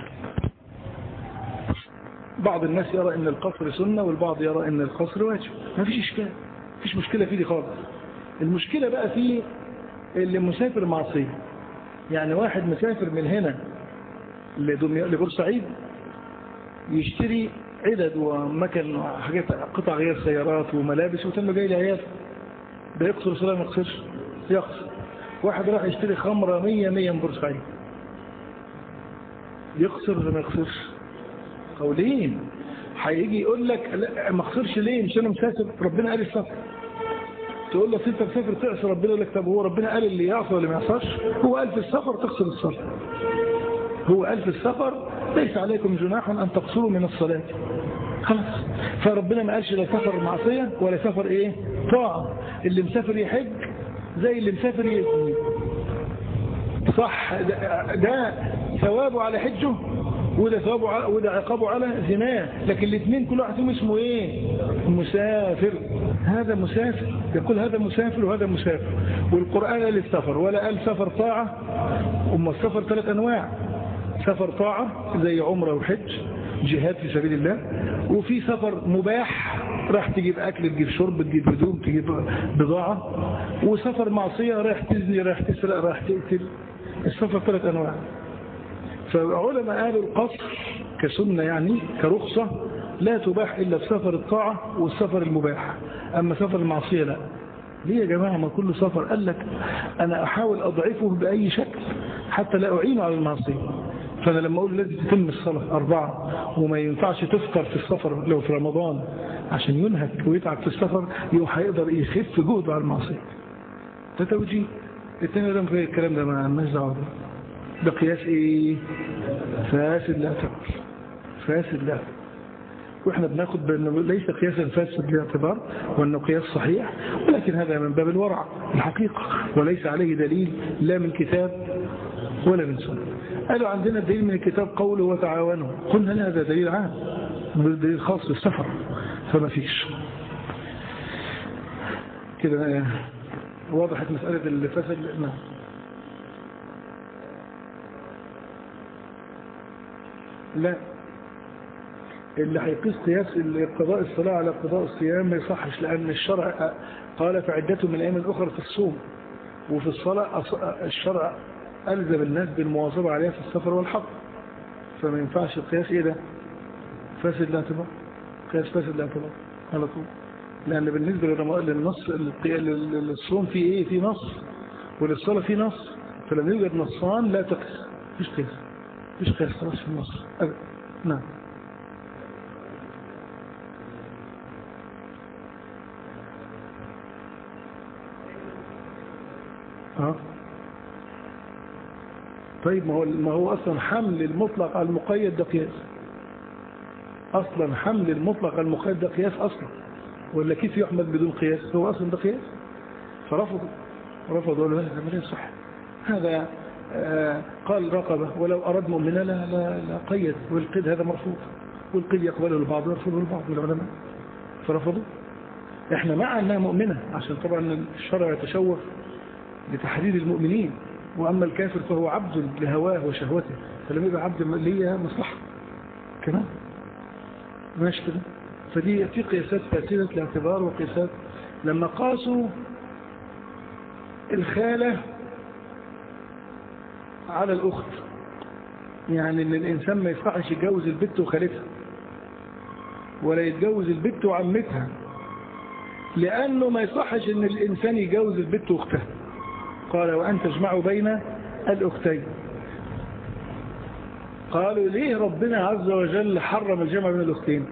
بعض الناس يرى ان القصر سنة والبعض يرى ان القصر واجب ما فيش اشكال فيش مشكلة فيه دي خالص المشكلة بقى في اللي مسافر معصية يعني واحد مسافر من هنا لبورسعيد يشتري عدد ومكن وحاجات قطع غير سيارات وملابس وتم جاي لعياده ده يقصر صلاة ما يقصرش يقصر واحد راح يشتري خمرة مية مية من بورسعيد يقصر ولا ما يقصرش قولين هيجي يقول لك لا ما اخسرش ليه مش انا مسافر ربنا قال السفر تقول له انت مسافر تعصي ربنا يقول لك طب هو ربنا قال اللي يعصي ولا ما يعصاش هو قال في السفر تقصر الصلاه هو قال في السفر ليس عليكم جناح ان تقصروا من الصلاه خلاص فربنا ما قالش لا سفر معصيه ولا سفر ايه طاعه اللي مسافر يحج زي اللي مسافر يزني صح ده, ده ثوابه على حجه وده ثوابه على وده عقابه على زناه لكن الاثنين كل واحد فيهم اسمه ايه مسافر هذا مسافر يقول هذا مسافر وهذا مسافر والقرآن قال السفر ولا قال سفر طاعة أما السفر ثلاث أنواع سفر طاعة زي عمرة وحج جهاد في سبيل الله وفي سفر مباح راح تجيب أكل تجيب شرب تجيب هدوم تجيب بضاعة وسفر معصية راح تزني راح تسرق راح تقتل السفر ثلاث أنواع فعلماء قالوا القصر كسنة يعني كرخصة لا تباح إلا في سفر الطاعة والسفر المباح أما سفر المعصية لا ليه يا جماعة ما كل سفر قال لك أنا أحاول أضعفه بأي شكل حتى لا أعينه على المعصية فأنا لما أقول لازم تتم الصلاة أربعة وما ينفعش تفطر في السفر لو في رمضان عشان ينهك ويتعب في السفر يوم هيقدر يخف جهده على المعصية ده توجيه التاني ده في الكلام ده ما لناش دعوه ده قياس ايه فاسد لا اعتبار فاسد لا واحنا بناخد بانه ليس قياسا فاسد لاعتبار وانه قياس صحيح ولكن هذا من باب الورع الحقيقة وليس عليه دليل لا من كتاب ولا من سنة قالوا عندنا دليل من الكتاب قوله وتعاونوا قلنا لا هذا دليل عام دليل خاص بالسفر فما فيش كده وضحت مسألة الفسد نعم لا اللي هيقيس قياس قضاء الصلاة على قضاء الصيام ما يصحش لأن الشرع قال فعدته من الأيام الأخرى في الصوم وفي الصلاة الشرع ألزم الناس بالمواظبة عليها في السفر والحضر فما ينفعش القياس إيه ده فاسد الاعتبار قياس فاسد الاعتبار على طول لأن بالنسبة للنص للصوم في إيه في نص وللصلاة في نص فلما يوجد نصان لا تقيس مفيش قياس مفيش قياس خلاص في النص أبدا نعم اه طيب ما هو ما هو اصلا حمل المطلق على المقيد ده قياس اصلا حمل المطلق على المقيد ده قياس اصلا ولا كيف يحمل بدون قياس هو اصلا ده قياس فرفضوا رفضوا له هذا من صح هذا آه قال رقبة ولو أراد مؤمنا لا, لا, لا قيد والقيد هذا مرفوض والقيد يقبله البعض ويرفضه البعض من العلماء فرفضوا احنا مع انها مؤمنة عشان طبعا الشرع يتشوف لتحديد المؤمنين وأما الكافر فهو عبد لهواه وشهوته فلما يبقى عبد ليه مصلحة كمان ماشي كده فدي في قياسات فاسدة الاعتبار وقياسات لما قاسوا الخالة على الأخت يعني ان الإنسان ما يصحش يتجوز البت وخالتها ولا يتجوز البت وعمتها لأنه ما يصحش ان الإنسان يجوز البت واختها قال وأن تجمعوا بين الأختين قالوا ليه ربنا عز وجل حرم الجمع بين الأختين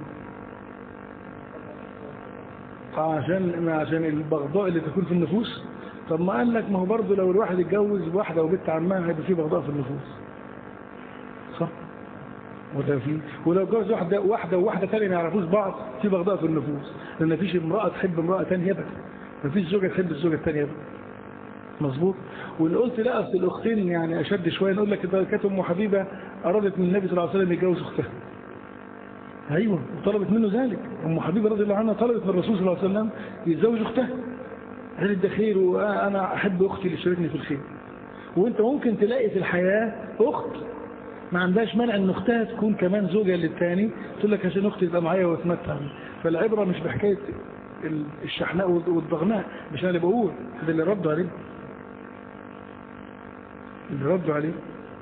عشان عشان البغضاء اللي تكون في النفوس طب ما قال لك ما هو برضه لو الواحد اتجوز واحدة وبنت عمها هيبقى فيه بغضاء في النفوس صح وده في ولو اتجوز واحدة واحدة وواحدة ثانيه ما يعرفوش بعض في بغضاء في النفوس لان مفيش امرأة تحب امرأة ثانيه ابدا مفيش زوجة تحب الزوجة الثانيه ابدا مظبوط واللي قلت لا اصل الاختين يعني اشد شويه نقول لك ده كانت ام حبيبه ارادت من النبي صلى الله عليه وسلم يتجوز اختها ايوه وطلبت منه ذلك ام حبيبه رضي الله عنها طلبت من الرسول صلى الله عليه وسلم يتزوج اختها قالت ده خير وانا احب اختي اللي شاركني في الخير وانت ممكن تلاقي في الحياه اخت ما عندهاش مانع ان اختها تكون كمان زوجة للتاني تقول لك عشان اختي تبقى معايا واتمتع فالعبرة مش بحكاية الشحناء والضغناء مش انا اللي بقول ده اللي ردوا عليه اللي ردوا عليه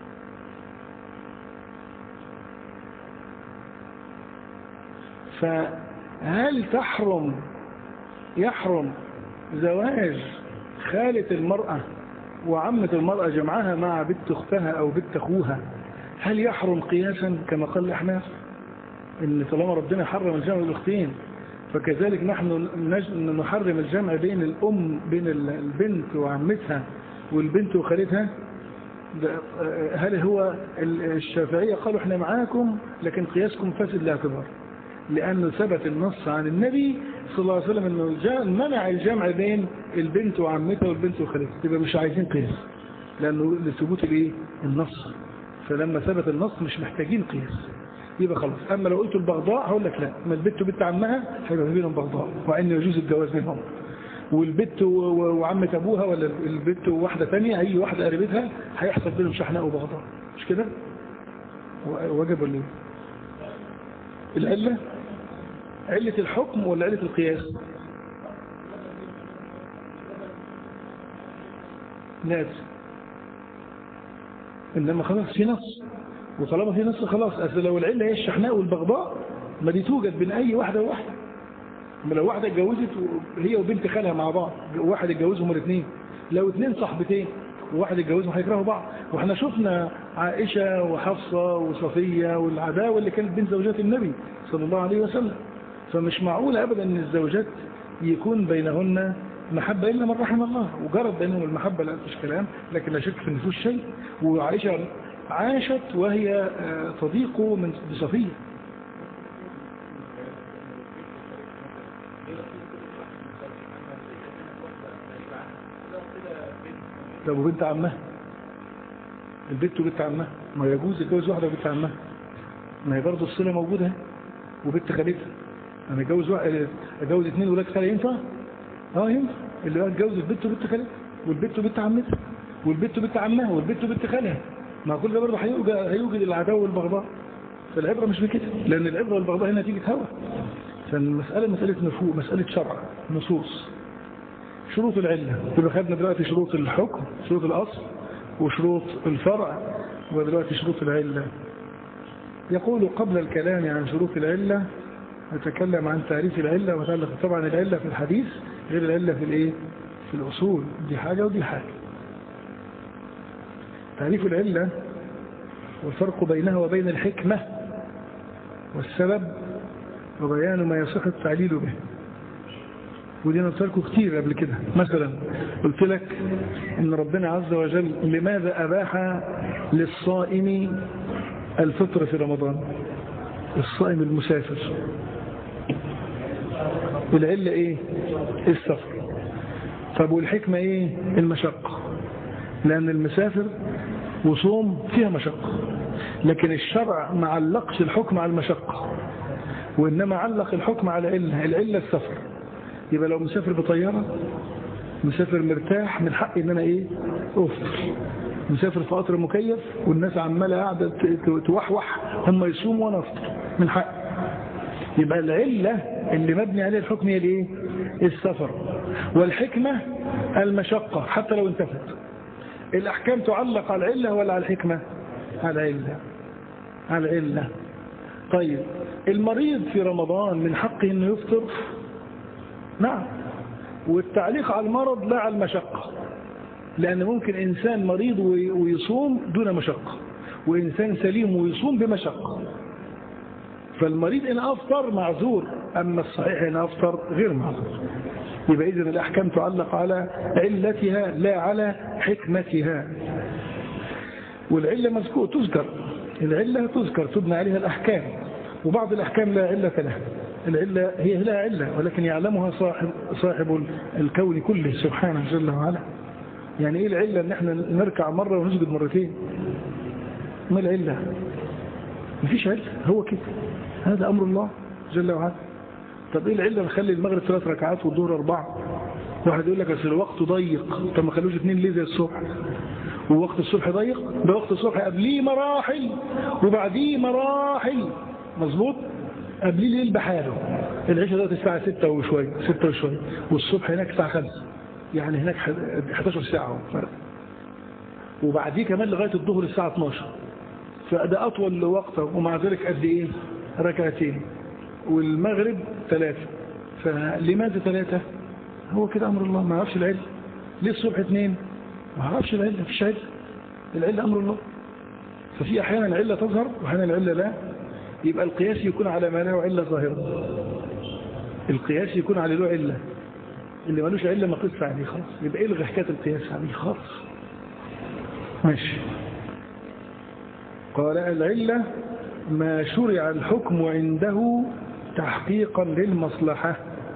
فهل تحرم يحرم زواج خالة المرأة وعمة المرأة جمعها مع بنت اختها او بنت اخوها هل يحرم قياسا كما قال الأحناف ان طالما ربنا حرم الجمع الاختين فكذلك نحن نحرم الجمع بين الأم بين البنت وعمتها والبنت وخالتها هل هو الشافعية قالوا احنا معاكم لكن قياسكم فاسد لاعتبار لأنه ثبت النص عن النبي صلى الله عليه وسلم أنه منع الجمع بين البنت وعمتها والبنت وخالتها يبقى مش عايزين قياس لأنه لثبوت الايه النص فلما ثبت النص مش محتاجين قياس يبقى خلاص أما لو قلت البغضاء هقول لك لا ما البت وبنت عمها هيبقى بينهم بغضاء وأن يجوز الجواز منهم والبت وعمة أبوها ولا البت وواحدة ثانيه أي واحدة قريبتها هيحصل بينهم شحناء وبغضاء مش كده وجب ولا ايه العلة علة الحكم ولا علة القياس ناس إنما خلاص في نص وطالما في نص خلاص أصل لو العلة هي الشحناء والبغضاء ما دي توجد بين أي واحدة وواحدة ما لو واحدة اتجوزت هي وبنت خالها مع بعض واحد اتجوزهم الاثنين لو اثنين صاحبتين وواحد اتجوزهم هيكرهوا بعض واحنا شفنا عائشة وحفصة وصفية والعداوة اللي كانت بين زوجات النبي صلى الله عليه وسلم فمش معقول أبدا أن الزوجات يكون بينهن محبة إلا من رحم الله وجرت بينهم المحبة لا مفيش كلام لكن لا شك في النفوس شيء وعائشة عاشت وهي صديق من بصفية طب وبنت عمها البنت وبنت عمها ما يجوز يتجوز واحدة وبنت عمها ما هي برضه الصلة موجودة وبنت خالتها انا اتجوز واحد اتجوز اثنين ولاد خالة ينفع اه ينفع اللي هو اتجوز البنت وبنت خالتها والبنت وبنت عمتها والبنت وبنت عمها والبنت وبنت خالها ما كل ده برضه هيوجد هيوجد العداوه والبغضاء فالعبره مش بكده لان العبره والبغضاء هنا نتيجه هوى فالمساله مساله نفوق مساله شرع نصوص شروط العله يبقى خدنا دلوقتي شروط الحكم شروط الاصل وشروط الفرع ودلوقتي شروط العله يقول قبل الكلام عن شروط العله نتكلم عن تعريف العله وتعلق طبعا العله في الحديث غير العله في الايه في الاصول دي حاجه ودي حاجه تعريف العلة والفرق بينها وبين الحكمة والسبب وبيان ما يصح التعليل به ودي انا لكم كتير قبل كده مثلا قلت لك ان ربنا عز وجل لماذا اباح للصائم الفطر في رمضان الصائم المسافر العلة ايه السفر طب والحكمة ايه المشقة لان المسافر وصوم فيها مشقة لكن الشرع ما علقش الحكم على المشقة وإنما علق الحكم على العلة العلة السفر يبقى لو مسافر بطيارة مسافر مرتاح من حقي ان انا ايه افطر مسافر في قطر مكيف والناس عماله قاعده توحوح هم يصوموا وانا افطر من حقي يبقى العلة اللي مبني عليها الحكم هي الايه السفر والحكمة المشقة حتى لو انتفت الأحكام تعلق على العلة ولا على الحكمة على العلة على العلة طيب المريض في رمضان من حقه انه يفطر نعم والتعليق على المرض لا على المشقة لأن ممكن إنسان مريض ويصوم دون مشقة وإنسان سليم ويصوم بمشقة فالمريض إن أفطر معذور أما الصحيح إن أفطر غير معذور يبقى إذن الأحكام تعلق على علتها لا على حكمتها والعلة مذكور تذكر العلة تذكر تبنى عليها الأحكام وبعض الأحكام لا علة لها العلة هي لها علة ولكن يعلمها صاحب, صاحب الكون كله سبحانه جل وعلا يعني ايه العلة ان احنا نركع مرة ونسجد مرتين ما العلة مفيش علة هو كده هذا امر الله جل وعلا طب ايه العلة نخلي المغرب ثلاث ركعات والظهر اربعة واحد يقول لك اصل الوقت ضيق طب ما خلوش اثنين ليه زي الصبح ووقت الصبح ضيق ده وقت الصبح قبليه مراحل وبعديه مراحل مظبوط قبليه ليل بحاله العشاء دلوقتي الساعة 6 وشوية 6 وشوية والصبح هناك الساعة 5 يعني هناك 11 ساعة فرق وبعديه كمان لغاية الظهر الساعة 12 فده أطول وقت ومع ذلك قد إيه ركعتين والمغرب ثلاثة فلماذا ثلاثة هو كده أمر الله ما عرفش العلم ليه الصبح اثنين ما عرفش العلم مفيش علم العلم أمر الله ففي أحيانا العلة تظهر وأحيانا العلة لا يبقى القياس يكون على ما له علة ظاهرة القياس يكون على له علة اللي ملوش علة ما قصة عليه خالص يبقى إلغى حكاية القياس عليه خالص ماشي قال العلة ما شرع الحكم عنده تحقيقا للمصلحة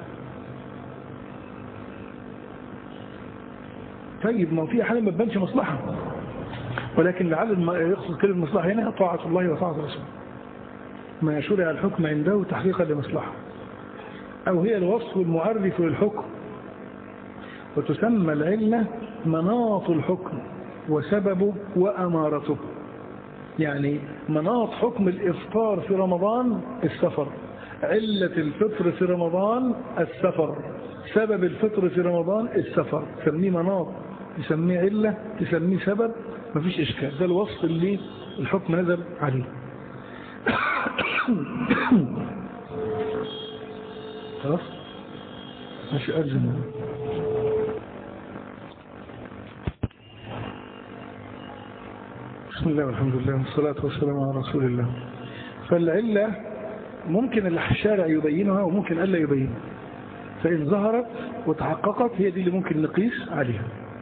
طيب ما في حاله ما تبانش مصلحة ولكن لعل يقصد كلمة مصلحة هنا طاعة الله وطاعة رسوله ما شرع الحكم عنده تحقيقا لمصلحة أو هي الوصف المعرف للحكم وتسمى العلة مناط الحكم وسببه وأمارته يعني مناط حكم الإفطار في رمضان السفر علة الفطر في رمضان السفر سبب الفطر في رمضان السفر تسميه مناط تسميه علة تسميه سبب مفيش إشكال ده الوصف اللي الحكم نزل عليه خلاص ماشي أرجم بسم الله والحمد لله والصلاة والسلام على رسول الله فالعلة ممكن الشارع يبينها وممكن ألا يبينها فإن ظهرت وتحققت هي دي اللي ممكن نقيس عليها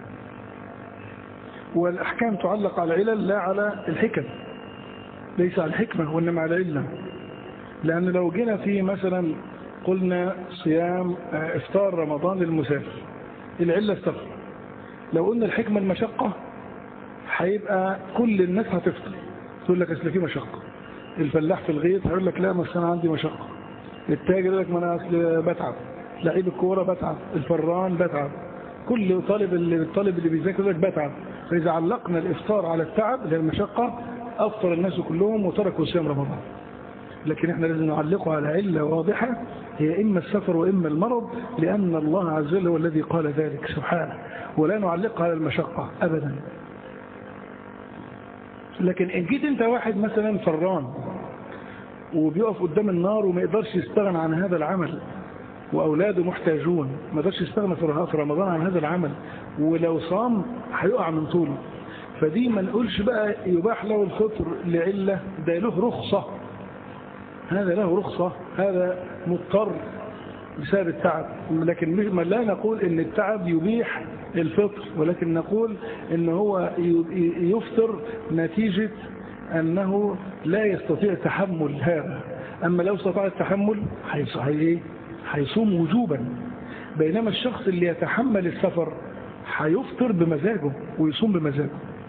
والأحكام تعلق على العلل لا على الحكم ليس على الحكمة وإنما على العلة لأن لو جينا في مثلا قلنا صيام افطار رمضان للمسافر العلة السفر لو قلنا الحكمة المشقة هيبقى كل الناس هتفطر تقول لك اصل في مشقة الفلاح في الغيط هيقول لك لا بس انا عندي مشقة التاجر يقول لك ما انا اصل بتعب لعيب الكوره بتعب الفران بتعب كل طالب اللي الطالب اللي بيذاكر يقول لك بتعب فاذا علقنا الافطار على التعب اللي هي المشقة افطر الناس كلهم وتركوا صيام رمضان لكن احنا لازم نعلقه على علة واضحة هي إما السفر وإما المرض لأن الله عز وجل هو الذي قال ذلك سبحانه ولا نعلقها على المشقة أبدا لكن إن جيت أنت واحد مثلا فران وبيقف قدام النار وما يقدرش يستغنى عن هذا العمل وأولاده محتاجون ما يقدرش يستغنى في رمضان عن هذا العمل ولو صام هيقع من طوله فدي ما نقولش بقى يباح له الفطر لعلة ده له رخصة هذا له رخصة هذا مضطر بسبب التعب لكن لا نقول ان التعب يبيح الفطر ولكن نقول ان هو يفطر نتيجة انه لا يستطيع تحمل هذا اما لو استطاع التحمل هيصوم وجوبا بينما الشخص اللي يتحمل السفر هيفطر بمزاجه ويصوم بمزاجه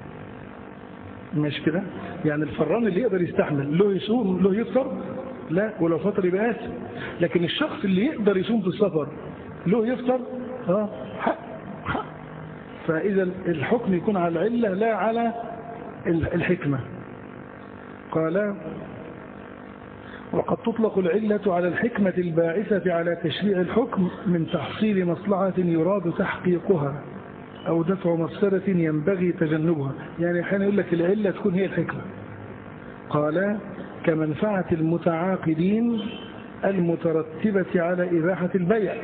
مش كده يعني الفران اللي يقدر يستحمل له يصوم له يفطر لا ولو فطر يبقى آسف لكن الشخص اللي يقدر يصوم في السفر له يفطر اه حق حق فإذا الحكم يكون على العلة لا على الحكمة قال وقد تطلق العلة على الحكمة الباعثة على تشريع الحكم من تحصيل مصلحة يراد تحقيقها أو دفع مفسدة ينبغي تجنبها يعني أحيانا يقول لك العلة تكون هي الحكمة قال كمنفعة المتعاقدين المترتبة على إباحة البيع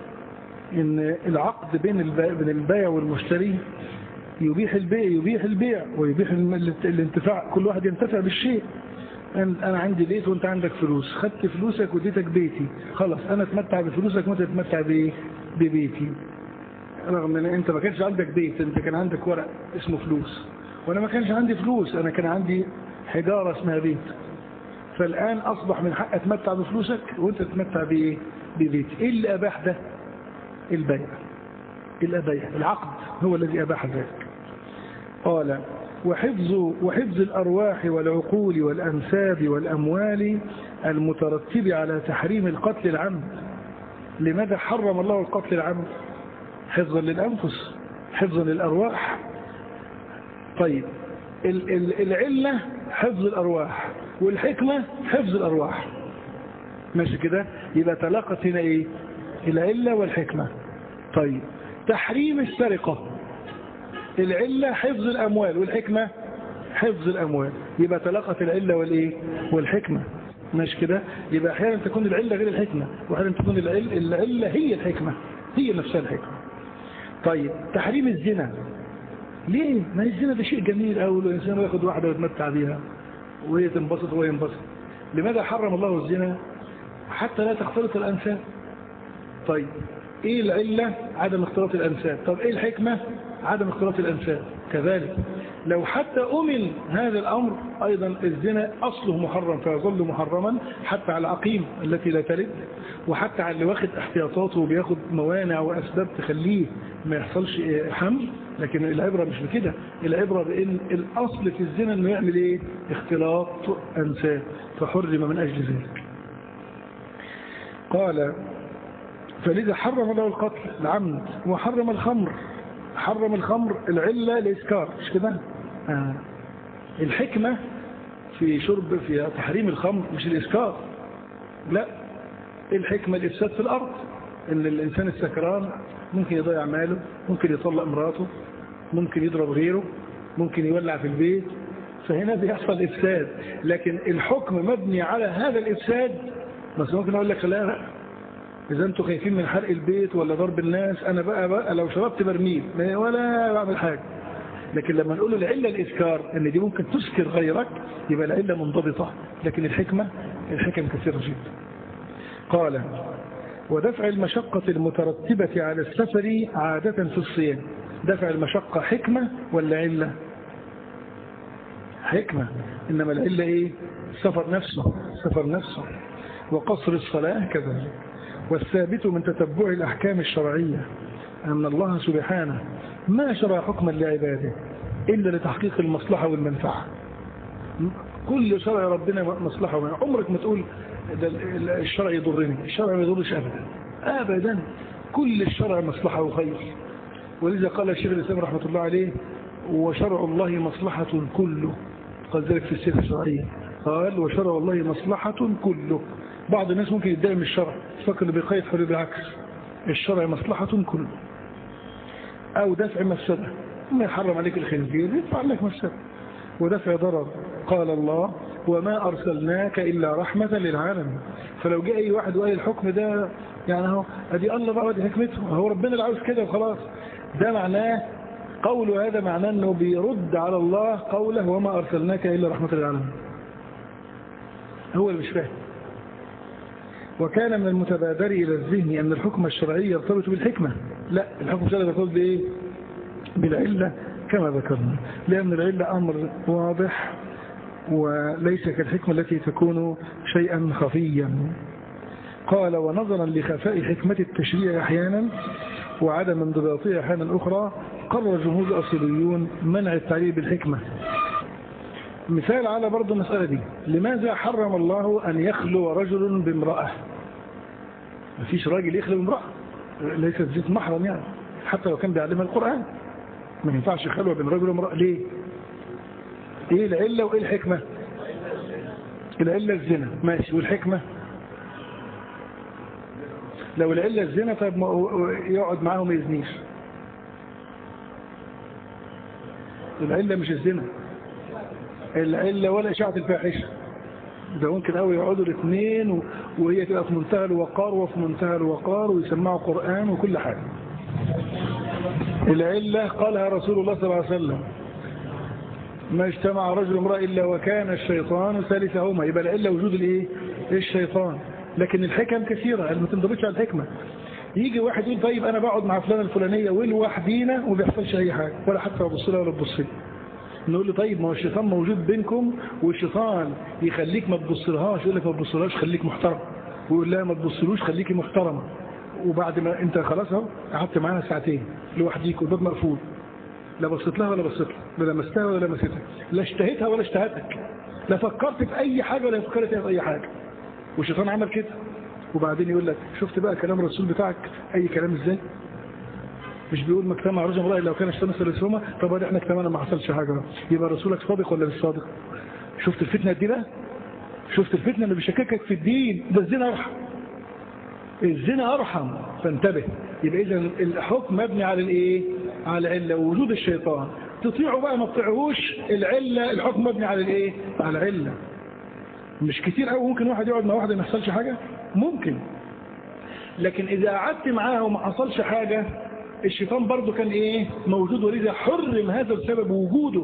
إن العقد بين البيع, بين البيع والمشتري يبيح البيع يبيح البيع ويبيح الانتفاع كل واحد ينتفع بالشيء انا عندي بيت وانت عندك فلوس خدت فلوسك وديتك بيتي خلاص انا اتمتع بفلوسك وانت تتمتع بايه ببيتي رغم ان انت ما كانش عندك بيت انت كان عندك ورق اسمه فلوس وانا ما كانش عندي فلوس انا كان عندي حجارة اسمها بيت فالان اصبح من حق اتمتع بفلوسك وانت تتمتع بايه ببيتي ايه اللي اباح ده البيع البيع العقد هو الذي اباح ذلك قال وحفظ, وحفظ الأرواح والعقول والأنساب والأموال المترتب على تحريم القتل العمد لماذا حرم الله القتل العمد حفظا للأنفس حفظا للأرواح طيب العلة حفظ الأرواح والحكمة حفظ الأرواح ماشي كده يبقى تلاقت هنا ايه العلة والحكمة طيب تحريم السرقة العلة حفظ الأموال والحكمة حفظ الأموال يبقى تلاقت العلة والإيه والحكمة ماشي كده يبقى أحيانا تكون العلة غير الحكمة وأحيانا تكون العلة, العلة هي الحكمة هي نفسها الحكمة طيب تحريم الزنا ليه ما الزنا ده شيء جميل أول الإنسان ياخد واحدة ويتمتع بيها وهي تنبسط وهو ينبسط لماذا حرم الله الزنا حتى لا تختلط الأنساب طيب ايه العلة عدم اختلاط الأنساب طب ايه الحكمة عدم اختلاط الأنساب كذلك لو حتى أمن هذا الأمر أيضا الزنا أصله محرم فيظل محرما حتى على العقيم التي لا تلد وحتى على اللي واخد احتياطاته وبياخد موانع وأسباب تخليه ما يحصلش حمل لكن العبرة مش بكده العبرة بأن الأصل في الزنا أنه يعمل إيه اختلاط أنساب فحرم من أجل ذلك قال فلذا حرم له القتل العمد وحرم الخمر حرم الخمر العلة الإسكار مش كده آه. الحكمة في شرب في تحريم الخمر مش الإسكار لا الحكمة الإفساد في الأرض إن الإنسان السكران ممكن يضيع ماله ممكن يطلق امراته ممكن يضرب غيره ممكن يولع في البيت فهنا بيحصل إفساد لكن الحكم مبني على هذا الإفساد بس ممكن أقول لك لا إذا أنتوا خايفين من حرق البيت ولا ضرب الناس أنا بقى, بقى لو شربت برميل ولا بعمل حاجة لكن لما نقول العلة الإسكار أن دي ممكن تسكر غيرك يبقى العلة منضبطة لكن الحكمة الحكم كثيرة جدا قال ودفع المشقة المترتبة على السفر عادة في الصيام دفع المشقة حكمة ولا علة حكمة إنما العلة إيه السفر نفسه سفر نفسه وقصر الصلاة كذلك والثابت من تتبع الأحكام الشرعية أن الله سبحانه ما شرع حكما لعباده إلا لتحقيق المصلحة والمنفعة كل شرع ربنا مصلحة ومنفعة عمرك ما تقول ده الشرع يضرني الشرع ما يضرش أبدا أبدا كل الشرع مصلحة وخير ولذا قال الشيخ الإسلام رحمة الله عليه وشرع الله مصلحة كله قال ذلك في السيرة الشرعية قال وشرع الله مصلحة كله بعض الناس ممكن يدعي من الشرع فكر اللي بيقيد حرية بالعكس الشرع مصلحة كله أو دفع مفسدة ما يحرم عليك الخنزير يدفع لك مفسدة ودفع ضرر قال الله وما أرسلناك إلا رحمة للعالم فلو جاء أي واحد وقال الحكم ده يعني هو أدي الله بقى ودي حكمته هو ربنا اللي عاوز كده وخلاص ده معناه قوله هذا معناه أنه بيرد على الله قوله وما أرسلناك إلا رحمة للعالم هو اللي مش فاهم وكان من المتبادر إلى الذهن أن الحكم الشرعي يرتبط بالحكمة لا الحكم الشرعي يرتبط بإيه بالعلة كما ذكرنا لأن العلة أمر واضح وليس كالحكمة التي تكون شيئا خفيا قال ونظرا لخفاء حكمة التشريع أحيانا وعدم انضباطها أحيانا أخرى قرر جمهور الأصليون منع التعليل بالحكمة مثال على برضو المسألة دي لماذا حرم الله أن يخلو رجل بامرأة مفيش راجل يخلو بامرأة ليست زيت محرم يعني حتى لو كان بيعلمها القرآن ما ينفعش خلوة بين رجل وامرأة ليه ايه العلة وايه الحكمة العلة الزنا ماشي والحكمة لو العلة الزنا طيب يقعد معاه ما يزنيش العلة مش الزنا العلة ولا إشاعة الفاحشة ده ممكن قوي يقعدوا الاثنين وهي تبقى في منتهى الوقار وفي منتهى الوقار ويسمعوا قرآن وكل حاجة العلة قالها رسول الله صلى الله عليه وسلم ما اجتمع رجل امرأة إلا وكان الشيطان ثالثهما يبقى العلة وجود الايه الشيطان لكن الحكم كثيرة ما تنضبطش على الحكمة يجي واحد يقول طيب انا بقعد مع فلانة الفلانية والوحدينا وما بيحصلش اي حاجة ولا حتى ببص لها ولا تبص لي نقول له طيب ما هو الشيطان موجود بينكم والشيطان يخليك ما تبصلهاش يقول لك ما تبصلهاش خليك محترم ويقول لها ما تبصلوش خليكي محترمة وبعد ما انت خلاص اهو قعدت معاها ساعتين لوحديك والباب مقفول لا بصيت لها ولا بصيت لها لا لمستها ولا لمستها لا اشتهيتها ولا اشتهتك لا فكرت في اي حاجة ولا فكرت في اي حاجة والشيطان عمل كده وبعدين يقول لك شفت بقى كلام الرسول بتاعك اي كلام ازاي مش بيقول ما اجتمع رجل امرأة لو كان اشتمس ثلاثهما طب احنا اجتمعنا ما حصلش حاجة يبقى رسولك صادق ولا مش صادق شفت الفتنة دي بقى شفت الفتنة اللي بيشككك في الدين ده الزنا ارحم الزنا ارحم فانتبه يبقى اذا الحكم مبني على الايه على العله ووجود الشيطان تطيعه بقى ما تطيعهوش العله الحكم مبني على الايه على العله مش كتير قوي ممكن واحد يقعد مع واحده ما يحصلش حاجه ممكن لكن اذا قعدت معاها وما حصلش حاجه الشيطان برضه كان ايه موجود ولذا حرم هذا بسبب وجوده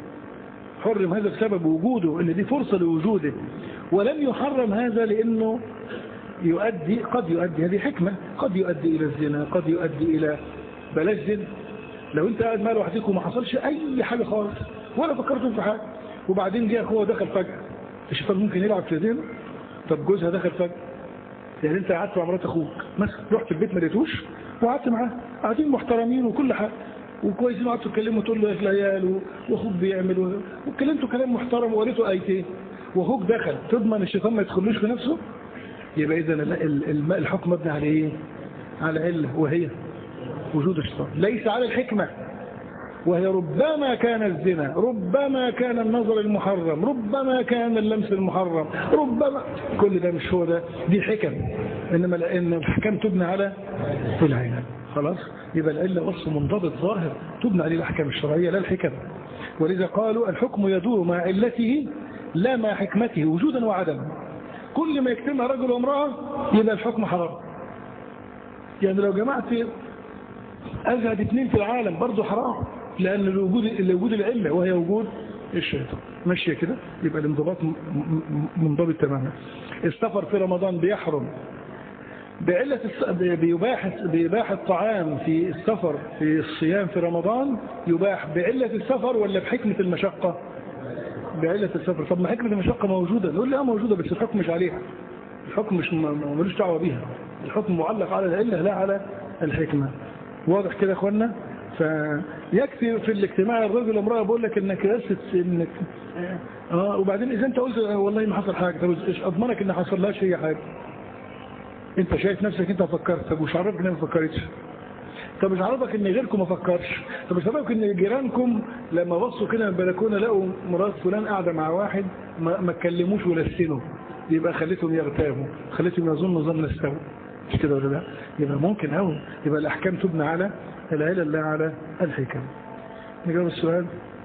حرم هذا بسبب وجوده ان دي فرصة لوجوده ولم يحرم هذا لانه يؤدي قد يؤدي هذه حكمة قد يؤدي الى الزنا قد يؤدي الى بلاش زنا لو انت قاعد مع لوحدك وما حصلش اي حاجة خالص ولا فكرتم في حاجة وبعدين جه اخوه دخل فجأة الشيطان ممكن يلعب في زنا طب جوزها دخل فجأة يعني انت قعدت مع مرات اخوك مثلا رحت البيت ما لقيتوش وقعدت معاه قاعدين محترمين وكل حاجه وكويسين وقعدتوا تتكلموا تقول له يا العيال واخوك بيعمل واتكلمتوا كلام محترم وقريتوا ايتين واخوك دخل تضمن الشيطان ما يدخلوش في نفسه يبقى اذا الحكم مبني على ايه على عله وهي وجود الشيطان ليس على الحكمه وهي ربما كان الزنا ربما كان النظر المحرم ربما كان اللمس المحرم ربما كل ده مش هو ده دي حكم إنما لأن الحكم تبنى على العين خلاص يبقى العلة وصف منضبط ظاهر تبنى عليه الأحكام الشرعية لا الحكم ولذا قالوا الحكم يدور مع علته لا مع حكمته وجودا وعدما كل ما يجتمع رجل وامرأة يبقى الحكم حرام يعني لو جمعت أزهد اثنين في العالم برضه حرام لأن الوجود الوجود العلة وهي وجود الشيطان ماشية كده يبقى الانضباط منضبط تماما السفر في رمضان بيحرم بعلة بيباح بيباح الطعام في السفر في الصيام في رمضان يباح بعلة السفر ولا بحكمة المشقة بعلة السفر طب ما حكمة المشقة موجودة نقول لي اه موجودة بس الحكم مش عليها الحكم مش ملوش دعوة بيها الحكم معلق على العلة لا على الحكمة واضح كده يا اخوانا فيكفي في الاجتماع الرجل امرأة بقول لك انك يأسس انك اه وبعدين اذا انت قلت والله ما حصل حاجة طب ايش اضمنك ان حصل لهاش هي حاجة انت شايف نفسك انت فكرت طب وش عرفك ان ما فكرتش طب مش عرفك ان غيركم ما فكرش طب مش عرفك ان جيرانكم لما بصوا كده من البلكونه لقوا مرات فلان قاعده مع واحد ما, ما اتكلموش ولسنوا يبقى خليتهم يغتابوا خليتهم يظنوا ظن السوء مش كده ولا لا يبقى ممكن قوي يبقى الاحكام تبنى على العلل لا على الحكم نجاوب السؤال